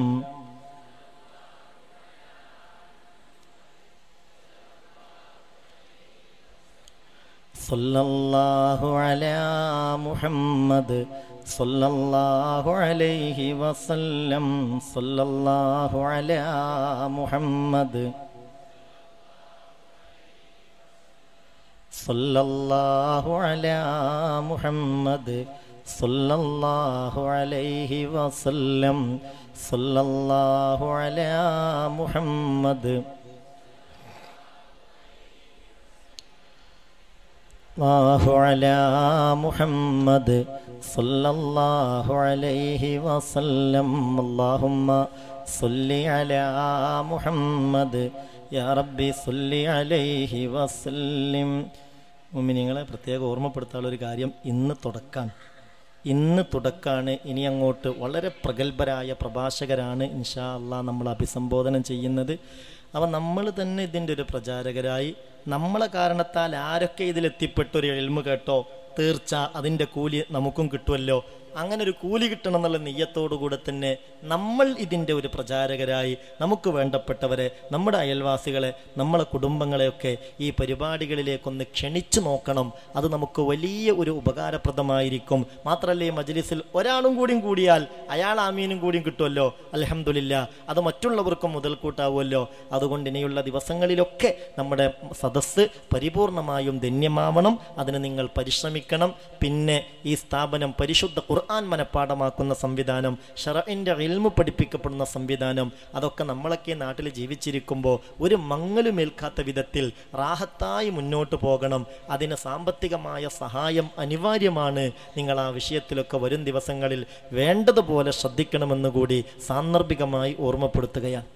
صلى الله على محمد صلى الله عليه وسلم صلى الله على محمد صلى الله على محمد صلى الله عليه وسلم صلى الله على محمد الله على محمد صلى الله عليه وسلم اللهم صل على محمد يا ربي صل عليه وسلم മുമിനിങ്ങളെ പ്രത്യേകം ഓർമ്മപ്പെടുത്താനുള്ള ഒരു കാര്യം ഇന്ന് തുടക്കാണ് ഇന്ന് തുടക്കാണ് ഇനി അങ്ങോട്ട് വളരെ പ്രഗത്ഭരായ പ്രഭാഷകരാണ് ഇൻഷാ അള്ളാ നമ്മൾ അഭിസംബോധന ചെയ്യുന്നത് അപ്പം നമ്മൾ തന്നെ ഇതിൻ്റെ ഒരു പ്രചാരകരായി നമ്മളെ കാരണത്താൽ ആരൊക്കെ ഇതിലെത്തിപ്പെട്ടൊരു എൽമ കേട്ടോ തീർച്ച അതിൻ്റെ കൂലി നമുക്കും കിട്ടുമല്ലോ അങ്ങനെ ഒരു കൂലി കിട്ടണം എന്നുള്ള നെയ്യത്തോടു കൂടെ തന്നെ നമ്മൾ ഇതിൻ്റെ ഒരു പ്രചാരകരായി നമുക്ക് വേണ്ടപ്പെട്ടവരെ നമ്മുടെ അയൽവാസികളെ നമ്മളെ കുടുംബങ്ങളെയൊക്കെ ഈ പരിപാടികളിലേക്കൊന്ന് ക്ഷണിച്ചു നോക്കണം അത് നമുക്ക് വലിയ ഒരു ഉപകാരപ്രദമായിരിക്കും മാത്രമല്ല ഈ മജ്ലിസിൽ ഒരാളും കൂടിയും കൂടിയാൽ അയാൾ ആമീനും കൂടിയും കിട്ടുമല്ലോ അലഹമുല്ല അത് മറ്റുള്ളവർക്കും മുതൽക്കൂട്ടാവുമല്ലോ അതുകൊണ്ട് ഇനിയുള്ള ദിവസങ്ങളിലൊക്കെ നമ്മുടെ സദസ്സ് പരിപൂർണമായും ധന്യമാവണം അതിന് നിങ്ങൾ പരിശ്രമിക്കണം പിന്നെ ഈ സ്ഥാപനം പരിശുദ്ധ ഖുർആൻ മനഃപ്പാടമാക്കുന്ന സംവിധാനം ഷറഇൻ്റെ ഇൽമു പഠിപ്പിക്കപ്പെടുന്ന സംവിധാനം അതൊക്കെ നമ്മളൊക്കെ നാട്ടിൽ ജീവിച്ചിരിക്കുമ്പോൾ ഒരു മങ്ങലുമേൽക്കാത്ത വിധത്തിൽ റാഹത്തായി മുന്നോട്ട് പോകണം അതിന് സാമ്പത്തികമായ സഹായം അനിവാര്യമാണ് നിങ്ങൾ ആ വിഷയത്തിലൊക്കെ വരും ദിവസങ്ങളിൽ വേണ്ടതുപോലെ ശ്രദ്ധിക്കണമെന്ന് കൂടി സാന്ദർഭികമായി ഓർമ്മപ്പെടുത്തുകയാണ്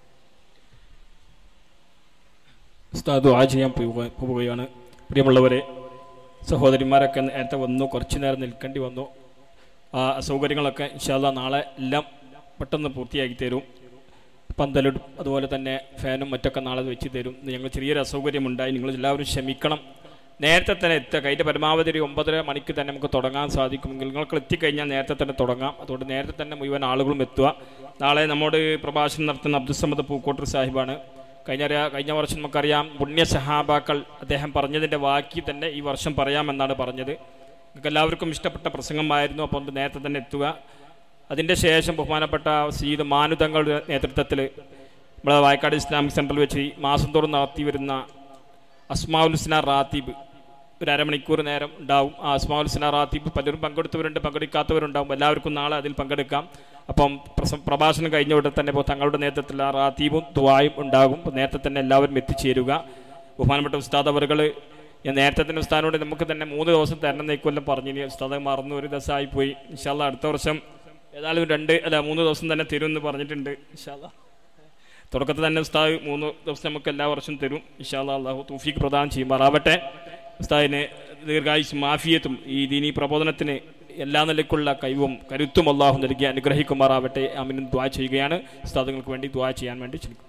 ഉസ്താദ് ദുആ ചെയ്യാൻ പോവുക പോവുകയാണ് പ്രിയമുള്ളവരെ സഹോദരിമാരൊക്കെ നേരത്തെ വന്നു കുറച്ചു നേരം നിൽക്കേണ്ടി വന്നു ആ അസൗകര്യങ്ങളൊക്കെ ഇൻഷാല്ല നാളെ എല്ലാം പെട്ടെന്ന് പൂർത്തിയാക്കി തരും പന്തലും അതുപോലെ തന്നെ ഫാനും മറ്റൊക്കെ നാളെ വെച്ച് തരും ഇന്ന് ഞങ്ങൾ ചെറിയൊരു അസൗകര്യമുണ്ടായി നിങ്ങൾ എല്ലാവരും ക്ഷമിക്കണം നേരത്തെ തന്നെ എത്തുക അതിൻ്റെ പരമാവധി ഒരു ഒമ്പതര മണിക്ക് തന്നെ നമുക്ക് തുടങ്ങാൻ സാധിക്കുമെങ്കിൽ നിങ്ങൾക്ക് എത്തിക്കഴിഞ്ഞാൽ നേരത്തെ തന്നെ തുടങ്ങാം അതുകൊണ്ട് നേരത്തെ തന്നെ മുഴുവൻ ആളുകളും എത്തുക നാളെ നമ്മോട് പ്രഭാഷണം നടത്തുന്ന അബ്ദുസമ്മദ് പൂക്കോട്ടൂർ സാഹിബാണ് കഴിഞ്ഞ അറിയാ- കഴിഞ്ഞ വർഷം നമുക്കറിയാം പുണ്യ സഹാബാക്കൾ അദ്ദേഹം പറഞ്ഞതിൻ്റെ ബാക്കി തന്നെ ഈ വർഷം പറയാമെന്നാണ് പറഞ്ഞത് നിങ്ങൾക്ക് എല്ലാവർക്കും ഇഷ്ടപ്പെട്ട പ്രസംഗമായിരുന്നു അപ്പോൾ ഒന്ന് നേരത്തെ തന്നെ എത്തുക അതിൻ്റെ ശേഷം ബഹുമാനപ്പെട്ട സീദ് മാനുതങ്ങളുടെ നേതൃത്വത്തിൽ നമ്മുടെ വായക്കാട് ഇസ്ലാമിക് സെൻറ്ററിൽ വെച്ച് ഈ മാസം തോറും നടത്തി വരുന്ന അസ്മാഉൽ ഹുസ്ന റാത്തീബ് ഒരു അരമണിക്കൂർ നേരം ഉണ്ടാവും ആ അസ്മാഉൽ ഹുസ്ന റാത്തീബ് പലരും പങ്കെടുത്തവരുണ്ട് പങ്കെടുക്കാത്തവരുണ്ടാവും എല്ലാവർക്കും നാളെ അതിൽ പങ്കെടുക്കാം അപ്പം പ്രസ പ്രഭാഷണം കഴിഞ്ഞ ഉടനെ തന്നെ ഇപ്പോൾ തങ്ങളുടെ നേതൃത്വത്തിൽ ആ റാത്തീബും ദുവായും ഉണ്ടാകും അപ്പോൾ നേരത്തെ തന്നെ എല്ലാവരും എത്തിച്ചേരുക ബഹുമാനപ്പെട്ട ഉസ്താദ് അവറുകൾ ഞാൻ നേരത്തെ തന്നെ ഉസ്താദിനോട് നമുക്ക് തന്നെ മൂന്ന് ദിവസം തരണം എന്നേക്കൊല്ലം പറഞ്ഞു ഇനി ഉസ്താദ് മറന്നു ഒരു ദിവസമായി പോയി ഇൻഷാല്ല അടുത്ത വർഷം ഏതായാലും രണ്ട് അല്ല മൂന്ന് ദിവസം തന്നെ തരും എന്ന് പറഞ്ഞിട്ടുണ്ട് ഇൻഷാല്ല തുടക്കത്തിൽ തന്നെ ഉസ്താദ് മൂന്ന് ദിവസം നമുക്ക് എല്ലാ വർഷവും തരും ഇൻഷാല്ല അള്ളാഹു തൂഫീക്ക് പ്രദാനം ചെയ്യുമാറാവട്ടെ ഉസ്താദിന് ദീർഘായുസ് മാഫിയത്തും ഈ ദീനി പ്രബോധനത്തിന് എല്ലാ നിലയ്ക്കുള്ള കഴിവും കരുത്തും അള്ളാഹു നൽകി അനുഗ്രഹിക്കുമാറാവട്ടെ അമിനും ദ്വാ ചെയ്യുകയാണ് ഉസ്താദുങ്ങൾക്ക് വേണ്ടി ദ്വാ ചെയ്യാൻ വേണ്ടി ക്ഷണിക്കുന്നു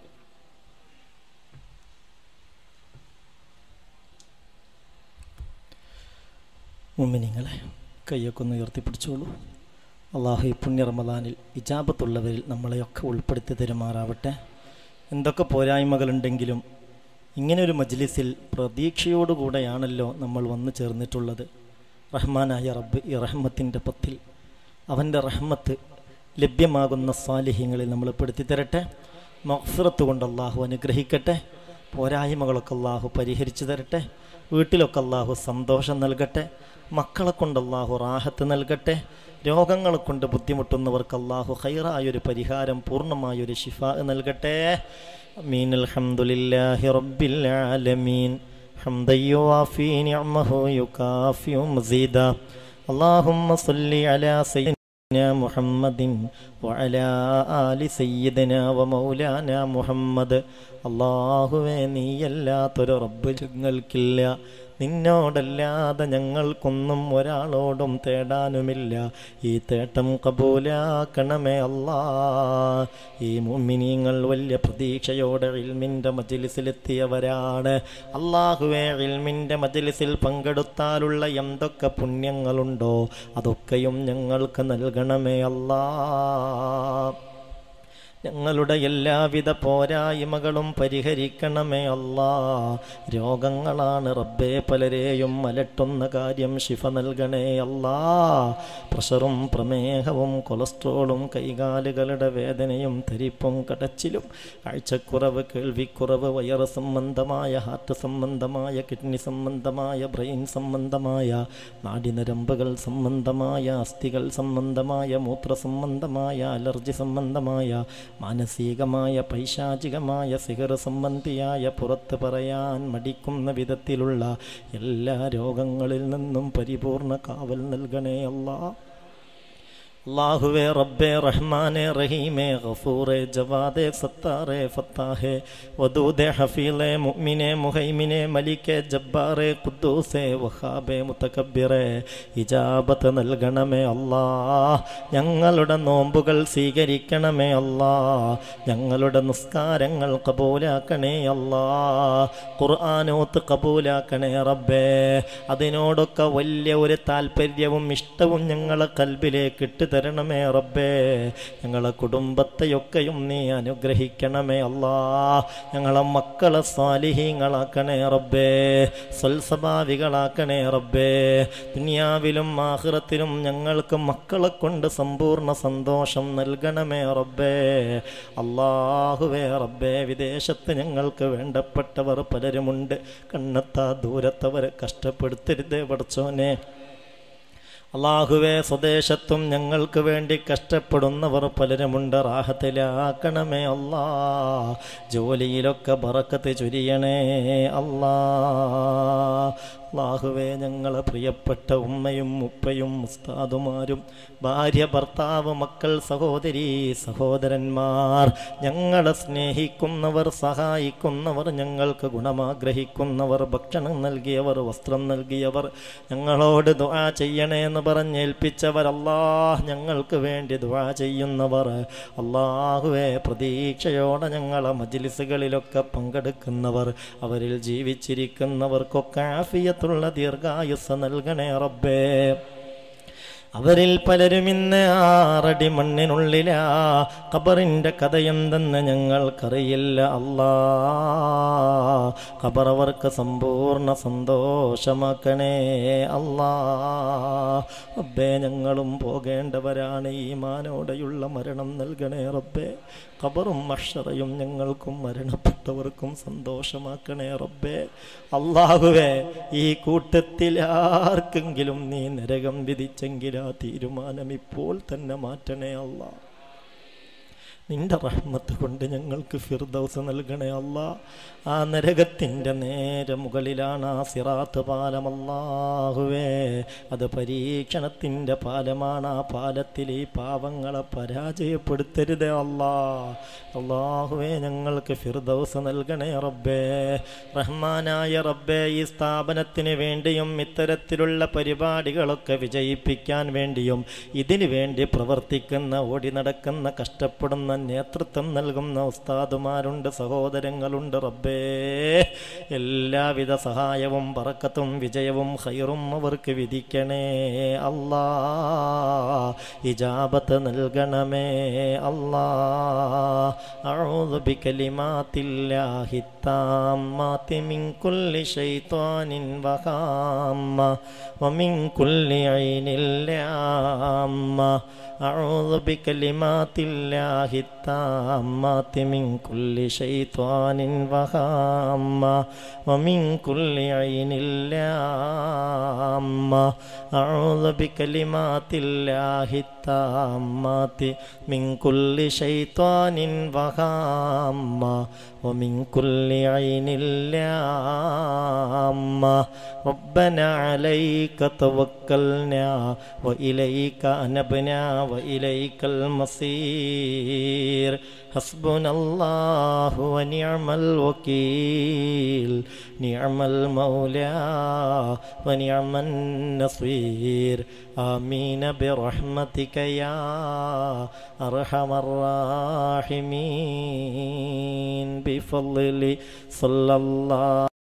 മുമ്മിനിങ്ങളെ കയ്യൊക്കെ ഒന്ന് ഉയർത്തിപ്പിടിച്ചോളൂ അള്ളാഹു ഈ പുണ്യ റമദാനിൽ ഇജാബത്തുള്ളവരിൽ നമ്മളെയൊക്കെ ഉൾപ്പെടുത്തി തരുമാറാവട്ടെ എന്തൊക്കെ പോരായ്മകളുണ്ടെങ്കിലും ഇങ്ങനെ ഒരു മജ്ലിസിൽ പ്രതീക്ഷയോടുകൂടെയാണല്ലോ നമ്മൾ വന്നു ചേർന്നിട്ടുള്ളത് റഹ്മാനായ റബ്ബ് ഈ റഹ്മത്തിൻ്റെ പത്തിൽ അവൻ്റെ റഹ്മത്ത് ലഭ്യമാകുന്ന സ്വാലിഹ്യങ്ങളിൽ നമ്മൾ പെടുത്തി തരട്ടെ മഹ്ഫിറത്ത് കൊണ്ട് അള്ളാഹു അനുഗ്രഹിക്കട്ടെ പോരായ്മകളൊക്കെ അള്ളാഹു പരിഹരിച്ചു തരട്ടെ വീട്ടിലൊക്കെ അള്ളാഹു സന്തോഷം നൽകട്ടെ മക്കളെ കൊണ്ട് അള്ളാഹു റാഹത്ത് നൽകട്ടെ രോഗങ്ങളെ കൊണ്ട് ബുദ്ധിമുട്ടുന്നവർക്ക് അള്ളാഹു ഹൈറായൊരു പരിഹാരം പൂർണ്ണമായൊരു ഷിഫ നൽകട്ടെ മീൻ അൽഹംദുലില്ലാഹി റബ്ബിൽ ആലമീൻ حمدا يوافي نعمه يكافئ مزيدا اللهم صل على سيدنا محمد وعلى آل سيدنا ومولانا محمد അള്ളാഹുവേ നീയല്ലാത്തൊരു റബ്ബ് ഞങ്ങൾക്കില്ല നിന്നോടല്ലാതെ ഞങ്ങൾക്കൊന്നും ഒരാളോടും തേടാനുമില്ല ഈ തേട്ടം കബൂലാക്കണമേ അല്ലാ ഈ മുമ്മിനീങ്ങൾ വലിയ പ്രതീക്ഷയോടെ ഇൽമിൻ്റെ മജിലിസിലെത്തിയവരാണ് അള്ളാഹുവേ ഇൽമിൻ്റെ മജിലിസിൽ പങ്കെടുത്താലുള്ള എന്തൊക്കെ പുണ്യങ്ങളുണ്ടോ അതൊക്കെയും ഞങ്ങൾക്ക് നൽകണമേ അല്ലാ ഞങ്ങളുടെ എല്ലാവിധ പോരായ്മകളും പരിഹരിക്കണമേ അല്ലാ രോഗങ്ങളാണ് റബ്ബേ പലരെയും അലട്ടുന്ന കാര്യം ശിഫ നൽകണേ അല്ലാ പ്രഷറും പ്രമേഹവും കൊളസ്ട്രോളും കൈകാലുകളുടെ വേദനയും തരിപ്പും കടച്ചിലും കാഴ്ചക്കുറവ് കേൾവിക്കുറവ് വയറ് സംബന്ധമായ ഹാർട്ട് സംബന്ധമായ കിഡ്നി സംബന്ധമായ ബ്രെയിൻ സംബന്ധമായ നാടിനരമ്പുകൾ സംബന്ധമായ അസ്ഥികൾ സംബന്ധമായ മൂത്ര സംബന്ധമായ അലർജി സംബന്ധമായ മാനസികമായ പൈശാചികമായ സിഹർ സംബന്ധിയായ പുറത്ത് പറയാൻ മടിക്കുന്ന വിധത്തിലുള്ള എല്ലാ രോഗങ്ങളിൽ നിന്നും പരിപൂർണ കാവൽ നൽകണേ അല്ലാ അള്ളാഹുവേ റബ്ബെ റഹ്മാനെ റഹീമെ ഗഫൂറെ ജവാദെ സത്താറെ ഫത്താഹെ വദൂദെ ഹഫീലെ മുഅ്മിനെ മുഹൈമിനെ മലിക്കെ ജബ്ബാറെ ഖുദ്ദൂസെ വഹാബെ മുത്തക്കബ്ബിറെ ഇജാബത്ത് നൽകണമേ അല്ലാ ഞങ്ങളുടെ നോമ്പുകൾ സ്വീകരിക്കണമേ അല്ലാ ഞങ്ങളുടെ നിസ്കാരങ്ങൾ കബൂലാക്കണേ അല്ലാ ഖുർആാനോത്ത് കബൂലാക്കണേ റബ്ബേ അതിനോടൊക്കെ വലിയ ഒരു താല്പര്യവും ഇഷ്ടവും ഞങ്ങളെ കൽബിലേക്ക് ഇട്ട് തരണമേ റബ്ബേ ഞങ്ങളെ കുടുംബത്തെയൊക്കെയും നീ അനുഗ്രഹിക്കണമേ അല്ലാ ഞങ്ങളെ മക്കളെ സ്വാലിഹീങ്ങളാക്കണേ റബ്ബേ സ്വൽസ്വഭാവികളാക്കണേ റബ്ബേ ദുനിയാവിലും ആഹ്റത്തിലും ഞങ്ങൾക്ക് മക്കളെ കൊണ്ട് സമ്പൂർണ്ണ സന്തോഷം നൽകണമേ റബ്ബേ അള്ളാഹുവേ റബ്ബേ വിദേശത്ത് ഞങ്ങൾക്ക് വേണ്ടപ്പെട്ടവർ പലരുമുണ്ട് കണ്ണെത്താ ദൂരത്തവരെ കഷ്ടപ്പെടുത്തരുതേ പഠിച്ചോനെ അള്ളാഹുവെ സ്വദേശത്തും ഞങ്ങൾക്ക് വേണ്ടി കഷ്ടപ്പെടുന്നവർ പലരുമുണ്ട് റാഹത്തിലാക്കണമേ അല്ലാ ജോലിയിലൊക്കെ ബറക്കത്ത് ചൊരിയണേ അല്ലാ അള്ളാഹുവെ ഞങ്ങളെ പ്രിയപ്പെട്ട ഉമ്മയും ഉപ്പയും ഉസ്താദുമാരും ഭാര്യ ഭർത്താവ് മക്കൾ സഹോദരി സഹോദരന്മാർ ഞങ്ങളെ സ്നേഹിക്കുന്നവർ സഹായിക്കുന്നവർ ഞങ്ങൾക്ക് ഗുണമാഗ്രഹിക്കുന്നവർ ഭക്ഷണം നൽകിയവർ വസ്ത്രം നൽകിയവർ ഞങ്ങളോട് ദുആ ചെയ്യണേ എന്ന് പറഞ്ഞേൽപ്പിച്ചവർ അല്ലാഹ് ഞങ്ങൾക്ക് വേണ്ടി ദുആ ചെയ്യുന്നവർ അള്ളാഹുവെ പ്രതീക്ഷയോടെ ഞങ്ങളെ മജ്ലിസുകളിലൊക്കെ പങ്കെടുക്കുന്നവർ അവരിൽ ജീവിച്ചിരിക്കുന്നവർക്കൊക്കെ ആഫിയത്തുള്ള ദീർഘായുസ് നൽകണേ റബ്ബേ അവരിൽ പലരും ഇന്ന് ആറടി മണ്ണിനുള്ളിലാ ഖബറിന്റെ കഥയെന്തെന്ന് ഞങ്ങൾക്കറിയില്ല അല്ലാ ഖബർ അവർക്ക് സമ്പൂർണ്ണ സന്തോഷമാക്കണേ അല്ലാ റബ്ബേ ഞങ്ങളും പോകേണ്ടവരാണ് ഈ മാനോടെയുള്ള മരണം നൽകണേ റബ്ബേ ഖബറും മഷറയും ഞങ്ങൾക്കും മരണപ്പെട്ടവർക്കും സന്തോഷമാക്കണേ റബ്ബേ അള്ളാഹുവേ ഈ കൂട്ടത്തിൽ ആർക്കെങ്കിലും നീ നരകം വിധിച്ചെങ്കിൽ ആ തീരുമാനം ഇപ്പോൾ തന്നെ മാറ്റണേ അല്ലാ നിന്റെ റഹ്മത്ത് കൊണ്ട് ഞങ്ങൾക്ക് ഫിർദൗസ് നൽകണേ അല്ല ആ നരകത്തിൻ്റെ നേരെ മുകളിലാണ് ആ സിറാത്ത് പാലം അല്ലാഹുവേ അത് പരീക്ഷണത്തിൻ്റെ പാലമാണ് ആ പാലത്തിൽ ഈ പാവങ്ങളെ പരാജയപ്പെടുത്തരുതേ അല്ലാ അള്ളാഹുവേ ഞങ്ങൾക്ക് ഫിർദൗസ് നൽകണേ റബ്ബേ റഹ്മാനായ റബ്ബേ ഈ സ്ഥാപനത്തിന് വേണ്ടിയും ഇത്തരത്തിലുള്ള പരിപാടികളൊക്കെ വിജയിപ്പിക്കാൻ വേണ്ടിയും ഇതിനു വേണ്ടി പ്രവർത്തിക്കുന്ന ഓടി നടക്കുന്ന കഷ്ടപ്പെടുന്ന നേതൃത്വം നൽകുന്ന ഉസ്താദുമാരുണ്ട് സഹോദരങ്ങളുണ്ട് റബ്ബേ എല്ലാവിധ സഹായവും പറക്കത്തും വിജയവും ഹൈറും അവർക്ക് വിധിക്കണേ അല്ലാ ഇജാബത്ത് നൽകണമേ അല്ലാ أعوذ بكلمات الله التامات من كل شيطان وهامة ومن كل عين لامة أعوذ بكلمات الله التامات من كل شيطان وهامة ومن كل عين لامة أعوذ بكلمات الله التامات من كل شيطان وهامة ومن كل عين لامة ربنا عليك توكلنا وإليك أنبنا وإليك المصير حسبنا الله ونعم الوكيل نعم المولى ونعم النصير آمين برحمتك يا أرحم الراحمين بفضل صلى الله